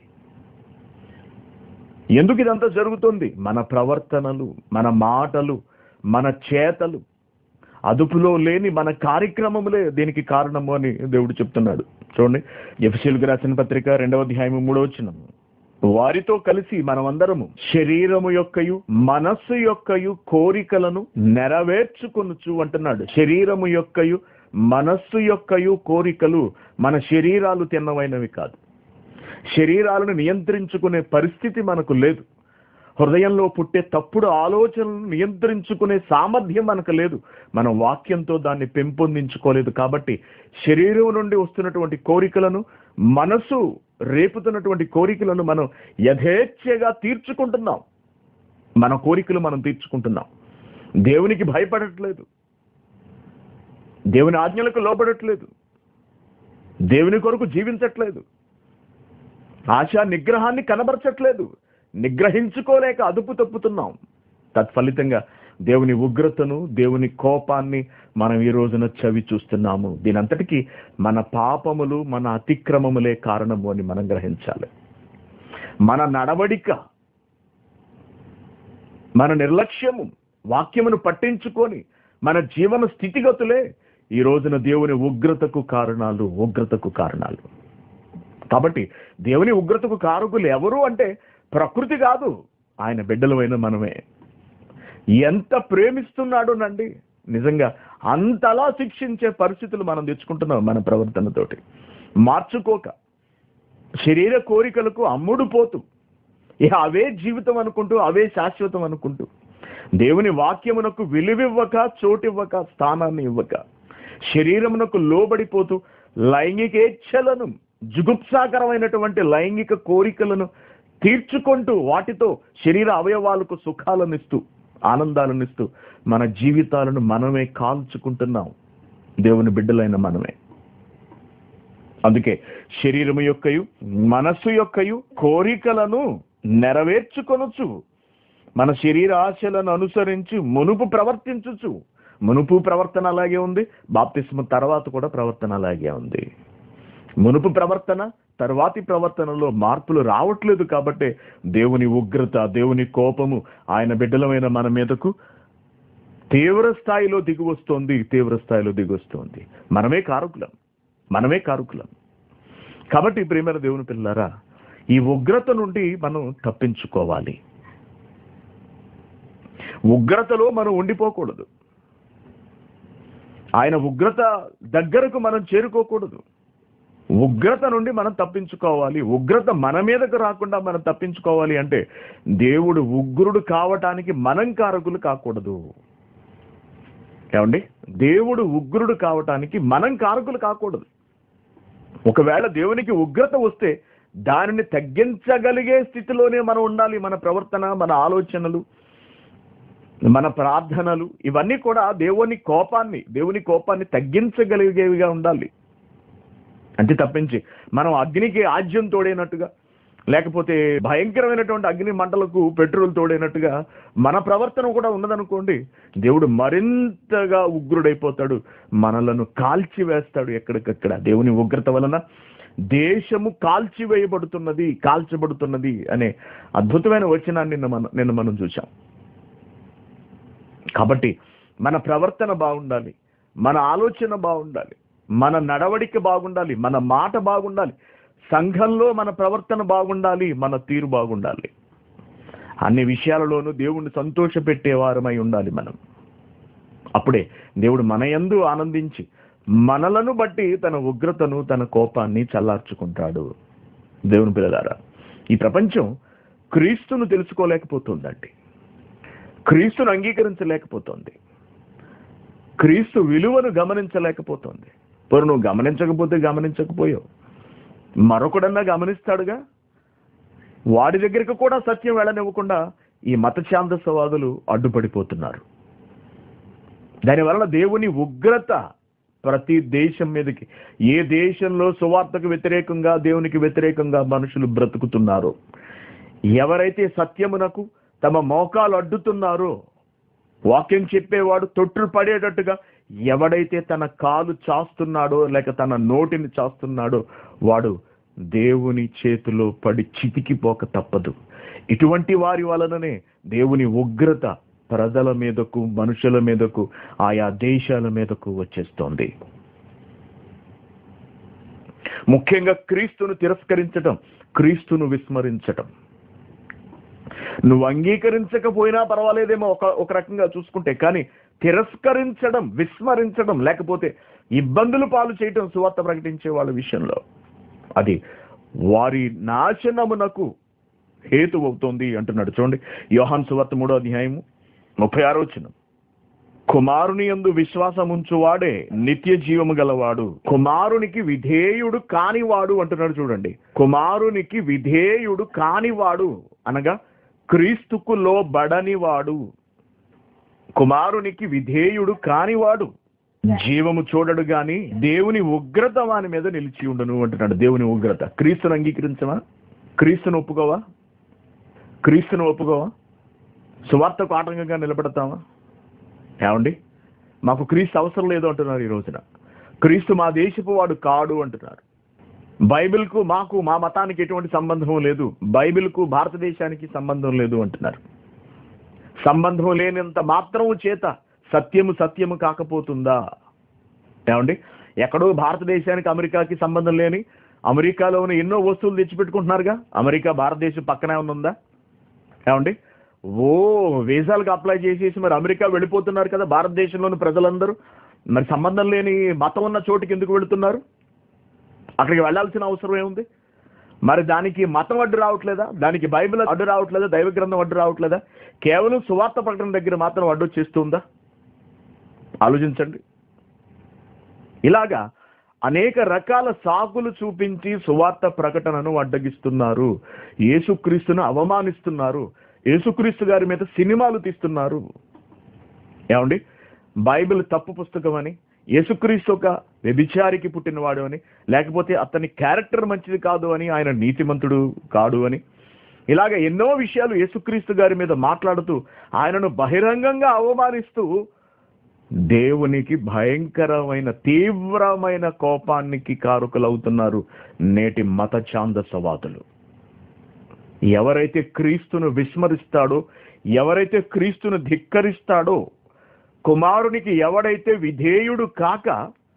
ఎందుకు ఇదంతా జరుగుతుంది మన ప్రవర్తనలు మన మాటలు మన చేతలు అదుపులో లేని మన కార్యక్రమములే దీనికి కారణము అని దేవుడు చెప్తున్నాడు చూడండి ఎఫ్సీలకు రాసిన పత్రిక రెండవ అధ్యాయం మూడవ వచ్చిన వారితో కలిసి మనమందరము శరీరము యొక్కయు మనస్సు యొక్కయు కోరికలను నెరవేర్చుకొనుచు అంటున్నాడు శరీరము యొక్కయు మనస్సు యొక్కయు కోరికలు మన శరీరాలు తిన్నవైనవి కాదు శరీరాలను నియంత్రించుకునే పరిస్థితి మనకు లేదు హృదయంలో పుట్టే తప్పుడు ఆలోచనలను నియంత్రించుకునే సామర్థ్యం మనకు లేదు మన వాక్యంతో దాన్ని పెంపొందించుకోలేదు కాబట్టి శరీరం నుండి వస్తున్నటువంటి కోరికలను మనసు రేపుతున్నటువంటి కోరికలను మనం యథేచ్ఛగా తీర్చుకుంటున్నాం మన కోరికలు మనం తీర్చుకుంటున్నాం దేవునికి భయపడట్లేదు దేవుని ఆజ్ఞలకు లోబడట్లేదు దేవుని కొరకు జీవించట్లేదు ఆశా నిగ్రహాన్ని కనబరచట్లేదు నిగ్రహించుకోలేక అదుపు తప్పుతున్నాం తత్ఫలితంగా దేవుని ఉగ్రతను దేవుని కోపాన్ని మనం ఈ రోజున చవి చూస్తున్నాము దీనంతటికీ మన పాపములు మన అతిక్రమములే కారణము అని మనం గ్రహించాలి మన నడవడిక మన నిర్లక్ష్యము వాక్యమును పట్టించుకొని మన జీవన స్థితిగతులే ఈ రోజున దేవుని ఉగ్రతకు కారణాలు ఉగ్రతకు కారణాలు కాబట్టి దేవుని ఉగ్రతకు కారకులు ఎవరు అంటే ప్రకృతి కాదు ఆయన బిడ్డలమైన మనమే ఎంత ప్రేమిస్తున్నాడు నండి నిజంగా అంతలా శిక్షించే పరిస్థితులు మనం తెచ్చుకుంటున్నాం మన ప్రవర్తనతోటి మార్చుకోక శరీర కోరికలకు అమ్ముడు పోతూ ఇక అవే జీవితం అనుకుంటూ అవే శాశ్వతం అనుకుంటూ దేవుని వాక్యమునకు విలువివ్వక చోటివ్వక స్థానాన్ని ఇవ్వక శరీరమునకు లోబడిపోతూ లైంగికేచ్ఛలను జుగుప్సాకరమైనటువంటి లైంగిక కోరికలను తీర్చుకుంటూ వాటితో శరీర అవయవాలకు సుఖాలనిస్తూ ఆనందాలనిస్తూ మన జీవితాలను మనమే కాల్చుకుంటున్నాం దేవుని బిడ్డలైన మనమే అందుకే శరీరము యొక్కయు మనస్సు యొక్కయు కోరికలను నెరవేర్చుకొనొచ్చు మన శరీర ఆశలను అనుసరించి మునుపు ప్రవర్తించుచు మునుపు ప్రవర్తన అలాగే ఉంది బాప్తిస్మ తర్వాత కూడా ప్రవర్తన అలాగే ఉంది మునుపు ప్రవర్తన తర్వాతి ప్రవర్తనలో మార్పులు రావట్లేదు కాబట్టి దేవుని ఉగ్రత దేవుని కోపము ఆయన బిడ్డలమైన మన మీదకు తీవ్ర స్థాయిలో దిగి వస్తోంది తీవ్ర స్థాయిలో దిగి వస్తోంది మనమే కారకులం మనమే కారకులం కాబట్టి ప్రేమైన దేవుని పిల్లారా ఈ ఉగ్రత నుండి మనం తప్పించుకోవాలి ఉగ్రతలో మనం ఉండిపోకూడదు ఆయన ఉగ్రత దగ్గరకు మనం చేరుకోకూడదు ఉగ్రత నుండి మనం తప్పించుకోవాలి ఉగ్రత మన మీదకు రాకుండా మనం తప్పించుకోవాలి అంటే దేవుడు ఉగ్రుడు కావటానికి మనం కారకులు కాకూడదు ఏమండి దేవుడు ఉగ్రుడు కావటానికి మనం కారకులు కాకూడదు ఒకవేళ దేవునికి ఉగ్రత వస్తే దానిని తగ్గించగలిగే స్థితిలోనే మనం ఉండాలి మన ప్రవర్తన మన ఆలోచనలు మన ప్రార్థనలు ఇవన్నీ కూడా దేవుని కోపాన్ని దేవుని కోపాన్ని తగ్గించగలిగేవిగా ఉండాలి అంతే తప్పించి మనం అగ్నికి ఆజ్యం తోడైనట్టుగా లేకపోతే భయంకరమైనటువంటి అగ్ని మంటలకు పెట్రోల్ తోడైనట్టుగా మన ప్రవర్తన కూడా ఉన్నదనుకోండి దేవుడు మరింతగా ఉగ్రుడైపోతాడు మనలను కాల్చివేస్తాడు ఎక్కడికక్కడ దేవుని ఉగ్రత వలన దేశము కాల్చివేయబడుతున్నది కాల్చబడుతున్నది అనే అద్భుతమైన వచనాన్ని నిన్న మనం నిన్న మనం చూసాం కాబట్టి మన ప్రవర్తన బాగుండాలి మన ఆలోచన బాగుండాలి మన నడవడిక బాగుండాలి మన మాట బాగుండాలి సంఘంలో మన ప్రవర్తన బాగుండాలి మన తీరు బాగుండాలి అన్ని విషయాలలోనూ దేవుణ్ణి సంతోషపెట్టేవారమై ఉండాలి మనం అప్పుడే దేవుడు మన యందు ఆనందించి మనలను బట్టి తన ఉగ్రతను తన కోపాన్ని చల్లార్చుకుంటాడు దేవుని పిల్లలారా ఈ ప్రపంచం క్రీస్తును తెలుసుకోలేకపోతుందండి క్రీస్తును అంగీకరించలేకపోతుంది క్రీస్తు విలువను గమనించలేకపోతుంది పోరు నువ్వు గమనించకపోతే గమనించకపోయావు మరొకడన్నా గమనిస్తాడుగా వాడి దగ్గరికి కూడా సత్యం వెళ్ళనివ్వకుండా ఈ మత ఛాందసవాదులు అడ్డుపడిపోతున్నారు దానివలన దేవుని ఉగ్రత ప్రతి దేశం మీదకి ఏ దేశంలో సువార్తకు వ్యతిరేకంగా దేవునికి వ్యతిరేకంగా మనుషులు బ్రతుకుతున్నారో ఎవరైతే సత్యమునకు తమ మోకాలు అడ్డుతున్నారో వాక్యం చెప్పేవాడు తొట్టు పడేటట్టుగా ఎవడైతే తన కాలు చాస్తున్నాడో లేక తన నోటిని చాస్తున్నాడో వాడు దేవుని చేతిలో పడి చితికిపోక తప్పదు ఇటువంటి వారి వలననే దేవుని ఉగ్రత ప్రజల మీదకు మనుషుల మీదకు ఆయా దేశాల మీదకు వచ్చేస్తోంది ముఖ్యంగా క్రీస్తును తిరస్కరించటం క్రీస్తును విస్మరించటం నువ్వు అంగీకరించకపోయినా పర్వాలేదేమో ఒక ఒక రకంగా చూసుకుంటే కానీ తిరస్కరించడం విస్మరించడం లేకపోతే ఇబ్బందులు పాలు చేయటం సువార్త ప్రకటించే వాళ్ళ విషయంలో అది వారి నాశనమునకు హేతు అవుతోంది అంటున్నాడు చూడండి యోహాన్ సువార్త మూడో అధ్యాయము ముప్పై ఆరో వచ్చిన కుమారుని యందు విశ్వాసం ఉంచువాడే నిత్య జీవము గలవాడు కుమారునికి విధేయుడు కానివాడు అంటున్నాడు చూడండి కుమారునికి విధేయుడు కానివాడు అనగా క్రీస్తుకు లోబడనివాడు కుమారునికి విధేయుడు కానివాడు జీవము చూడడు గాని దేవుని ఉగ్రత వాని మీద నిలిచి ఉండును అంటున్నాడు దేవుని ఉగ్రత క్రీస్తును అంగీకరించవా క్రీస్తును ఒప్పుకోవా క్రీస్తును ఒప్పుకోవా సువార్తకు ఆటంకంగా నిలబడతావా ఏమండి మాకు క్రీస్తు అవసరం లేదు అంటున్నారు ఈ రోజున క్రీస్తు మా దేశపు వాడు కాడు అంటున్నారు బైబిల్కు మాకు మా మతానికి ఎటువంటి సంబంధం లేదు బైబిల్కు భారతదేశానికి సంబంధం లేదు అంటున్నారు సంబంధం లేనంత మాత్రము చేత సత్యము సత్యము కాకపోతుందా ఏమండి ఎక్కడో భారతదేశానికి అమెరికాకి సంబంధం లేని అమెరికాలో ఉన్న ఎన్నో వస్తువులు తెచ్చిపెట్టుకుంటున్నారుగా అమెరికా భారతదేశం పక్కనే ఉందా ఏమండి ఓ వీసాలకు అప్లై చేసేసి మరి అమెరికా వెళ్ళిపోతున్నారు కదా భారతదేశంలోని ప్రజలందరూ మరి సంబంధం లేని మతం ఉన్న చోటుకి ఎందుకు వెళుతున్నారు అక్కడికి వెళ్ళాల్సిన అవసరం ఏముంది మరి దానికి మతం అడ్డు రావట్లేదా దానికి బైబిల్ అడ్డు రావట్లేదా దైవ గ్రంథం అడ్డు రావట్లేదా కేవలం సువార్త ప్రకటన దగ్గర మాత్రం అడ్డు చేస్తుందా ఆలోచించండి ఇలాగా అనేక రకాల సాకులు చూపించి సువార్త ప్రకటనను అడ్డగిస్తున్నారు యేసుక్రీస్తును అవమానిస్తున్నారు యేసుక్రీస్తు గారి మీద సినిమాలు తీస్తున్నారు ఏమండి బైబిల్ తప్పు పుస్తకం అని యేసుక్రీస్తు ఒక వ్యభిచారికి పుట్టినవాడు అని లేకపోతే అతని క్యారెక్టర్ మంచిది కాదు అని ఆయన నీతిమంతుడు కాడు అని ఇలాగ ఎన్నో విషయాలు యేసుక్రీస్తు గారి మీద మాట్లాడుతూ ఆయనను బహిరంగంగా అవమానిస్తూ దేవునికి భయంకరమైన తీవ్రమైన కోపానికి కారుకలవుతున్నారు నేటి మత ఛాందసవాదులు ఎవరైతే క్రీస్తును విస్మరిస్తాడో ఎవరైతే క్రీస్తును ధిక్కరిస్తాడో కుమారునికి ఎవడైతే విధేయుడు కాక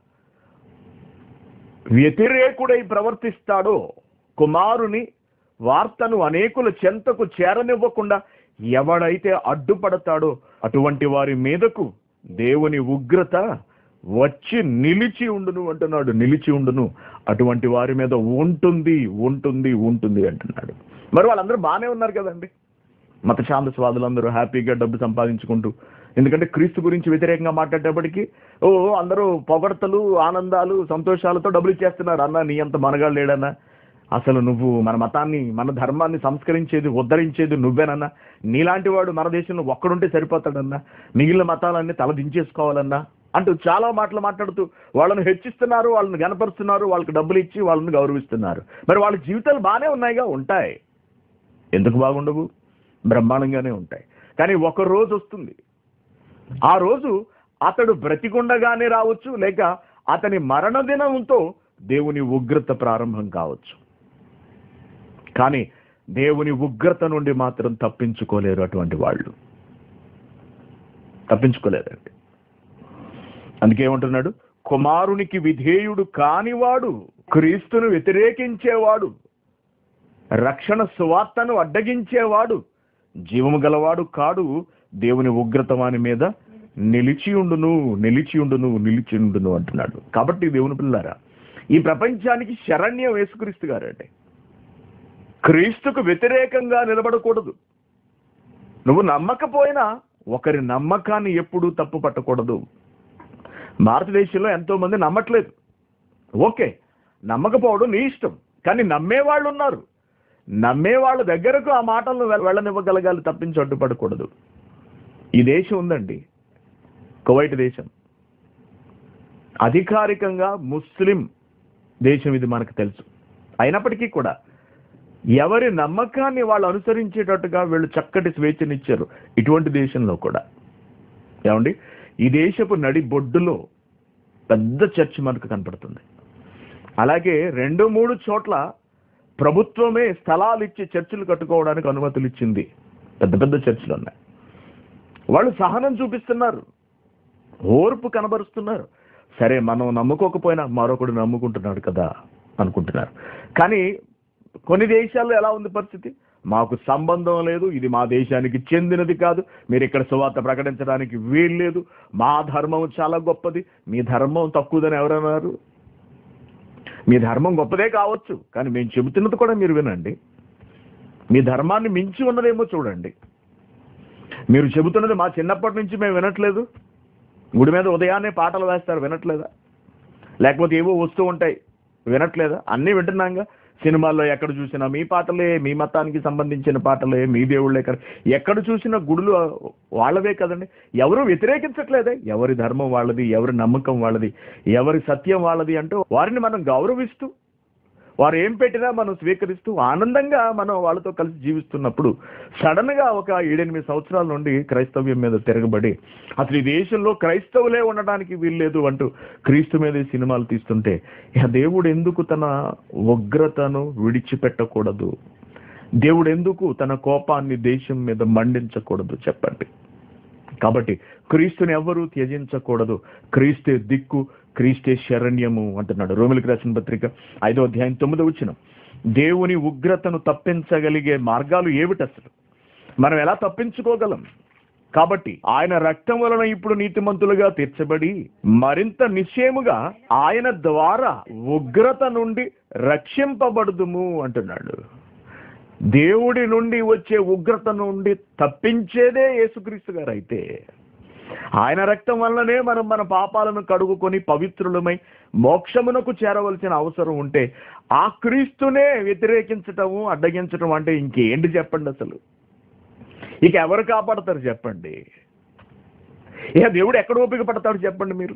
వ్యతిరేకుడై ప్రవర్తిస్తాడో కుమారుని వార్తను అనేకుల చెంతకు చేరనివ్వకుండా ఎవడైతే అడ్డుపడతాడో అటువంటి వారి మీదకు దేవుని ఉగ్రత వచ్చి నిలిచి ఉండును అంటున్నాడు నిలిచి ఉండును అటువంటి వారి మీద ఉంటుంది ఉంటుంది ఉంటుంది అంటున్నాడు మరి వాళ్ళందరూ బాగానే ఉన్నారు కదండి మత స్వాదులందరూ హ్యాపీగా డబ్బు సంపాదించుకుంటూ ఎందుకంటే క్రీస్తు గురించి వ్యతిరేకంగా మాట్లాడేటప్పటికి ఓ అందరూ పొగడతలు ఆనందాలు సంతోషాలతో డబ్బులు ఇచ్చేస్తున్నారు అన్న నీ అంత మనగాడు లేడన్నా అసలు నువ్వు మన మతాన్ని మన ధర్మాన్ని సంస్కరించేది ఉద్ధరించేది నువ్వేనన్నా నీలాంటి వాడు మన దేశంలో ఒక్కడుంటే సరిపోతాడన్నా మిగిలిన మతాలన్నీ తల దించేసుకోవాలన్నా అంటూ చాలా మాటలు మాట్లాడుతూ వాళ్ళని హెచ్చిస్తున్నారు వాళ్ళని గనపరుస్తున్నారు వాళ్ళకి డబ్బులు ఇచ్చి వాళ్ళని గౌరవిస్తున్నారు మరి వాళ్ళ జీవితాలు బాగానే ఉన్నాయిగా ఉంటాయి ఎందుకు బాగుండవు బ్రహ్మాండంగానే ఉంటాయి కానీ ఒక రోజు వస్తుంది ఆ రోజు అతడు బ్రతికుండగానే రావచ్చు లేక అతని మరణ దినంతో దేవుని ఉగ్రత ప్రారంభం కావచ్చు కానీ దేవుని ఉగ్రత నుండి మాత్రం తప్పించుకోలేరు అటువంటి వాళ్ళు తప్పించుకోలేరండి అందుకే ఏమంటున్నాడు కుమారునికి విధేయుడు కానివాడు క్రీస్తును వ్యతిరేకించేవాడు రక్షణ సువార్తను అడ్డగించేవాడు జీవము గలవాడు కాడు దేవుని ఉగ్రత వాని మీద నిలిచి ఉండును నిలిచి ఉండును నిలిచి ఉండును అంటున్నాడు కాబట్టి దేవుని పిల్లారా ఈ ప్రపంచానికి శరణ్యం యేసుక్రీస్తు గారంటే క్రీస్తుకు వ్యతిరేకంగా నిలబడకూడదు నువ్వు నమ్మకపోయినా ఒకరి నమ్మకాన్ని ఎప్పుడూ తప్పు పట్టకూడదు భారతదేశంలో ఎంతో మంది నమ్మట్లేదు ఓకే నమ్మకపోవడం నీ ఇష్టం కానీ నమ్మేవాళ్ళు ఉన్నారు నమ్మే వాళ్ళ దగ్గరకు ఆ మాటలను వె- వెళ్ళనివ్వగలగాలి తప్పించి అడ్డుపడకూడదు ఈ దేశం ఉందండి కువైట్ దేశం అధికారికంగా ముస్లిం దేశం ఇది మనకు తెలుసు అయినప్పటికీ కూడా ఎవరి నమ్మకాన్ని వాళ్ళు అనుసరించేటట్టుగా వీళ్ళు చక్కటి స్వేచ్ఛనిచ్చారు ఇటువంటి దేశంలో కూడా ఏమండి ఈ దేశపు నడి బొడ్డులో పెద్ద చర్చ్ మనకు కనపడుతుంది అలాగే రెండు మూడు చోట్ల ప్రభుత్వమే స్థలాలు ఇచ్చి చర్చిలు కట్టుకోవడానికి అనుమతులు ఇచ్చింది పెద్ద పెద్ద చర్చిలు ఉన్నాయి వాళ్ళు సహనం చూపిస్తున్నారు ఓర్పు కనబరుస్తున్నారు సరే మనం నమ్ముకోకపోయినా మరొకడు నమ్ముకుంటున్నాడు కదా అనుకుంటున్నారు కానీ కొన్ని దేశాల్లో ఎలా ఉంది పరిస్థితి మాకు సంబంధం లేదు ఇది మా దేశానికి చెందినది కాదు మీరు ఇక్కడ సువార్త ప్రకటించడానికి వీల్లేదు మా ధర్మం చాలా గొప్పది మీ ధర్మం తక్కువదని ఎవరన్నారు మీ ధర్మం గొప్పదే కావచ్చు కానీ మేము చెబుతున్నది కూడా మీరు వినండి మీ ధర్మాన్ని మించి ఉన్నదేమో చూడండి మీరు చెబుతున్నది మా చిన్నప్పటి నుంచి మేము వినట్లేదు గుడి మీద ఉదయాన్నే పాటలు వేస్తారు వినట్లేదా లేకపోతే ఏవో వస్తూ ఉంటాయి వినట్లేదా అన్నీ వింటున్నాంగా సినిమాల్లో ఎక్కడ చూసినా మీ పాటలే మీ మతానికి సంబంధించిన పాటలే మీ దేవుళ్ళే కదా ఎక్కడ చూసినా గుడులు వాళ్ళవే కదండి ఎవరు వ్యతిరేకించట్లేదే ఎవరి ధర్మం వాళ్ళది ఎవరి నమ్మకం వాళ్ళది ఎవరి సత్యం వాళ్ళది అంటూ వారిని మనం గౌరవిస్తూ వారు ఏం పెట్టినా మనం స్వీకరిస్తూ ఆనందంగా మనం వాళ్ళతో కలిసి జీవిస్తున్నప్పుడు సడన్ గా ఒక ఏడెనిమిది సంవత్సరాల నుండి క్రైస్తవ్యం మీద తిరగబడి అసలు ఈ దేశంలో క్రైస్తవులే ఉండడానికి వీల్లేదు అంటూ క్రీస్తు మీద ఈ సినిమాలు తీస్తుంటే ఇక దేవుడు ఎందుకు తన ఉగ్రతను విడిచిపెట్టకూడదు దేవుడు ఎందుకు తన కోపాన్ని దేశం మీద మండించకూడదు చెప్పండి కాబట్టి క్రీస్తుని ఎవ్వరూ త్యజించకూడదు క్రీస్తే దిక్కు క్రీస్తే శరణ్యము అంటున్నాడు రోమిలికి రాసిన పత్రిక ఐదో అధ్యాయం తొమ్మిదో వచ్చిన దేవుని ఉగ్రతను తప్పించగలిగే మార్గాలు ఏమిటి అసలు మనం ఎలా తప్పించుకోగలం కాబట్టి ఆయన రక్తం వలన ఇప్పుడు నీతిమంతులుగా తీర్చబడి మరింత నిశ్చయముగా ఆయన ద్వారా ఉగ్రత నుండి రక్షింపబడుదుము అంటున్నాడు దేవుడి నుండి వచ్చే ఉగ్రత నుండి తప్పించేదే యేసుక్రీస్తు గారు అయితే ఆయన రక్తం వల్లనే మనం మన పాపాలను కడుగుకొని పవిత్రులమై మోక్షమునకు చేరవలసిన అవసరం ఉంటే ఆ క్రీస్తునే వ్యతిరేకించటము అడ్డగించటం అంటే ఇంకేంటి చెప్పండి అసలు ఇక ఎవరు కాపాడతారు చెప్పండి ఇక దేవుడు ఎక్కడ ఓపిక పడతాడు చెప్పండి మీరు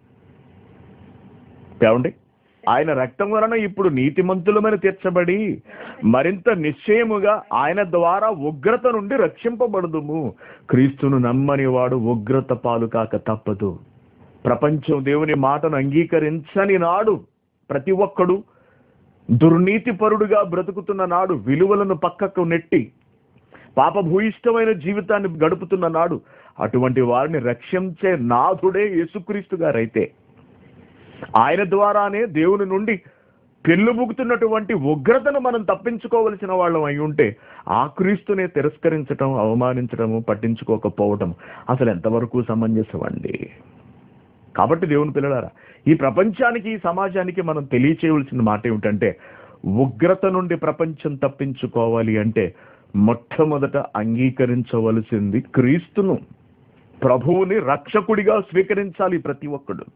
ఏమండి ఆయన రక్తం వలన ఇప్పుడు నీతిమంతులమని తీర్చబడి మరింత నిశ్చయముగా ఆయన ద్వారా ఉగ్రత నుండి రక్షింపబడదుము క్రీస్తును నమ్మని వాడు ఉగ్రత పాలు కాక తప్పదు ప్రపంచం దేవుని మాటను అంగీకరించని నాడు ప్రతి ఒక్కడు దుర్నీతిపరుడుగా బ్రతుకుతున్న నాడు విలువలను పక్కకు నెట్టి పాపభూయిష్టమైన జీవితాన్ని గడుపుతున్న నాడు అటువంటి వారిని రక్షించే నాథుడే యేసుక్రీస్తు గారైతే ఆయన ద్వారానే దేవుని నుండి పెళ్ళుబుకుతున్నటువంటి ఉగ్రతను మనం తప్పించుకోవలసిన వాళ్ళం అయి ఉంటే ఆ క్రీస్తునే తిరస్కరించటం అవమానించడము పట్టించుకోకపోవటం అసలు ఎంతవరకు సమంజసం అండి కాబట్టి దేవుని పిల్లలారా ఈ ప్రపంచానికి ఈ సమాజానికి మనం తెలియచేయవలసిన మాట ఏమిటంటే ఉగ్రత నుండి ప్రపంచం తప్పించుకోవాలి అంటే మొట్టమొదట అంగీకరించవలసింది క్రీస్తును ప్రభువుని రక్షకుడిగా స్వీకరించాలి ప్రతి ఒక్కడు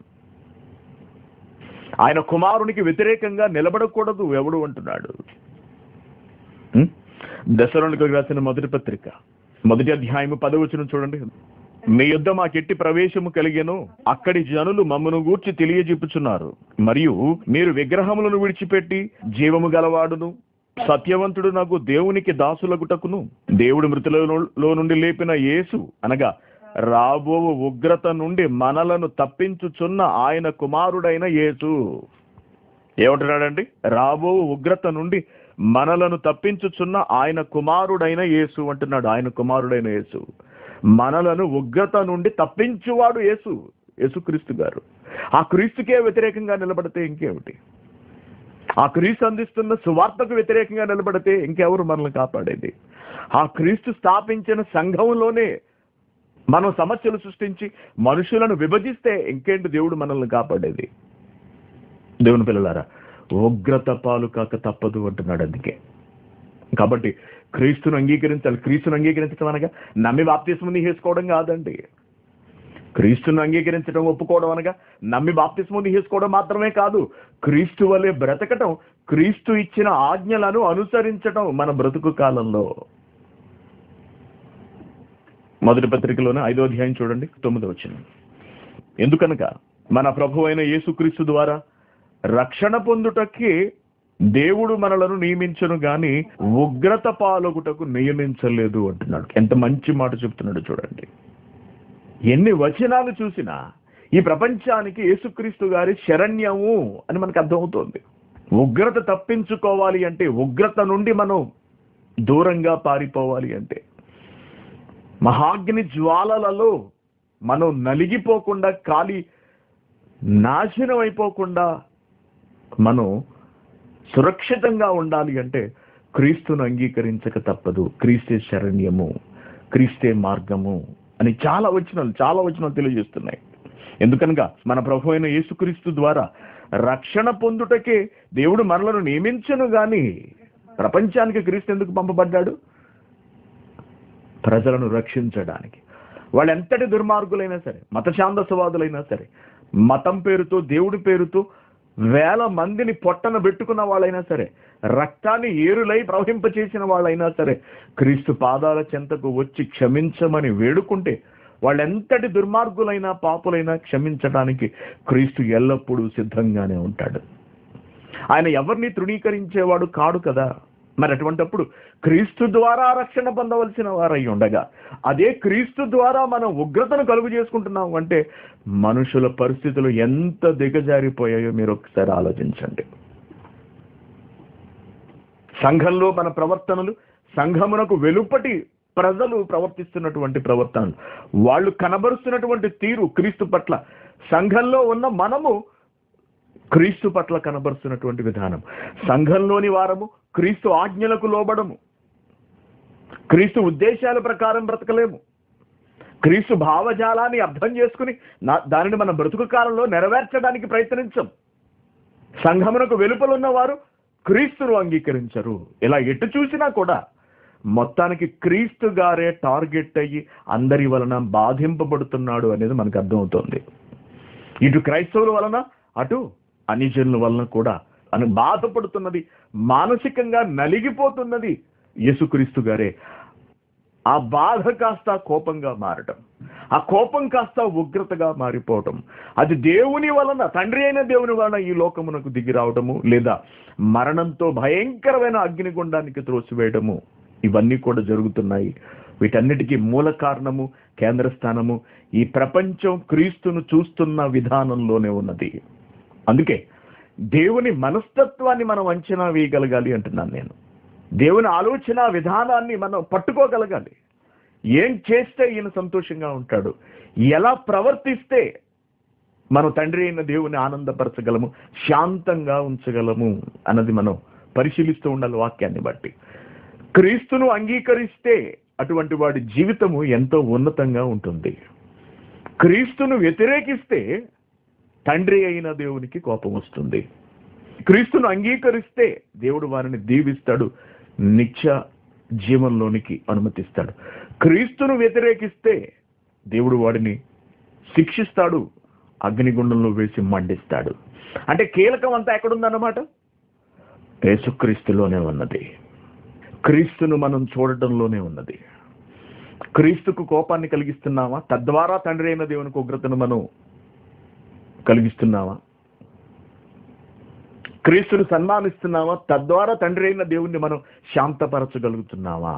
ఆయన కుమారునికి వ్యతిరేకంగా నిలబడకూడదు ఎవడు అంటున్నాడు హ్మ్? దశలోనికి రాసిన మొదటి పత్రిక మొదటి అధ్యాయము పదవచనం చూడండి మీ యుద్ధ మాకెట్టి ప్రవేశము కలిగెను అక్కడి జనులు మమ్మను గూర్చి తెలియజెప్పుచున్నారు మరియు మీరు విగ్రహములను విడిచిపెట్టి జీవము గలవాడును సత్యవంతుడు నాకు దేవునికి దాసులగుటకును దేవుడు మృతులలో నుండి లేపిన యేసు అనగా రాబో ఉగ్రత నుండి మనలను తప్పించుచున్న ఆయన కుమారుడైన యేసు ఏమంటున్నాడండి రాబో ఉగ్రత నుండి మనలను తప్పించుచున్న ఆయన కుమారుడైన యేసు అంటున్నాడు ఆయన కుమారుడైన యేసు మనలను ఉగ్రత నుండి తప్పించువాడు యేసు యేసుక్రీస్తు గారు ఆ క్రీస్తుకే వ్యతిరేకంగా నిలబడితే ఇంకేమిటి ఆ క్రీస్తు అందిస్తున్న సువార్తకు వ్యతిరేకంగా నిలబడితే ఇంకెవరు మనల్ని కాపాడేది ఆ క్రీస్తు స్థాపించిన సంఘంలోనే మనం సమస్యలు సృష్టించి మనుషులను విభజిస్తే ఇంకేంటి దేవుడు మనల్ని కాపాడేది దేవుని పిల్లలారా ఉగ్రత పాలు కాక తప్పదు అంటున్నాడు అందుకే కాబట్టి క్రీస్తును అంగీకరించాలి క్రీస్తును అంగీకరించడం అనగా నమ్మి బాప్తిస్ముని చేసుకోవడం కాదండి క్రీస్తును అంగీకరించడం ఒప్పుకోవడం అనగా నమ్మి బాప్తిస్ముని చేసుకోవడం మాత్రమే కాదు క్రీస్తు వలె బ్రతకటం క్రీస్తు ఇచ్చిన ఆజ్ఞలను అనుసరించటం మన బ్రతుకు కాలంలో మొదటి పత్రికలోనే ఐదో అధ్యాయం చూడండి తొమ్మిదో వచ్చిన ఎందుకనగా మన ప్రభు అయిన యేసుక్రీస్తు ద్వారా రక్షణ పొందుటకి దేవుడు మనలను నియమించను గాని ఉగ్రత పాలొగుటకు నియమించలేదు అంటున్నాడు ఎంత మంచి మాట చెప్తున్నాడు చూడండి ఎన్ని వచనాలు చూసినా ఈ ప్రపంచానికి యేసుక్రీస్తు గారి శరణ్యము అని మనకు అర్థమవుతోంది ఉగ్రత తప్పించుకోవాలి అంటే ఉగ్రత నుండి మనం దూరంగా పారిపోవాలి అంటే మహాగ్ని జ్వాలలలో మనం నలిగిపోకుండా కాలి నాశనం అయిపోకుండా మనం సురక్షితంగా ఉండాలి అంటే క్రీస్తును అంగీకరించక తప్పదు క్రీస్తే శరణ్యము క్రీస్తే మార్గము అని చాలా వచనాలు చాలా వచనాలు తెలియజేస్తున్నాయి ఎందుకనగా మన ప్రభు అయిన యేసుక్రీస్తు ద్వారా రక్షణ పొందుటకే దేవుడు మనలను నియమించను గాని ప్రపంచానికి క్రీస్తు ఎందుకు పంపబడ్డాడు ప్రజలను రక్షించడానికి వాళ్ళు ఎంతటి దుర్మార్గులైనా సరే మత ఛాందసవాదులైనా సరే మతం పేరుతో దేవుడి పేరుతో వేల మందిని పొట్టన పెట్టుకున్న వాళ్ళైనా సరే రక్తాన్ని ఏరులై ప్రవహింపచేసిన వాళ్ళైనా సరే క్రీస్తు పాదాల చెంతకు వచ్చి క్షమించమని వేడుకుంటే వాళ్ళెంతటి దుర్మార్గులైనా పాపులైనా క్షమించడానికి క్రీస్తు ఎల్లప్పుడూ సిద్ధంగానే ఉంటాడు ఆయన ఎవరిని తృణీకరించేవాడు కాడు కదా మరి అటువంటప్పుడు క్రీస్తు ద్వారా రక్షణ పొందవలసిన వారై ఉండగా అదే క్రీస్తు ద్వారా మనం ఉగ్రతను కలుగు చేసుకుంటున్నాం అంటే మనుషుల పరిస్థితులు ఎంత దిగజారిపోయాయో మీరు ఒకసారి ఆలోచించండి సంఘంలో మన ప్రవర్తనలు సంఘమునకు వెలుపటి ప్రజలు ప్రవర్తిస్తున్నటువంటి ప్రవర్తనలు వాళ్ళు కనబరుస్తున్నటువంటి తీరు క్రీస్తు పట్ల సంఘంలో ఉన్న మనము క్రీస్తు పట్ల కనబరుస్తున్నటువంటి విధానం సంఘంలోని వారము క్రీస్తు ఆజ్ఞలకు లోబడము క్రీస్తు ఉద్దేశాల ప్రకారం బ్రతకలేము క్రీస్తు భావజాలాన్ని అర్థం చేసుకుని నా- దానిని మన బ్రతుకు కాలంలో నెరవేర్చడానికి ప్రయత్నించం సంఘమునకు వెలుపలున్న వారు క్రీస్తును అంగీకరించరు ఇలా ఎటు చూసినా కూడా మొత్తానికి క్రీస్తు గారే టార్గెట్ అయ్యి అందరి వలన బాధింపబడుతున్నాడు అనేది మనకు అర్థమవుతోంది ఇటు క్రైస్తవుల వలన అటు అనిజనుల వలన కూడా అని బాధపడుతున్నది మానసికంగా నలిగిపోతున్నది యేసుక్రీస్తు గారే ఆ బాధ కాస్త కోపంగా మారటం ఆ కోపం కాస్త ఉగ్రతగా మారిపోవటం అది దేవుని వలన తండ్రి అయిన దేవుని వలన ఈ లోకమునకు దిగి రావటము లేదా మరణంతో భయంకరమైన అగ్నిగుండానికి త్రోసివేయడము ఇవన్నీ కూడా జరుగుతున్నాయి వీటన్నిటికీ మూల కారణము కేంద్ర స్థానము ఈ ప్రపంచం క్రీస్తును చూస్తున్న విధానంలోనే ఉన్నది అందుకే దేవుని మనస్తత్వాన్ని మనం అంచనా వేయగలగాలి అంటున్నాను నేను దేవుని ఆలోచన విధానాన్ని మనం పట్టుకోగలగాలి ఏం చేస్తే ఈయన సంతోషంగా ఉంటాడు ఎలా ప్రవర్తిస్తే మనం తండ్రి అయిన దేవుని ఆనందపరచగలము శాంతంగా ఉంచగలము అన్నది మనం పరిశీలిస్తూ ఉండాలి వాక్యాన్ని బట్టి క్రీస్తును అంగీకరిస్తే అటువంటి వాడి జీవితము ఎంతో ఉన్నతంగా ఉంటుంది క్రీస్తును వ్యతిరేకిస్తే తండ్రి అయిన దేవునికి కోపం వస్తుంది క్రీస్తును అంగీకరిస్తే దేవుడు వారిని దీవిస్తాడు నిత్య జీవంలోనికి అనుమతిస్తాడు క్రీస్తును వ్యతిరేకిస్తే దేవుడు వాడిని శిక్షిస్తాడు అగ్నిగుండంలో వేసి మండిస్తాడు అంటే కీలకం అంతా ఎక్కడుందన్నమాట యేసుక్రీస్తులోనే ఉన్నది క్రీస్తును మనం చూడటంలోనే ఉన్నది క్రీస్తుకు కోపాన్ని కలిగిస్తున్నామా తద్వారా తండ్రి అయిన దేవునికి ఉగ్రతను మనం కలిగిస్తున్నామా క్రీస్తును సన్మానిస్తున్నామా తద్వారా తండ్రి అయిన దేవుణ్ణి మనం శాంతపరచగలుగుతున్నామా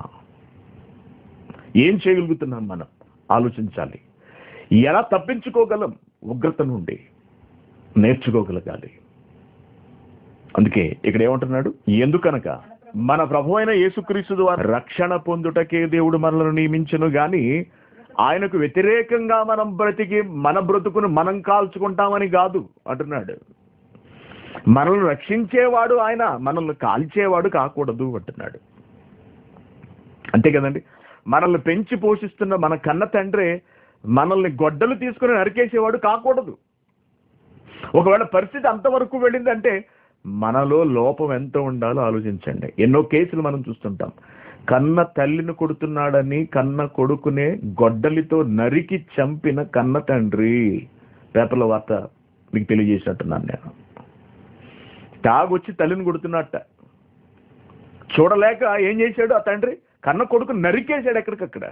ఏం చేయగలుగుతున్నాం మనం ఆలోచించాలి ఎలా తప్పించుకోగలం ఉగ్రత నుండి నేర్చుకోగలగాలి అందుకే ఇక్కడ ఏమంటున్నాడు ఎందుకనక మన ప్రభు అయిన యేసుక్రీస్తు ద్వారా రక్షణ పొందుటకే దేవుడు మనల్ని నియమించను గాని ఆయనకు వ్యతిరేకంగా మనం బ్రతికి మన బ్రతుకును మనం కాల్చుకుంటామని కాదు అంటున్నాడు మనల్ని రక్షించేవాడు ఆయన మనల్ని కాల్చేవాడు కాకూడదు అంటున్నాడు అంతే కదండి మనల్ని పెంచి పోషిస్తున్న మన కన్న తండ్రే మనల్ని గొడ్డలు తీసుకుని నరికేసేవాడు కాకూడదు ఒకవేళ పరిస్థితి అంతవరకు వెళ్ళిందంటే మనలో లోపం ఎంత ఉండాలో ఆలోచించండి ఎన్నో కేసులు మనం చూస్తుంటాం కన్న తల్లిని కొడుతున్నాడని కన్న కొడుకునే గొడ్డలితో నరికి చంపిన కన్న తండ్రి పేపర్ల వార్త మీకు తెలియజేసినట్టున్నాను నేను తాగొచ్చి తల్లిని కొడుతున్నట్ట చూడలేక ఏం చేశాడు ఆ తండ్రి కన్న కొడుకు నరికేశాడు ఎక్కడికక్కడ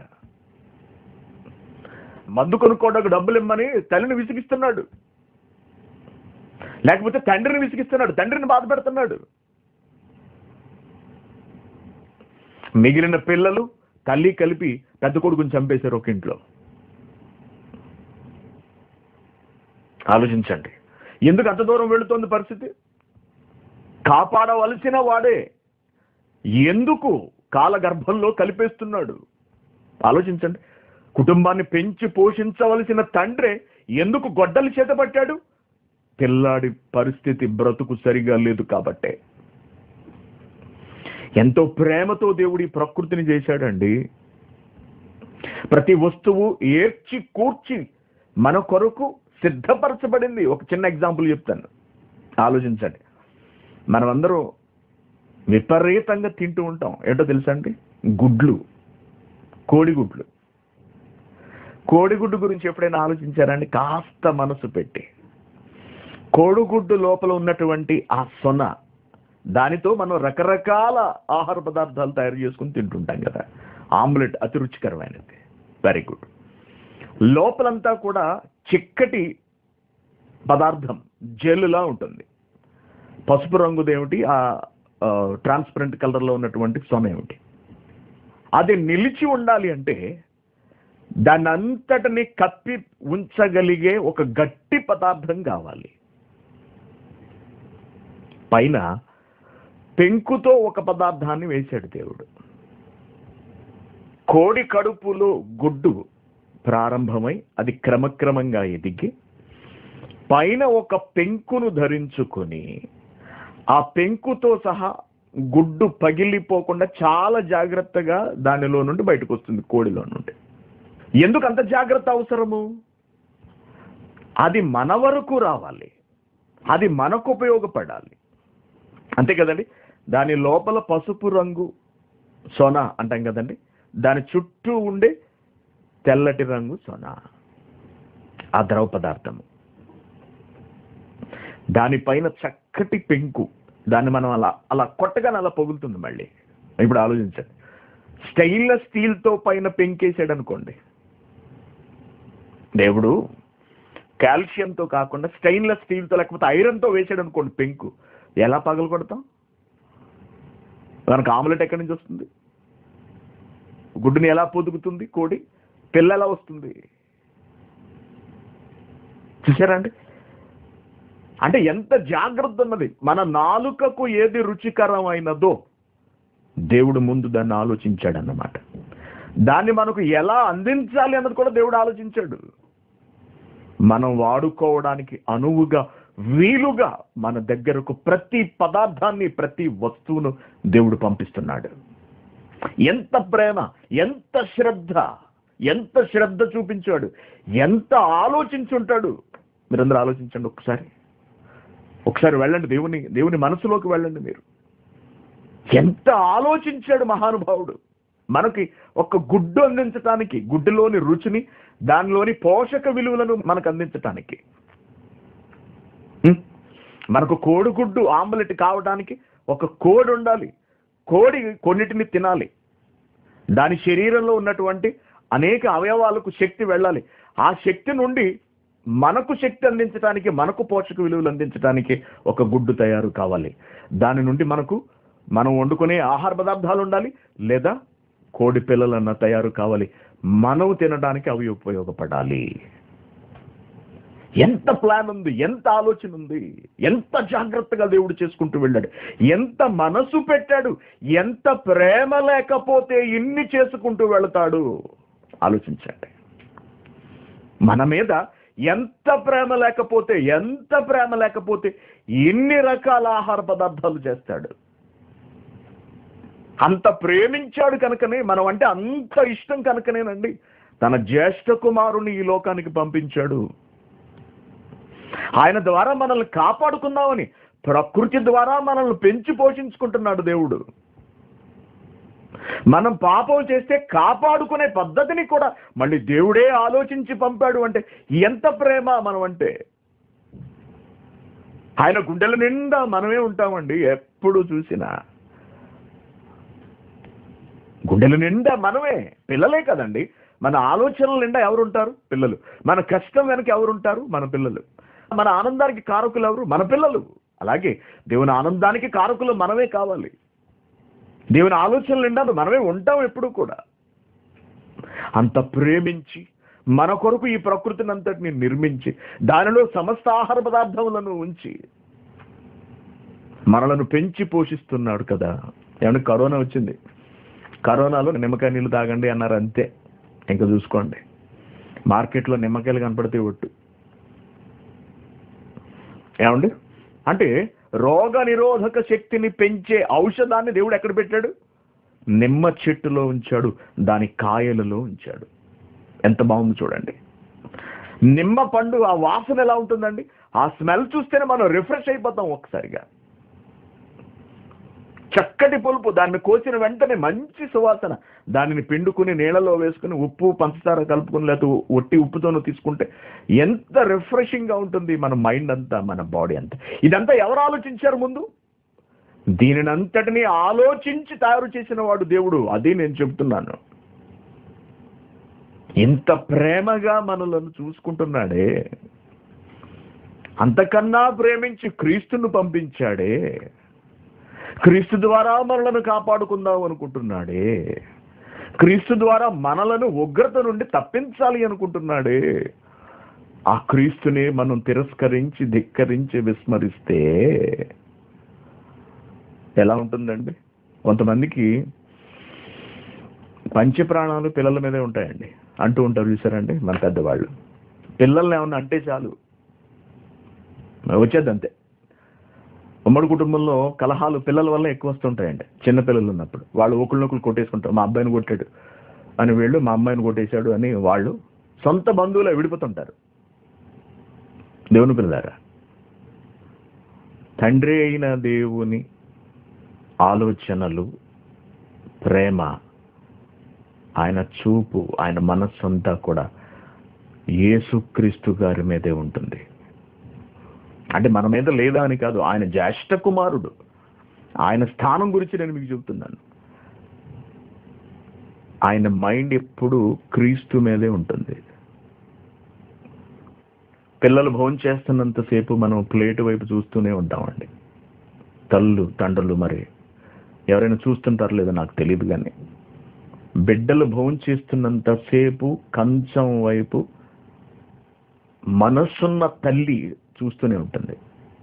మందు కొనుక్కోవడానికి డబ్బులు ఇమ్మని తల్లిని విసిగిస్తున్నాడు లేకపోతే తండ్రిని విసిగిస్తున్నాడు తండ్రిని బాధ పెడుతున్నాడు మిగిలిన పిల్లలు తల్లి కలిపి పెద్ద కొడుకుని చంపేశారు ఒక ఇంట్లో ఆలోచించండి ఎందుకు అంత దూరం వెళుతోంది పరిస్థితి కాపాడవలసిన వాడే ఎందుకు కాలగర్భంలో కలిపేస్తున్నాడు ఆలోచించండి కుటుంబాన్ని పెంచి పోషించవలసిన తండ్రే ఎందుకు గొడ్డలు చేతపట్టాడు పిల్లాడి పరిస్థితి బ్రతుకు సరిగా లేదు కాబట్టే ఎంతో ప్రేమతో దేవుడి ప్రకృతిని చేశాడండి ప్రతి వస్తువు ఏర్చి కూర్చి మన కొరకు సిద్ధపరచబడింది ఒక చిన్న ఎగ్జాంపుల్ చెప్తాను ఆలోచించండి మనమందరం విపరీతంగా తింటూ ఉంటాం ఏంటో తెలుసా అండి గుడ్లు కోడిగుడ్లు కోడిగుడ్డు గురించి ఎప్పుడైనా ఆలోచించారండి కాస్త మనసు పెట్టి కోడిగుడ్డు లోపల ఉన్నటువంటి ఆ సొన దానితో మనం రకరకాల ఆహార పదార్థాలు తయారు చేసుకుని తింటుంటాం కదా ఆమ్లెట్ అతి రుచికరమైనది వెరీ గుడ్ లోపలంతా కూడా చిక్కటి పదార్థం జెల్లులా ఉంటుంది పసుపు రంగుదేమిటి ఆ ట్రాన్స్పరెంట్ కలర్లో ఉన్నటువంటి సొన ఏమిటి అది నిలిచి ఉండాలి అంటే దాన్ని అంతటిని కప్పి ఉంచగలిగే ఒక గట్టి పదార్థం కావాలి పైన పెంకుతో ఒక పదార్థాన్ని వేశాడు దేవుడు కోడి కడుపులో గుడ్డు ప్రారంభమై అది క్రమక్రమంగా ఎదిగి పైన ఒక పెంకును ధరించుకొని ఆ పెంకుతో సహా గుడ్డు పగిలిపోకుండా చాలా జాగ్రత్తగా దానిలో నుండి బయటకు వస్తుంది కోడిలో నుండి ఎందుకు అంత జాగ్రత్త అవసరము అది మన వరకు రావాలి అది మనకు ఉపయోగపడాలి అంతే కదండి దాని లోపల పసుపు రంగు సొన అంటాం కదండి దాని చుట్టూ ఉండే తెల్లటి రంగు సొన ఆ ద్రవ పదార్థము దానిపైన చక్కటి పెంకు దాన్ని మనం అలా అలా కొట్టగానే అలా పగులుతుంది మళ్ళీ ఇప్పుడు ఆలోచించండి స్టెయిన్లెస్ స్టీల్తో పైన పెంకేసాడు అనుకోండి దేవుడు కాల్షియంతో కాకుండా స్టెయిన్లెస్ స్టీల్తో లేకపోతే ఐరన్తో వేసాడు అనుకోండి పెంకు ఎలా పగలు కొడతాం మనకు ఆమ్లెట్ ఎక్కడి నుంచి వస్తుంది గుడ్డుని ఎలా పొదుగుతుంది కోడి పిల్ల ఎలా వస్తుంది చూసారా అండి అంటే ఎంత జాగ్రత్త ఉన్నది మన నాలుకకు ఏది రుచికరమైనదో దేవుడు ముందు దాన్ని ఆలోచించాడు అన్నమాట దాన్ని మనకు ఎలా అందించాలి అన్నది కూడా దేవుడు ఆలోచించాడు మనం వాడుకోవడానికి అనువుగా వీలుగా మన దగ్గరకు ప్రతి పదార్థాన్ని ప్రతి వస్తువును దేవుడు పంపిస్తున్నాడు ఎంత ప్రేమ ఎంత శ్రద్ధ ఎంత శ్రద్ధ చూపించాడు ఎంత ఆలోచించుంటాడు మీరందరూ ఆలోచించండి ఒకసారి ఒకసారి వెళ్ళండి దేవుని దేవుని మనసులోకి వెళ్ళండి మీరు ఎంత ఆలోచించాడు మహానుభావుడు మనకి ఒక గుడ్డు అందించటానికి గుడ్డులోని రుచిని దానిలోని పోషక విలువలను మనకు అందించటానికి హ్మ్? మనకు కోడిగుడ్డు ఆమ్లెట్ కావడానికి ఒక కోడి ఉండాలి కోడి కొన్నిటిని తినాలి దాని శరీరంలో ఉన్నటువంటి అనేక అవయవాలకు శక్తి వెళ్ళాలి ఆ శక్తి నుండి మనకు శక్తి అందించడానికి మనకు పోషక విలువలు అందించడానికి ఒక గుడ్డు తయారు కావాలి దాని నుండి మనకు మనం వండుకునే ఆహార పదార్థాలు ఉండాలి లేదా కోడి పిల్లలన్న తయారు కావాలి మనం తినడానికి అవి ఉపయోగపడాలి ఎంత ప్లాన్ ఉంది ఎంత ఆలోచన ఉంది ఎంత జాగ్రత్తగా దేవుడు చేసుకుంటూ వెళ్ళాడు ఎంత మనసు పెట్టాడు ఎంత ప్రేమ లేకపోతే ఇన్ని చేసుకుంటూ వెళతాడు ఆలోచించండి మన మీద ఎంత ప్రేమ లేకపోతే ఎంత ప్రేమ లేకపోతే ఎన్ని రకాల ఆహార పదార్థాలు చేస్తాడు అంత ప్రేమించాడు కనుకనే మనం అంటే అంత ఇష్టం కనుకనేనండి తన జ్యేష్ఠ కుమారుని ఈ లోకానికి పంపించాడు ఆయన ద్వారా మనల్ని కాపాడుకుందామని ప్రకృతి ద్వారా మనల్ని పెంచి పోషించుకుంటున్నాడు దేవుడు మనం పాపం చేస్తే కాపాడుకునే పద్ధతిని కూడా మళ్ళీ దేవుడే ఆలోచించి పంపాడు అంటే ఎంత ప్రేమ మనం అంటే ఆయన గుండెల నిండా మనమే ఉంటామండి ఎప్పుడు చూసినా గుండెల నిండా మనమే పిల్లలే కదండి మన ఆలోచనల నిండా ఎవరుంటారు పిల్లలు మన కష్టం వెనక ఎవరుంటారు మన పిల్లలు మన ఆనందానికి కారకులు ఎవరు మన పిల్లలు అలాగే దేవుని ఆనందానికి కారకులు మనమే కావాలి దేవుని ఆలోచనలు నిండా మనమే ఉంటాం ఎప్పుడు కూడా అంత ప్రేమించి మన కొరకు ఈ ప్రకృతిని అంతటిని నిర్మించి దానిలో సమస్త ఆహార పదార్థములను ఉంచి మనలను పెంచి పోషిస్తున్నాడు కదా ఏమన్నా కరోనా వచ్చింది కరోనాలో నిమ్మకాయ నీళ్ళు తాగండి అన్నారు అంతే ఇంకా చూసుకోండి మార్కెట్లో నిమ్మకాయలు కనపడితే ఒట్టు ఏమండి అంటే రోగ నిరోధక శక్తిని పెంచే ఔషధాన్ని దేవుడు ఎక్కడ పెట్టాడు నిమ్మ చెట్టులో ఉంచాడు దాని కాయలలో ఉంచాడు ఎంత బాగుంది చూడండి నిమ్మ పండు ఆ వాసన ఎలా ఉంటుందండి ఆ స్మెల్ చూస్తేనే మనం రిఫ్రెష్ అయిపోతాం ఒక్కసారిగా చక్కటి పులుపు దాన్ని కోసిన వెంటనే మంచి సువాసన దానిని పిండుకుని నీళ్ళలో వేసుకుని ఉప్పు పంచదార కలుపుకుని లేకపోతే ఒట్టి ఉప్పుతోనూ తీసుకుంటే ఎంత రిఫ్రెషింగ్ గా ఉంటుంది మన మైండ్ అంతా మన బాడీ అంతా ఇదంతా ఎవరు ఆలోచించారు ముందు దీనిని అంతటినీ ఆలోచించి తయారు చేసిన వాడు దేవుడు అది నేను చెప్తున్నాను ఇంత ప్రేమగా మనలను చూసుకుంటున్నాడే అంతకన్నా ప్రేమించి క్రీస్తును పంపించాడే క్రీస్తు ద్వారా మనలను కాపాడుకుందాం అనుకుంటున్నాడే క్రీస్తు ద్వారా మనలను ఉగ్రత నుండి తప్పించాలి అనుకుంటున్నాడే ఆ క్రీస్తుని మనం తిరస్కరించి ధిక్కరించి విస్మరిస్తే ఎలా ఉంటుందండి కొంతమందికి పంచప్రాణాలు పిల్లల మీదే ఉంటాయండి అంటూ ఉంటారు చూసారండి మన పెద్దవాళ్ళు పిల్లల్ని ఏమన్నా అంటే చాలు వచ్చేది అంతే ఉమ్మడి కుటుంబంలో కలహాలు పిల్లల వల్ల ఎక్కువ వస్తుంటాయండి చిన్న పిల్లలు ఉన్నప్పుడు వాళ్ళు ఒకళ్ళనొకళ్ళు కొట్టేసుకుంటారు మా అబ్బాయిని కొట్టాడు అని వీళ్ళు మా అమ్మాయిని కొట్టేశాడు అని వాళ్ళు సొంత బంధువులే విడిపోతుంటారు దేవుని పిల్లలారా తండ్రి అయిన దేవుని ఆలోచనలు ప్రేమ ఆయన చూపు ఆయన మనస్సు అంతా కూడా యేసుక్రీస్తు గారి మీదే ఉంటుంది అంటే మన మీద లేదా అని కాదు ఆయన జ్యేష్ఠ కుమారుడు ఆయన స్థానం గురించి నేను మీకు చెబుతున్నాను ఆయన మైండ్ ఎప్పుడు క్రీస్తు మీదే ఉంటుంది పిల్లలు భోజనం చేస్తున్నంతసేపు మనం ప్లేట్ వైపు చూస్తూనే ఉంటామండి తల్లు తండ్రులు మరి ఎవరైనా చూస్తుంటారో లేదో నాకు తెలియదు కానీ బిడ్డలు భోజనం చేస్తున్నంతసేపు కంచం వైపు మనసున్న తల్లి చూస్తూనే ఉంటుంది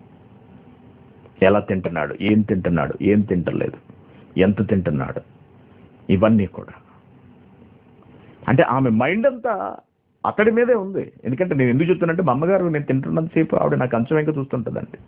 ఎలా తింటున్నాడు ఏం తింటున్నాడు ఏం తింటలేదు ఎంత తింటున్నాడు ఇవన్నీ కూడా అంటే ఆమె మైండ్ అంతా అతడి మీదే ఉంది ఎందుకంటే నేను ఎందుకు చెప్తానంటే మా అమ్మగారు నేను తింటున్నంతసేపు ఆవిడ నాకు అంచం వెంక చూస్తుంటుందండి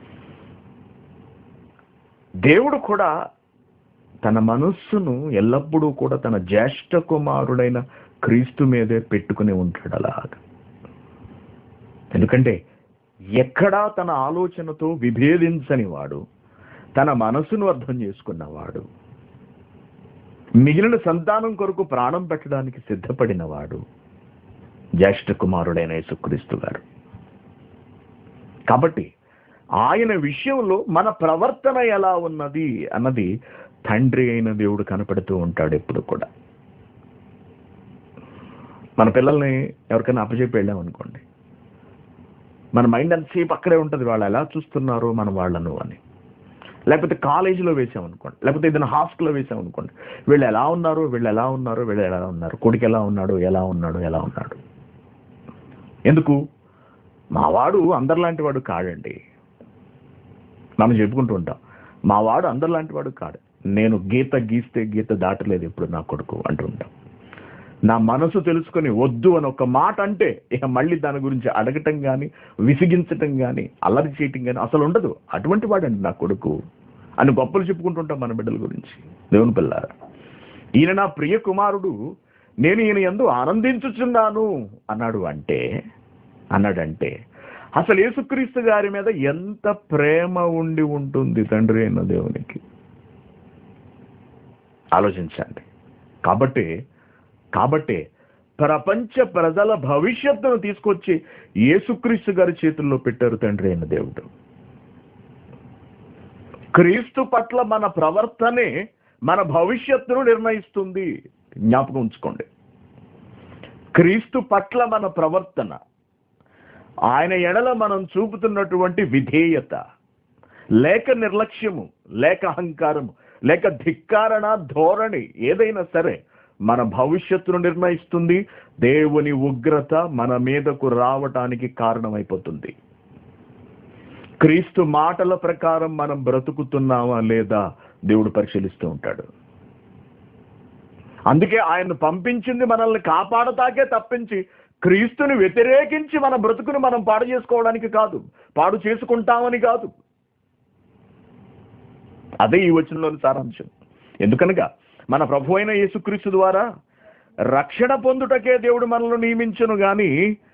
దేవుడు కూడా తన మనస్సును ఎల్లప్పుడూ కూడా తన జ్యేష్ఠ కుమారుడైన క్రీస్తు మీదే పెట్టుకుని ఉంటాడు అలాగా ఎందుకంటే ఎక్కడా తన ఆలోచనతో విభేదించని వాడు తన మనసును అర్థం చేసుకున్నవాడు మిగిలిన సంతానం కొరకు ప్రాణం పెట్టడానికి సిద్ధపడిన వాడు జ్యేష్ఠ కుమారుడైన యేసుక్రీస్తు గారు కాబట్టి ఆయన విషయంలో మన ప్రవర్తన ఎలా ఉన్నది అన్నది తండ్రి అయిన దేవుడు కనపడుతూ ఉంటాడు ఎప్పుడు కూడా మన పిల్లల్ని ఎవరికైనా అప్పచెప్పి వెళ్ళామనుకోండి మన మైండ్ అంతసేపు అక్కడే ఉంటుంది వాళ్ళు ఎలా చూస్తున్నారు మన వాళ్ళను అని లేకపోతే కాలేజీలో వేసామనుకోండి లేకపోతే ఏదైనా హాస్టల్లో వేసామనుకోండి వీళ్ళు ఎలా ఉన్నారు వీళ్ళు ఎలా ఉన్నారు వీళ్ళు ఎలా ఉన్నారు కొడుకు ఎలా ఉన్నాడు ఎలా ఉన్నాడు ఎలా ఉన్నాడు ఎందుకు మావాడు అందరిలాంటి వాడు కాడండి మనం చెప్పుకుంటూ ఉంటాం మావాడు అందరిలాంటి వాడు కాడు నేను గీత గీస్తే గీత దాటలేదు ఇప్పుడు నా కొడుకు అంటూ ఉంటాం నా మనసు తెలుసుకొని వద్దు అని ఒక మాట అంటే ఇక మళ్ళీ దాని గురించి అడగటం కానీ విసిగించటం కానీ అల్లరి చేయటం కానీ అసలు ఉండదు అటువంటి వాడండి నా కొడుకు అని గొప్పలు చెప్పుకుంటుంటాం మన బిడ్డల గురించి దేవుని పిల్ల ఈయన నా ప్రియ కుమారుడు నేను ఈయన ఎందు ఆనందించుచున్నాను అన్నాడు అంటే అన్నాడంటే అసలు యేసుక్రీస్తు గారి మీద ఎంత ప్రేమ ఉండి ఉంటుంది తండ్రి అయిన దేవునికి ఆలోచించండి కాబట్టి కాబట్టి ప్రపంచ ప్రజల భవిష్యత్తును తీసుకొచ్చి యేసుక్రీస్తు గారి చేతుల్లో పెట్టారు తండ్రి అయిన దేవుడు క్రీస్తు పట్ల మన ప్రవర్తనే మన భవిష్యత్తును నిర్ణయిస్తుంది జ్ఞాపకం ఉంచుకోండి క్రీస్తు పట్ల మన ప్రవర్తన ఆయన ఎడల మనం చూపుతున్నటువంటి విధేయత లేక నిర్లక్ష్యము లేక అహంకారము లేక ధిక్కారణ ధోరణి ఏదైనా సరే మన భవిష్యత్తును నిర్ణయిస్తుంది దేవుని ఉగ్రత మన మీదకు రావటానికి కారణమైపోతుంది క్రీస్తు మాటల ప్రకారం మనం బ్రతుకుతున్నామా లేదా దేవుడు పరిశీలిస్తూ ఉంటాడు అందుకే ఆయన పంపించింది మనల్ని కాపాడతాకే తప్పించి క్రీస్తుని వ్యతిరేకించి మన బ్రతుకుని మనం పాడు చేసుకోవడానికి కాదు పాడు చేసుకుంటామని కాదు అదే ఈ వచనంలోని సారాంశం ఎందుకనగా మన ప్రభు అయిన యేసుక్రీస్తు ద్వారా రక్షణ పొందుటకే దేవుడు మనల్ని నియమించను గాని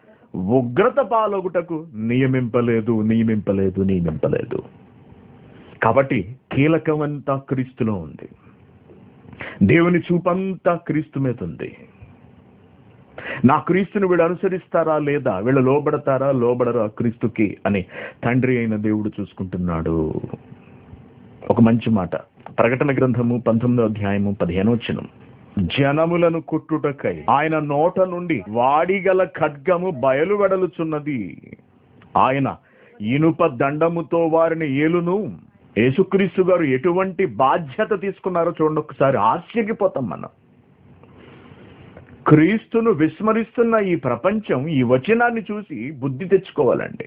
ఉగ్రత పాలొగుటకు నియమింపలేదు నియమింపలేదు నియమింపలేదు కాబట్టి కీలకమంతా క్రీస్తులో ఉంది దేవుని చూపంతా క్రీస్తు మీద ఉంది నా క్రీస్తుని వీళ్ళు అనుసరిస్తారా లేదా వీళ్ళు లోబడతారా లోబడరా క్రీస్తుకి అని తండ్రి అయిన దేవుడు చూసుకుంటున్నాడు ఒక మంచి మాట ప్రకటన గ్రంథము పంతొమ్మిదో అధ్యాయము పదిహేనో వచనం జనములను కొట్టుటకై ఆయన నోట నుండి వాడిగల ఖడ్గము బయలువెడలుచున్నది ఆయన ఇనుప దండముతో వారిని ఏలును యేసుక్రీస్తు గారు ఎటువంటి బాధ్యత తీసుకున్నారో చూడండి ఒకసారి ఆశ్చర్యపోతాం మనం క్రీస్తును విస్మరిస్తున్న ఈ ప్రపంచం ఈ వచనాన్ని చూసి బుద్ధి తెచ్చుకోవాలండి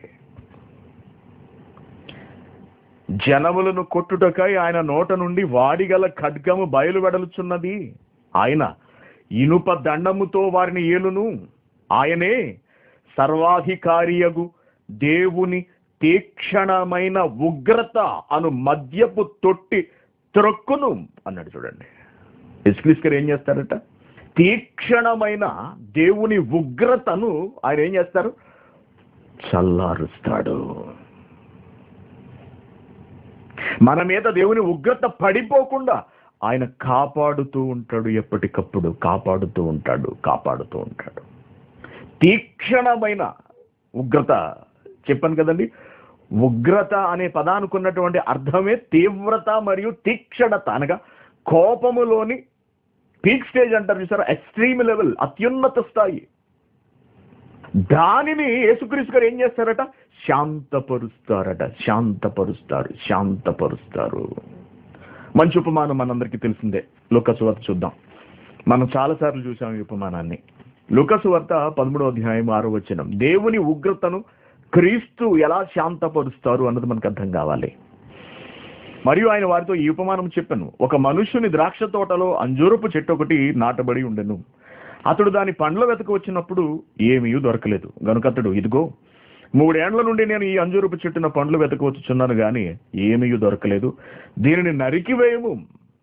జనములను కొట్టుటకై ఆయన నోట నుండి వాడిగల ఖడ్గము బయలువెడలుచున్నది ఆయన ఇనుప దండముతో వారిని ఏలును ఆయనే సర్వాధికారియగు దేవుని తీక్షణమైన ఉగ్రత అను మద్యపు తొట్టి త్రొక్కును అన్నాడు చూడండి ఎస్క్రీస్ గారు ఏం చేస్తారట తీక్షణమైన దేవుని ఉగ్రతను ఆయన ఏం చేస్తారు చల్లారుస్తాడు మన మీద దేవుని ఉగ్రత పడిపోకుండా ఆయన కాపాడుతూ ఉంటాడు ఎప్పటికప్పుడు కాపాడుతూ ఉంటాడు కాపాడుతూ ఉంటాడు తీక్షణమైన ఉగ్రత చెప్పాను కదండి ఉగ్రత అనే పదానికి ఉన్నటువంటి అర్థమే తీవ్రత మరియు తీక్షణత అనగా కోపములోని పీక్ స్టేజ్ అంటారు చూసారా ఎక్స్ట్రీమ్ లెవెల్ అత్యున్నత స్థాయి దానిని యేసుక్రీస్తు గారు ఏం చేస్తారట శాంతపరుస్తారట శాంతపరుస్తారు శాంతపరుస్తారు మంచి ఉపమానం మనందరికీ తెలిసిందే లుకసు వార్త చూద్దాం మనం చాలాసార్లు చూసాం ఈ ఉపమానాన్ని లుకసు వార్త పదమూడో అధ్యాయం ఆరో వచనం దేవుని ఉగ్రతను క్రీస్తు ఎలా శాంతపరుస్తారు అన్నది మనకు అర్థం కావాలి మరియు ఆయన వారితో ఈ ఉపమానం చెప్పాను ఒక మనుష్యుని ద్రాక్ష తోటలో అంజూరపు చెట్టు ఒకటి నాటబడి ఉండెను అతడు దాని పండ్ల వెతక వచ్చినప్పుడు ఏమీ దొరకలేదు గనుక అతడు ఇదిగో మూడేండ్ల నుండి నేను ఈ అంజూరపు చెట్టున పండ్లు వెతకవచ్చుచున్నాను గాని ఏమీ దొరకలేదు దీనిని నరికివేయము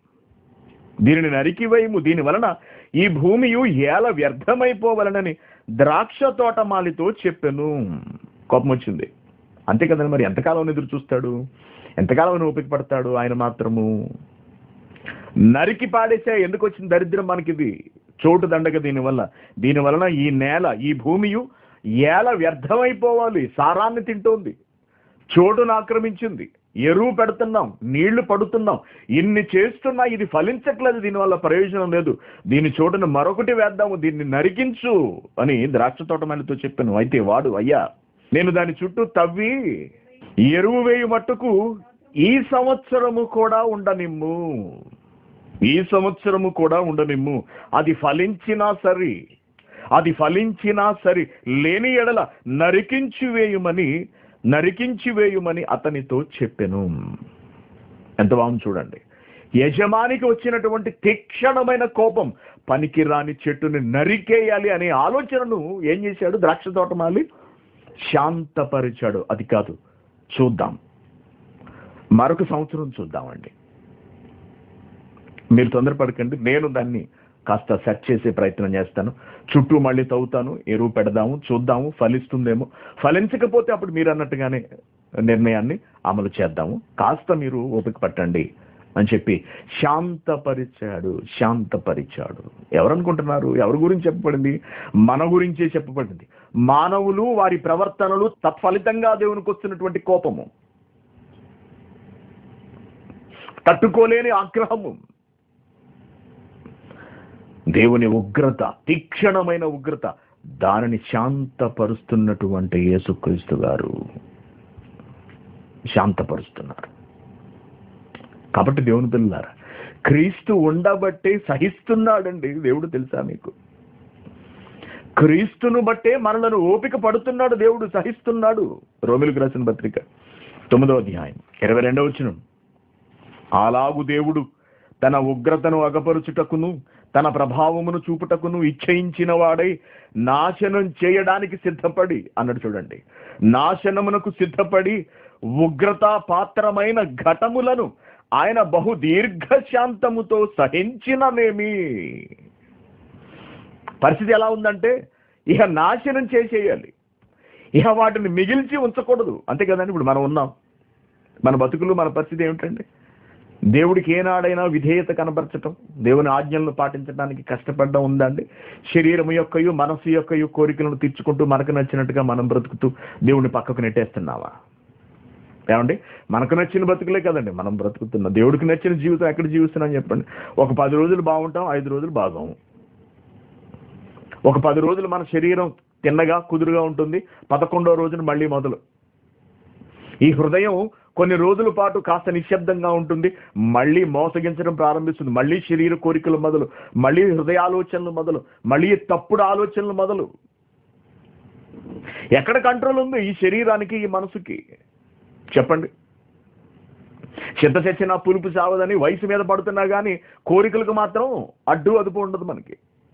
దీనిని నరికివేయము దీని వలన ఈ భూమియు ఏల వ్యర్థమైపోవలనని ద్రాక్ష తోటమాలితో చెప్పెను కోపం వచ్చింది అంతే కదండి మరి ఎంతకాలం ఎదురు చూస్తాడు ఎంతకాలం ఓపిక పడతాడు ఆయన మాత్రము నరికి పాడేసా ఎందుకు వచ్చిన దరిద్రం మనకిది చోటు దండగ దీనివల్ల దీని వలన ఈ నేల ఈ భూమియు ఏల వ్యర్థమైపోవాలి సారాన్ని తింటోంది చోటును ఆక్రమించింది ఎరువు పెడుతున్నాం నీళ్లు పడుతున్నాం ఇన్ని చేస్తున్నా ఇది ఫలించట్లేదు దీనివల్ల ప్రయోజనం లేదు దీని చోటును మరొకటి వేద్దాము దీన్ని నరికించు అని ద్రాక్ష తోటమాలితో చెప్పాను అయితే వాడు అయ్యా నేను దాని చుట్టూ తవ్వి ఎరువు వేయి మట్టుకు ఈ సంవత్సరము కూడా ఉండనిమ్ము ఈ సంవత్సరము కూడా ఉండనిమ్ము అది ఫలించినా సరి అది ఫలించినా సరి లేని ఎడల నరికించి వేయుమని నరికించి వేయుమని అతనితో చెప్పెను ఎంత బాగుంది చూడండి యజమానికి వచ్చినటువంటి తీక్షణమైన కోపం పనికిరాని చెట్టుని నరికేయాలి అనే ఆలోచనను ఏం చేశాడు ద్రాక్ష తోటమాలి శాంతపరిచాడు అది కాదు చూద్దాం మరొక సంవత్సరం చూద్దామండి మీరు తొందరపడకండి నేను దాన్ని కాస్త సెర్చ్ చేసే ప్రయత్నం చేస్తాను చుట్టూ మళ్ళీ తవ్వుతాను ఎరువు పెడదాము చూద్దాము ఫలిస్తుందేమో ఫలించకపోతే అప్పుడు మీరు అన్నట్టుగానే నిర్ణయాన్ని అమలు చేద్దాము కాస్త మీరు ఓపిక పట్టండి అని చెప్పి శాంతపరిచాడు శాంతపరిచాడు ఎవరనుకుంటున్నారు ఎవరి గురించి చెప్పబడింది మన గురించే చెప్పబడింది మానవులు వారి ప్రవర్తనలు తత్ఫలితంగా దేవునికి వస్తున్నటువంటి కోపము తట్టుకోలేని ఆగ్రహము దేవుని ఉగ్రత తీక్షణమైన ఉగ్రత దానిని శాంతపరుస్తున్నటువంటి యేసుక్రీస్తు గారు శాంతపరుస్తున్నారు కాబట్టి దేవుని పిల్లారా క్రీస్తు ఉండబట్టే సహిస్తున్నాడండి దేవుడు తెలుసా మీకు క్రీస్తును బట్టే మనలను ఓపిక పడుతున్నాడు దేవుడు సహిస్తున్నాడు రోమిలకు రాసిన పత్రిక తొమ్మిదో అధ్యాయం ఇరవై రెండవ వచ్చిన అలాగు దేవుడు తన ఉగ్రతను అగపరుచుటకును తన ప్రభావమును చూపుటకును ఇచ్చయించిన వాడై నాశనం చేయడానికి సిద్ధపడి అన్నాడు చూడండి నాశనమునకు సిద్ధపడి ఉగ్రత పాత్రమైన ఘటములను ఆయన బహు దీర్ఘశాంతముతో సహించిననేమి పరిస్థితి ఎలా ఉందంటే ఇక నాశనం చేసేయాలి ఇక వాటిని మిగిల్చి ఉంచకూడదు అంతే కదండి ఇప్పుడు మనం ఉన్నాం మన బతుకులు మన పరిస్థితి ఏమిటండి దేవుడికి ఏనాడైనా విధేయత కనబరచటం దేవుని ఆజ్ఞలను పాటించడానికి కష్టపడడం ఉందండి శరీరం యొక్కయు మనసు యొక్కయు కోరికలను తీర్చుకుంటూ మనకు నచ్చినట్టుగా మనం బ్రతుకుతూ దేవుని పక్కకు నెట్టేస్తున్నావా ఏమండి మనకు నచ్చిన బతుకులే కదండి మనం బ్రతుకుతున్నాం దేవుడికి నచ్చిన జీవితం ఎక్కడ జీవిస్తున్నాం చెప్పండి ఒక పది రోజులు బాగుంటాం ఐదు రోజులు బాగాము ఒక పది రోజులు మన శరీరం తిన్నగా కుదురుగా ఉంటుంది పదకొండో రోజున మళ్ళీ మొదలు ఈ హృదయం కొన్ని రోజుల పాటు కాస్త నిశ్శబ్దంగా ఉంటుంది మళ్ళీ మోసగించడం ప్రారంభిస్తుంది మళ్ళీ శరీర కోరికలు మొదలు మళ్ళీ హృదయ ఆలోచనలు మొదలు మళ్ళీ తప్పుడు ఆలోచనలు మొదలు ఎక్కడ కంట్రోల్ ఉంది ఈ శరీరానికి ఈ మనసుకి చెప్పండి చింత చచ్చిన పులుపు సావదని వయసు మీద పడుతున్నా కానీ కోరికలకు మాత్రం అడ్డు అదుపు ఉండదు మనకి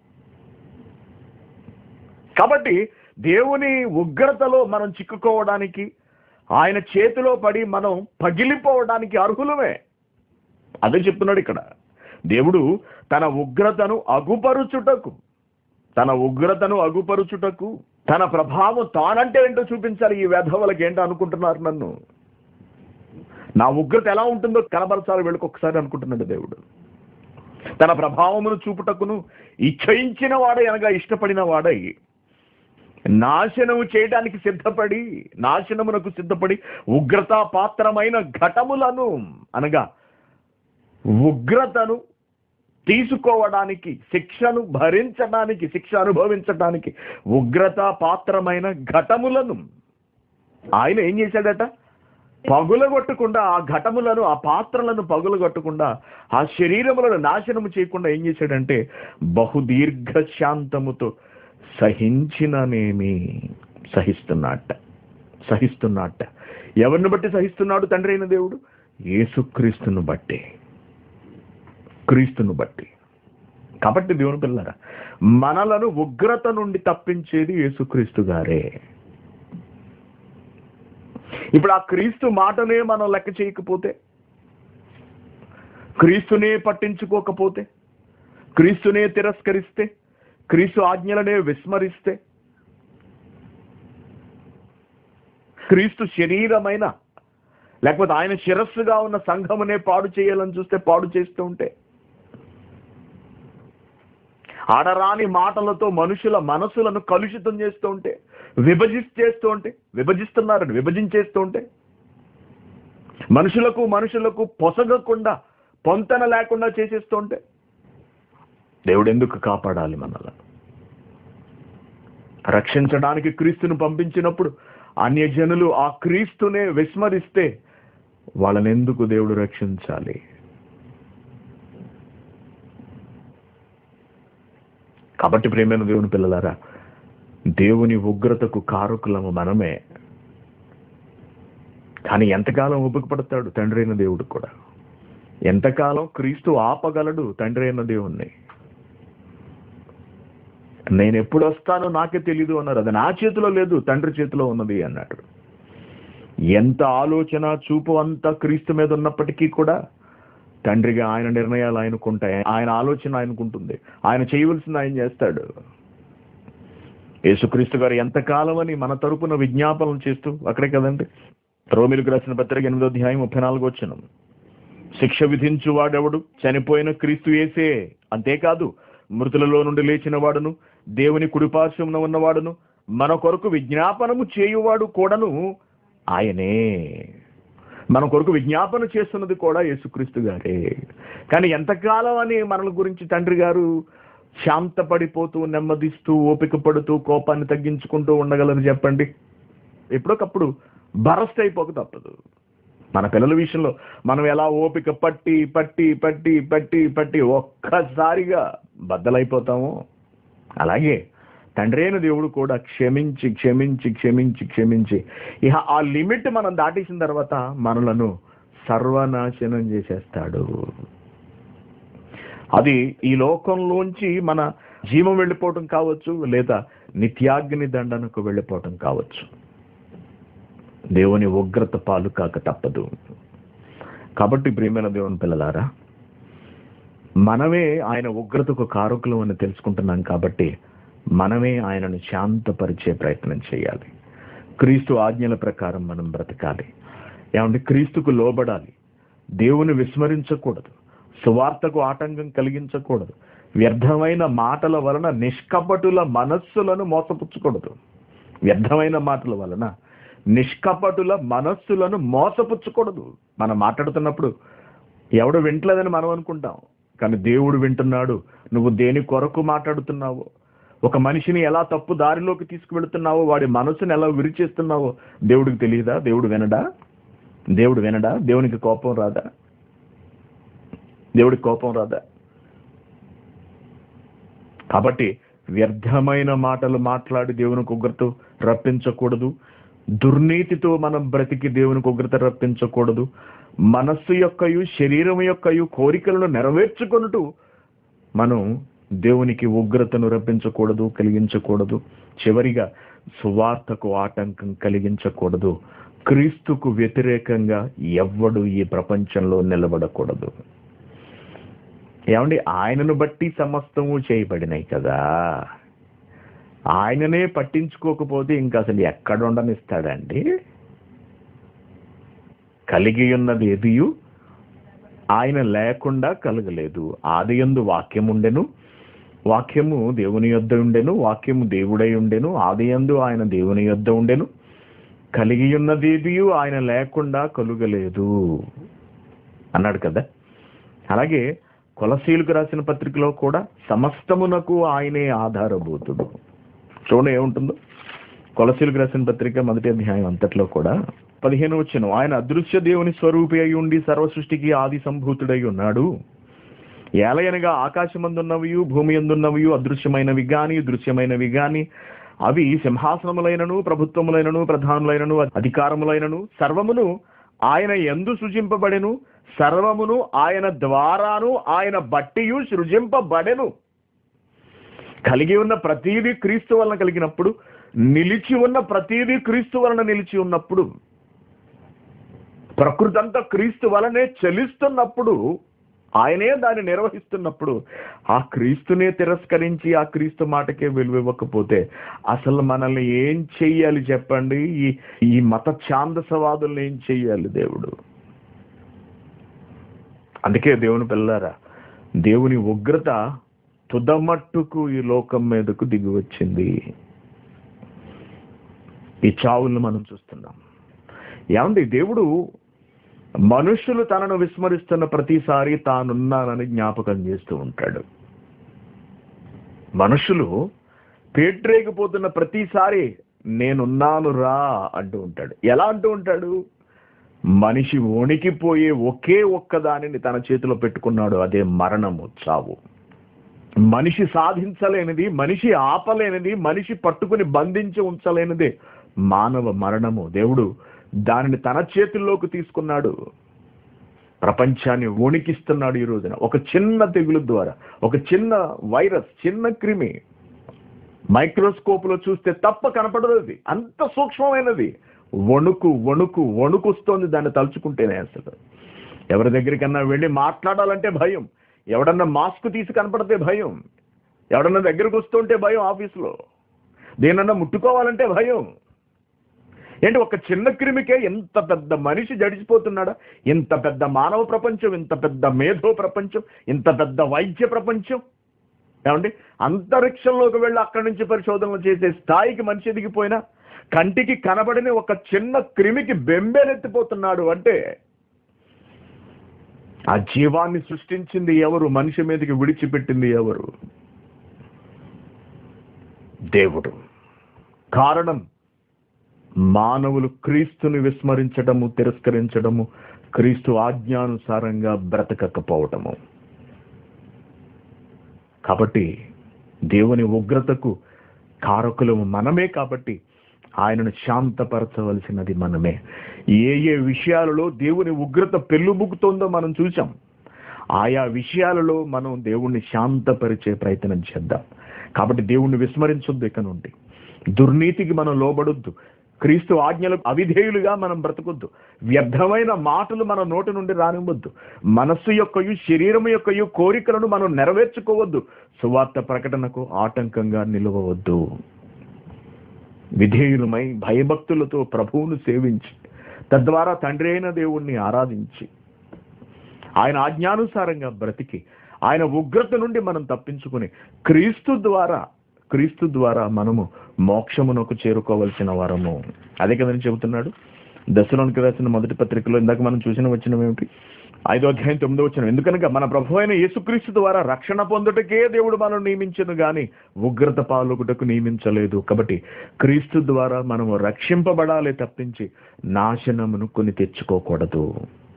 కాబట్టి దేవుని ఉగ్రతలో మనం చిక్కుకోవడానికి ఆయన చేతిలో పడి మనం పగిలిపోవడానికి అర్హులమే అదే చెప్తున్నాడు ఇక్కడ దేవుడు తన ఉగ్రతను అగుపరుచుటకు తన ఉగ్రతను అగుపరుచుటకు తన ప్రభావం తానంటే ఏంటో చూపించాలి ఈ వెధవలకి ఏంటో అనుకుంటున్నారు నన్ను నా ఉగ్రత ఎలా ఉంటుందో కనబరచాలి వీళ్ళకి ఒకసారి అనుకుంటున్నాడు దేవుడు తన ప్రభావమును చూపుటకును ఇచ్చయించిన వాడై అనగా ఇష్టపడిన వాడై నాశనము చేయడానికి సిద్ధపడి నాశనమునకు సిద్ధపడి ఉగ్రత పాత్రమైన ఘటములను అనగా ఉగ్రతను తీసుకోవడానికి శిక్షను భరించడానికి శిక్ష అనుభవించడానికి ఉగ్రత పాత్రమైన ఘటములను ఆయన ఏం చేశాడట పగులగొట్టకుండా ఆ ఘటములను ఆ పాత్రలను పగులగొట్టకుండా ఆ శరీరములను నాశనము చేయకుండా ఏం చేశాడంటే బహుదీర్ఘ శాంతముతో సహించిననేమి సహిస్తున్నట్ట సహిస్తున్నట్ట ఎవరిని బట్టి సహిస్తున్నాడు తండ్రి అయిన దేవుడు యేసుక్రీస్తును బట్టి క్రీస్తును బట్టి కాబట్టి దేవుని పిల్లరా మనలను ఉగ్రత నుండి తప్పించేది యేసుక్రీస్తు గారే ఇప్పుడు ఆ క్రీస్తు మాటనే మనం లెక్క చేయకపోతే క్రీస్తునే పట్టించుకోకపోతే క్రీస్తునే తిరస్కరిస్తే క్రీస్తు ఆజ్ఞలనే విస్మరిస్తే క్రీస్తు శరీరమైన లేకపోతే ఆయన శిరస్సుగా ఉన్న సంఘమునే పాడు చేయాలని చూస్తే పాడు చేస్తూ ఉంటే ఆడరాని మాటలతో మనుషుల మనసులను కలుషితం చేస్తూ ఉంటే విభజిస్తూ ఉంటే విభజిస్తున్నారని విభజించేస్తూ ఉంటే మనుషులకు మనుషులకు పొసగకుండా పొంతన లేకుండా చేసేస్తూ ఉంటే దేవుడు ఎందుకు కాపాడాలి మనల్ని రక్షించడానికి క్రీస్తును పంపించినప్పుడు అన్యజనులు ఆ క్రీస్తునే విస్మరిస్తే వాళ్ళని ఎందుకు దేవుడు రక్షించాలి కాబట్టి ప్రేమైన దేవుని పిల్లలారా దేవుని ఉగ్రతకు కారకులము మనమే కానీ ఎంతకాలం ఉపయోగపడతాడు తండ్రి అయిన దేవుడు కూడా ఎంతకాలం క్రీస్తు ఆపగలడు తండ్రి అయిన దేవుణ్ణి నేను ఎప్పుడు వస్తానో నాకే తెలీదు అన్నారు అది నా చేతిలో లేదు తండ్రి చేతిలో ఉన్నది అన్నాడు ఎంత ఆలోచన చూపు అంతా క్రీస్తు మీద ఉన్నప్పటికీ కూడా తండ్రిగా ఆయన నిర్ణయాలు ఆయనకుంటాయి ఆయన ఆలోచన ఆయనకుంటుంది ఆయన చేయవలసింది ఆయన చేస్తాడు యేసుక్రీస్తు గారు ఎంతకాలం అని మన తరపున విజ్ఞాపనం చేస్తూ అక్కడే కదండి రోమిలకు రాసిన పత్రిక ఎనిమిదో అధ్యాయం ముప్పై నాలుగు వచ్చిన శిక్ష విధించు వాడెవడు చనిపోయిన క్రీస్తు వేసే అంతేకాదు మృతులలో నుండి లేచిన వాడును దేవుని కుడిపార్శ్వమున ఉన్నవాడును మన కొరకు విజ్ఞాపనము చేయువాడు కూడాను ఆయనే మన కొరకు విజ్ఞాపన చేస్తున్నది కూడా యేసుక్రీస్తు గారే కానీ ఎంతకాలం అని మనల గురించి తండ్రి గారు శాంతపడిపోతూ నెమ్మదిస్తూ ఓపిక పడుతూ కోపాన్ని తగ్గించుకుంటూ ఉండగలరు చెప్పండి ఎప్పుడొకప్పుడు బరస్ట్ అయిపోక తప్పదు మన పిల్లల విషయంలో మనం ఎలా ఓపిక పట్టి పట్టి పట్టి పట్టి పట్టి ఒక్కసారిగా బద్దలైపోతామో అలాగే తండ్రి అయిన దేవుడు కూడా క్షమించి క్షమించి క్షమించి క్షమించి ఇక ఆ లిమిట్ మనం దాటేసిన తర్వాత మనలను సర్వనాశనం చేసేస్తాడు అది ఈ లోకంలోంచి మన జీవం వెళ్ళిపోవటం కావచ్చు లేదా నిత్యాగ్ని దండనకు వెళ్ళిపోవటం కావచ్చు దేవుని ఉగ్రత పాలు కాక తప్పదు కాబట్టి ప్రియమైన దేవుని పిల్లలారా మనమే ఆయన ఉగ్రతకు కారకులు అని తెలుసుకుంటున్నాం కాబట్టి మనమే ఆయనను శాంతపరిచే ప్రయత్నం చేయాలి క్రీస్తు ఆజ్ఞల ప్రకారం మనం బ్రతకాలి ఏమంటే క్రీస్తుకు లోబడాలి దేవుని విస్మరించకూడదు సువార్తకు ఆటంకం కలిగించకూడదు వ్యర్థమైన మాటల వలన నిష్కపటుల మనస్సులను మోసపుచ్చకూడదు వ్యర్థమైన మాటల వలన నిష్కపటుల మనస్సులను మోసపుచ్చకూడదు మనం మాట్లాడుతున్నప్పుడు ఎవడు వింటలేదని మనం అనుకుంటాం కానీ దేవుడు వింటున్నాడు నువ్వు దేని కొరకు మాట్లాడుతున్నావో ఒక మనిషిని ఎలా తప్పు దారిలోకి తీసుకువెళుతున్నావో వాడి మనసుని ఎలా విరిచేస్తున్నావో దేవుడికి తెలియదా దేవుడు వినడా దేవుడు వినడా దేవునికి కోపం రాదా దేవుడికి కోపం రాదా కాబట్టి వ్యర్థమైన మాటలు మాట్లాడి దేవునికి ఉగ్రత రప్పించకూడదు దుర్నీతితో మనం బ్రతికి దేవునికి ఉగ్రత రప్పించకూడదు మనస్సు యొక్కయు శరీరం యొక్కయు కోరికలను నెరవేర్చుకొనుటూ మనం దేవునికి ఉగ్రతను రప్పించకూడదు కలిగించకూడదు చివరిగా సువార్తకు ఆటంకం కలిగించకూడదు క్రీస్తుకు వ్యతిరేకంగా ఎవ్వడు ఈ ప్రపంచంలో నిలబడకూడదు ఏమండి ఆయనను బట్టి సమస్తము చేయబడినాయి కదా ఆయననే పట్టించుకోకపోతే ఇంకా అసలు ఎక్కడ ఉండనిస్తాడండి కలిగి ఉన్నది ఎదియు ఆయన లేకుండా కలగలేదు ఆది యందు వాక్యం ఉండెను వాక్యము దేవుని యొద్ద ఉండెను వాక్యము దేవుడై ఉండెను ఆది యందు ఆయన దేవుని యొద్ద ఉండెను కలిగి ఉన్నదేదియు ఆయన లేకుండా కలుగలేదు అన్నాడు కదా అలాగే కొలసీలకు రాసిన పత్రికలో కూడా సమస్తమునకు ఆయనే ఆధారభూతుడు చూడండి ఏముంటుందో కొలసీలకు రాసిన పత్రిక మొదటి అధ్యాయం అంతట్లో కూడా పదిహేను వచ్చిన ఆయన అదృశ్య దేవుని స్వరూపి అయి ఉండి సర్వ సృష్టికి ఆది సంభూతుడై ఉన్నాడు ఏలయనగా ఆకాశమందున్నవియు భూమి ఎందున్నవియు అదృశ్యమైనవి గాని దృశ్యమైనవి గాని అవి సింహాసనములైనను ప్రభుత్వములైనను ప్రధానులైనను అధికారములైనను సర్వమును ఆయన ఎందు సృజింపబడెను సర్వమును ఆయన ద్వారాను ఆయన బట్టియు సృజింపబడెను కలిగి ఉన్న ప్రతీది క్రీస్తు వలన కలిగినప్పుడు నిలిచి ఉన్న ప్రతీది క్రీస్తు వలన నిలిచి ఉన్నప్పుడు ప్రకృతి అంతా క్రీస్తు వలనే చలిస్తున్నప్పుడు ఆయనే దాన్ని నిర్వహిస్తున్నప్పుడు ఆ క్రీస్తునే తిరస్కరించి ఆ క్రీస్తు మాటకే విలువ ఇవ్వకపోతే అసలు మనల్ని ఏం చెయ్యాలి చెప్పండి ఈ ఈ మత ఛాందసవాదుల్ని ఏం చెయ్యాలి దేవుడు అందుకే దేవుని పిల్లారా దేవుని ఉగ్రత తుదమట్టుకు ఈ లోకం మీదకు దిగి వచ్చింది ఈ చావులను మనం చూస్తున్నాం ఏమండి దేవుడు మనుషులు తనను విస్మరిస్తున్న ప్రతిసారి తానున్నానని జ్ఞాపకం చేస్తూ ఉంటాడు మనుషులు పేట్రేగిపోతున్న ప్రతిసారి నేనున్నాను రా అంటూ ఉంటాడు ఎలా అంటూ ఉంటాడు మనిషి వణికిపోయే ఒకే ఒక్క దానిని తన చేతిలో పెట్టుకున్నాడు అదే మరణము చావు మనిషి సాధించలేనిది మనిషి ఆపలేనిది మనిషి పట్టుకుని బంధించి ఉంచలేనిది మానవ మరణము దేవుడు దానిని తన చేతుల్లోకి తీసుకున్నాడు ప్రపంచాన్ని వణికిస్తున్నాడు ఈ రోజున ఒక చిన్న తెగులు ద్వారా ఒక చిన్న వైరస్ చిన్న క్రిమి మైక్రోస్కోప్ లో చూస్తే తప్ప కనపడదు అది అంత సూక్ష్మమైనది వణుకు వణుకు వణుకుస్తోంది దాన్ని తలుచుకుంటేనే అసలు ఎవరి దగ్గరికన్నా వెళ్ళి మాట్లాడాలంటే భయం ఎవడన్నా మాస్క్ తీసి కనపడితే భయం ఎవడన్నా దగ్గరకు వస్తుంటే భయం ఆఫీసులో దేనన్నా ముట్టుకోవాలంటే భయం ఏంటి ఒక చిన్న క్రిమికే ఎంత పెద్ద మనిషి జడిచిపోతున్నాడా ఇంత పెద్ద మానవ ప్రపంచం ఇంత పెద్ద మేధో ప్రపంచం ఇంత పెద్ద వైద్య ప్రపంచం ఏమండి అంతరిక్షంలోకి వెళ్ళి అక్కడి నుంచి పరిశోధనలు చేసే స్థాయికి మనిషి ఎదిగిపోయినా కంటికి కనబడని ఒక చిన్న క్రిమికి బెంబేలెత్తిపోతున్నాడు అంటే ఆ జీవాన్ని సృష్టించింది ఎవరు మనిషి మీదకి విడిచిపెట్టింది ఎవరు దేవుడు కారణం మానవులు క్రీస్తుని విస్మరించడము తిరస్కరించడము క్రీస్తు ఆజ్ఞానుసారంగా బ్రతకకపోవటము కాబట్టి దేవుని ఉగ్రతకు కారకులము మనమే కాబట్టి ఆయనను శాంతపరచవలసినది మనమే ఏ ఏ విషయాలలో దేవుని ఉగ్రత పెళ్ళుబుకుతోందో మనం చూసాం ఆయా విషయాలలో మనం దేవుణ్ణి శాంతపరిచే ప్రయత్నం చేద్దాం కాబట్టి దేవుణ్ణి విస్మరించొద్దు ఇక నుండి దుర్నీతికి మనం లోబడొద్దు క్రీస్తు ఆజ్ఞలకు అవిధేయులుగా మనం బ్రతకొద్దు వ్యర్థమైన మాటలు మన నోటి నుండి రానివ్వద్దు మనస్సు యొక్కయు శరీరం యొక్కయు కోరికలను మనం నెరవేర్చుకోవద్దు సువార్త ప్రకటనకు ఆటంకంగా నిలవవద్దు విధేయులమై భయభక్తులతో ప్రభువును సేవించి తద్వారా తండ్రి అయిన దేవుణ్ణి ఆరాధించి ఆయన ఆజ్ఞానుసారంగా బ్రతికి ఆయన ఉగ్రత నుండి మనం తప్పించుకుని క్రీస్తు ద్వారా క్రీస్తు ద్వారా మనము మోక్షమునకు చేరుకోవలసిన వారము అదే కదని చెబుతున్నాడు దశలోనికి రాసిన మొదటి పత్రికలో ఇందాక మనం చూసిన వచ్చిన ఏమిటి ఐదో అధ్యాయం తొమ్మిదో వచ్చిన ఎందుకనగా మన ప్రభు అయిన యేసుక్రీస్తు ద్వారా రక్షణ పొందుటకే దేవుడు మనం నియమించను గాని ఉగ్రత పాలుగుటకు నియమించలేదు కాబట్టి క్రీస్తు ద్వారా మనము రక్షింపబడాలి తప్పించి నాశనమును కొని తెచ్చుకోకూడదు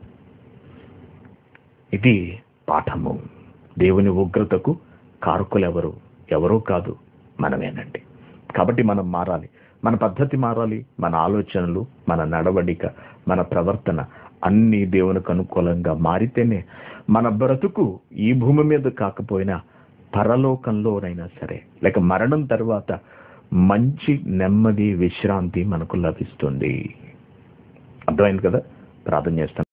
ఇది పాఠము దేవుని ఉగ్రతకు కారకులెవరు ఎవరూ కాదు మనమేనండి కాబట్టి మనం మారాలి మన పద్ధతి మారాలి మన ఆలోచనలు మన నడవడిక మన ప్రవర్తన అన్ని దేవునికి అనుకూలంగా మారితేనే మన బ్రతుకు ఈ భూమి మీద కాకపోయినా పరలోకంలోనైనా సరే లేక మరణం తర్వాత మంచి నెమ్మది విశ్రాంతి మనకు లభిస్తుంది అర్థమైంది కదా ప్రార్థన చేస్తాను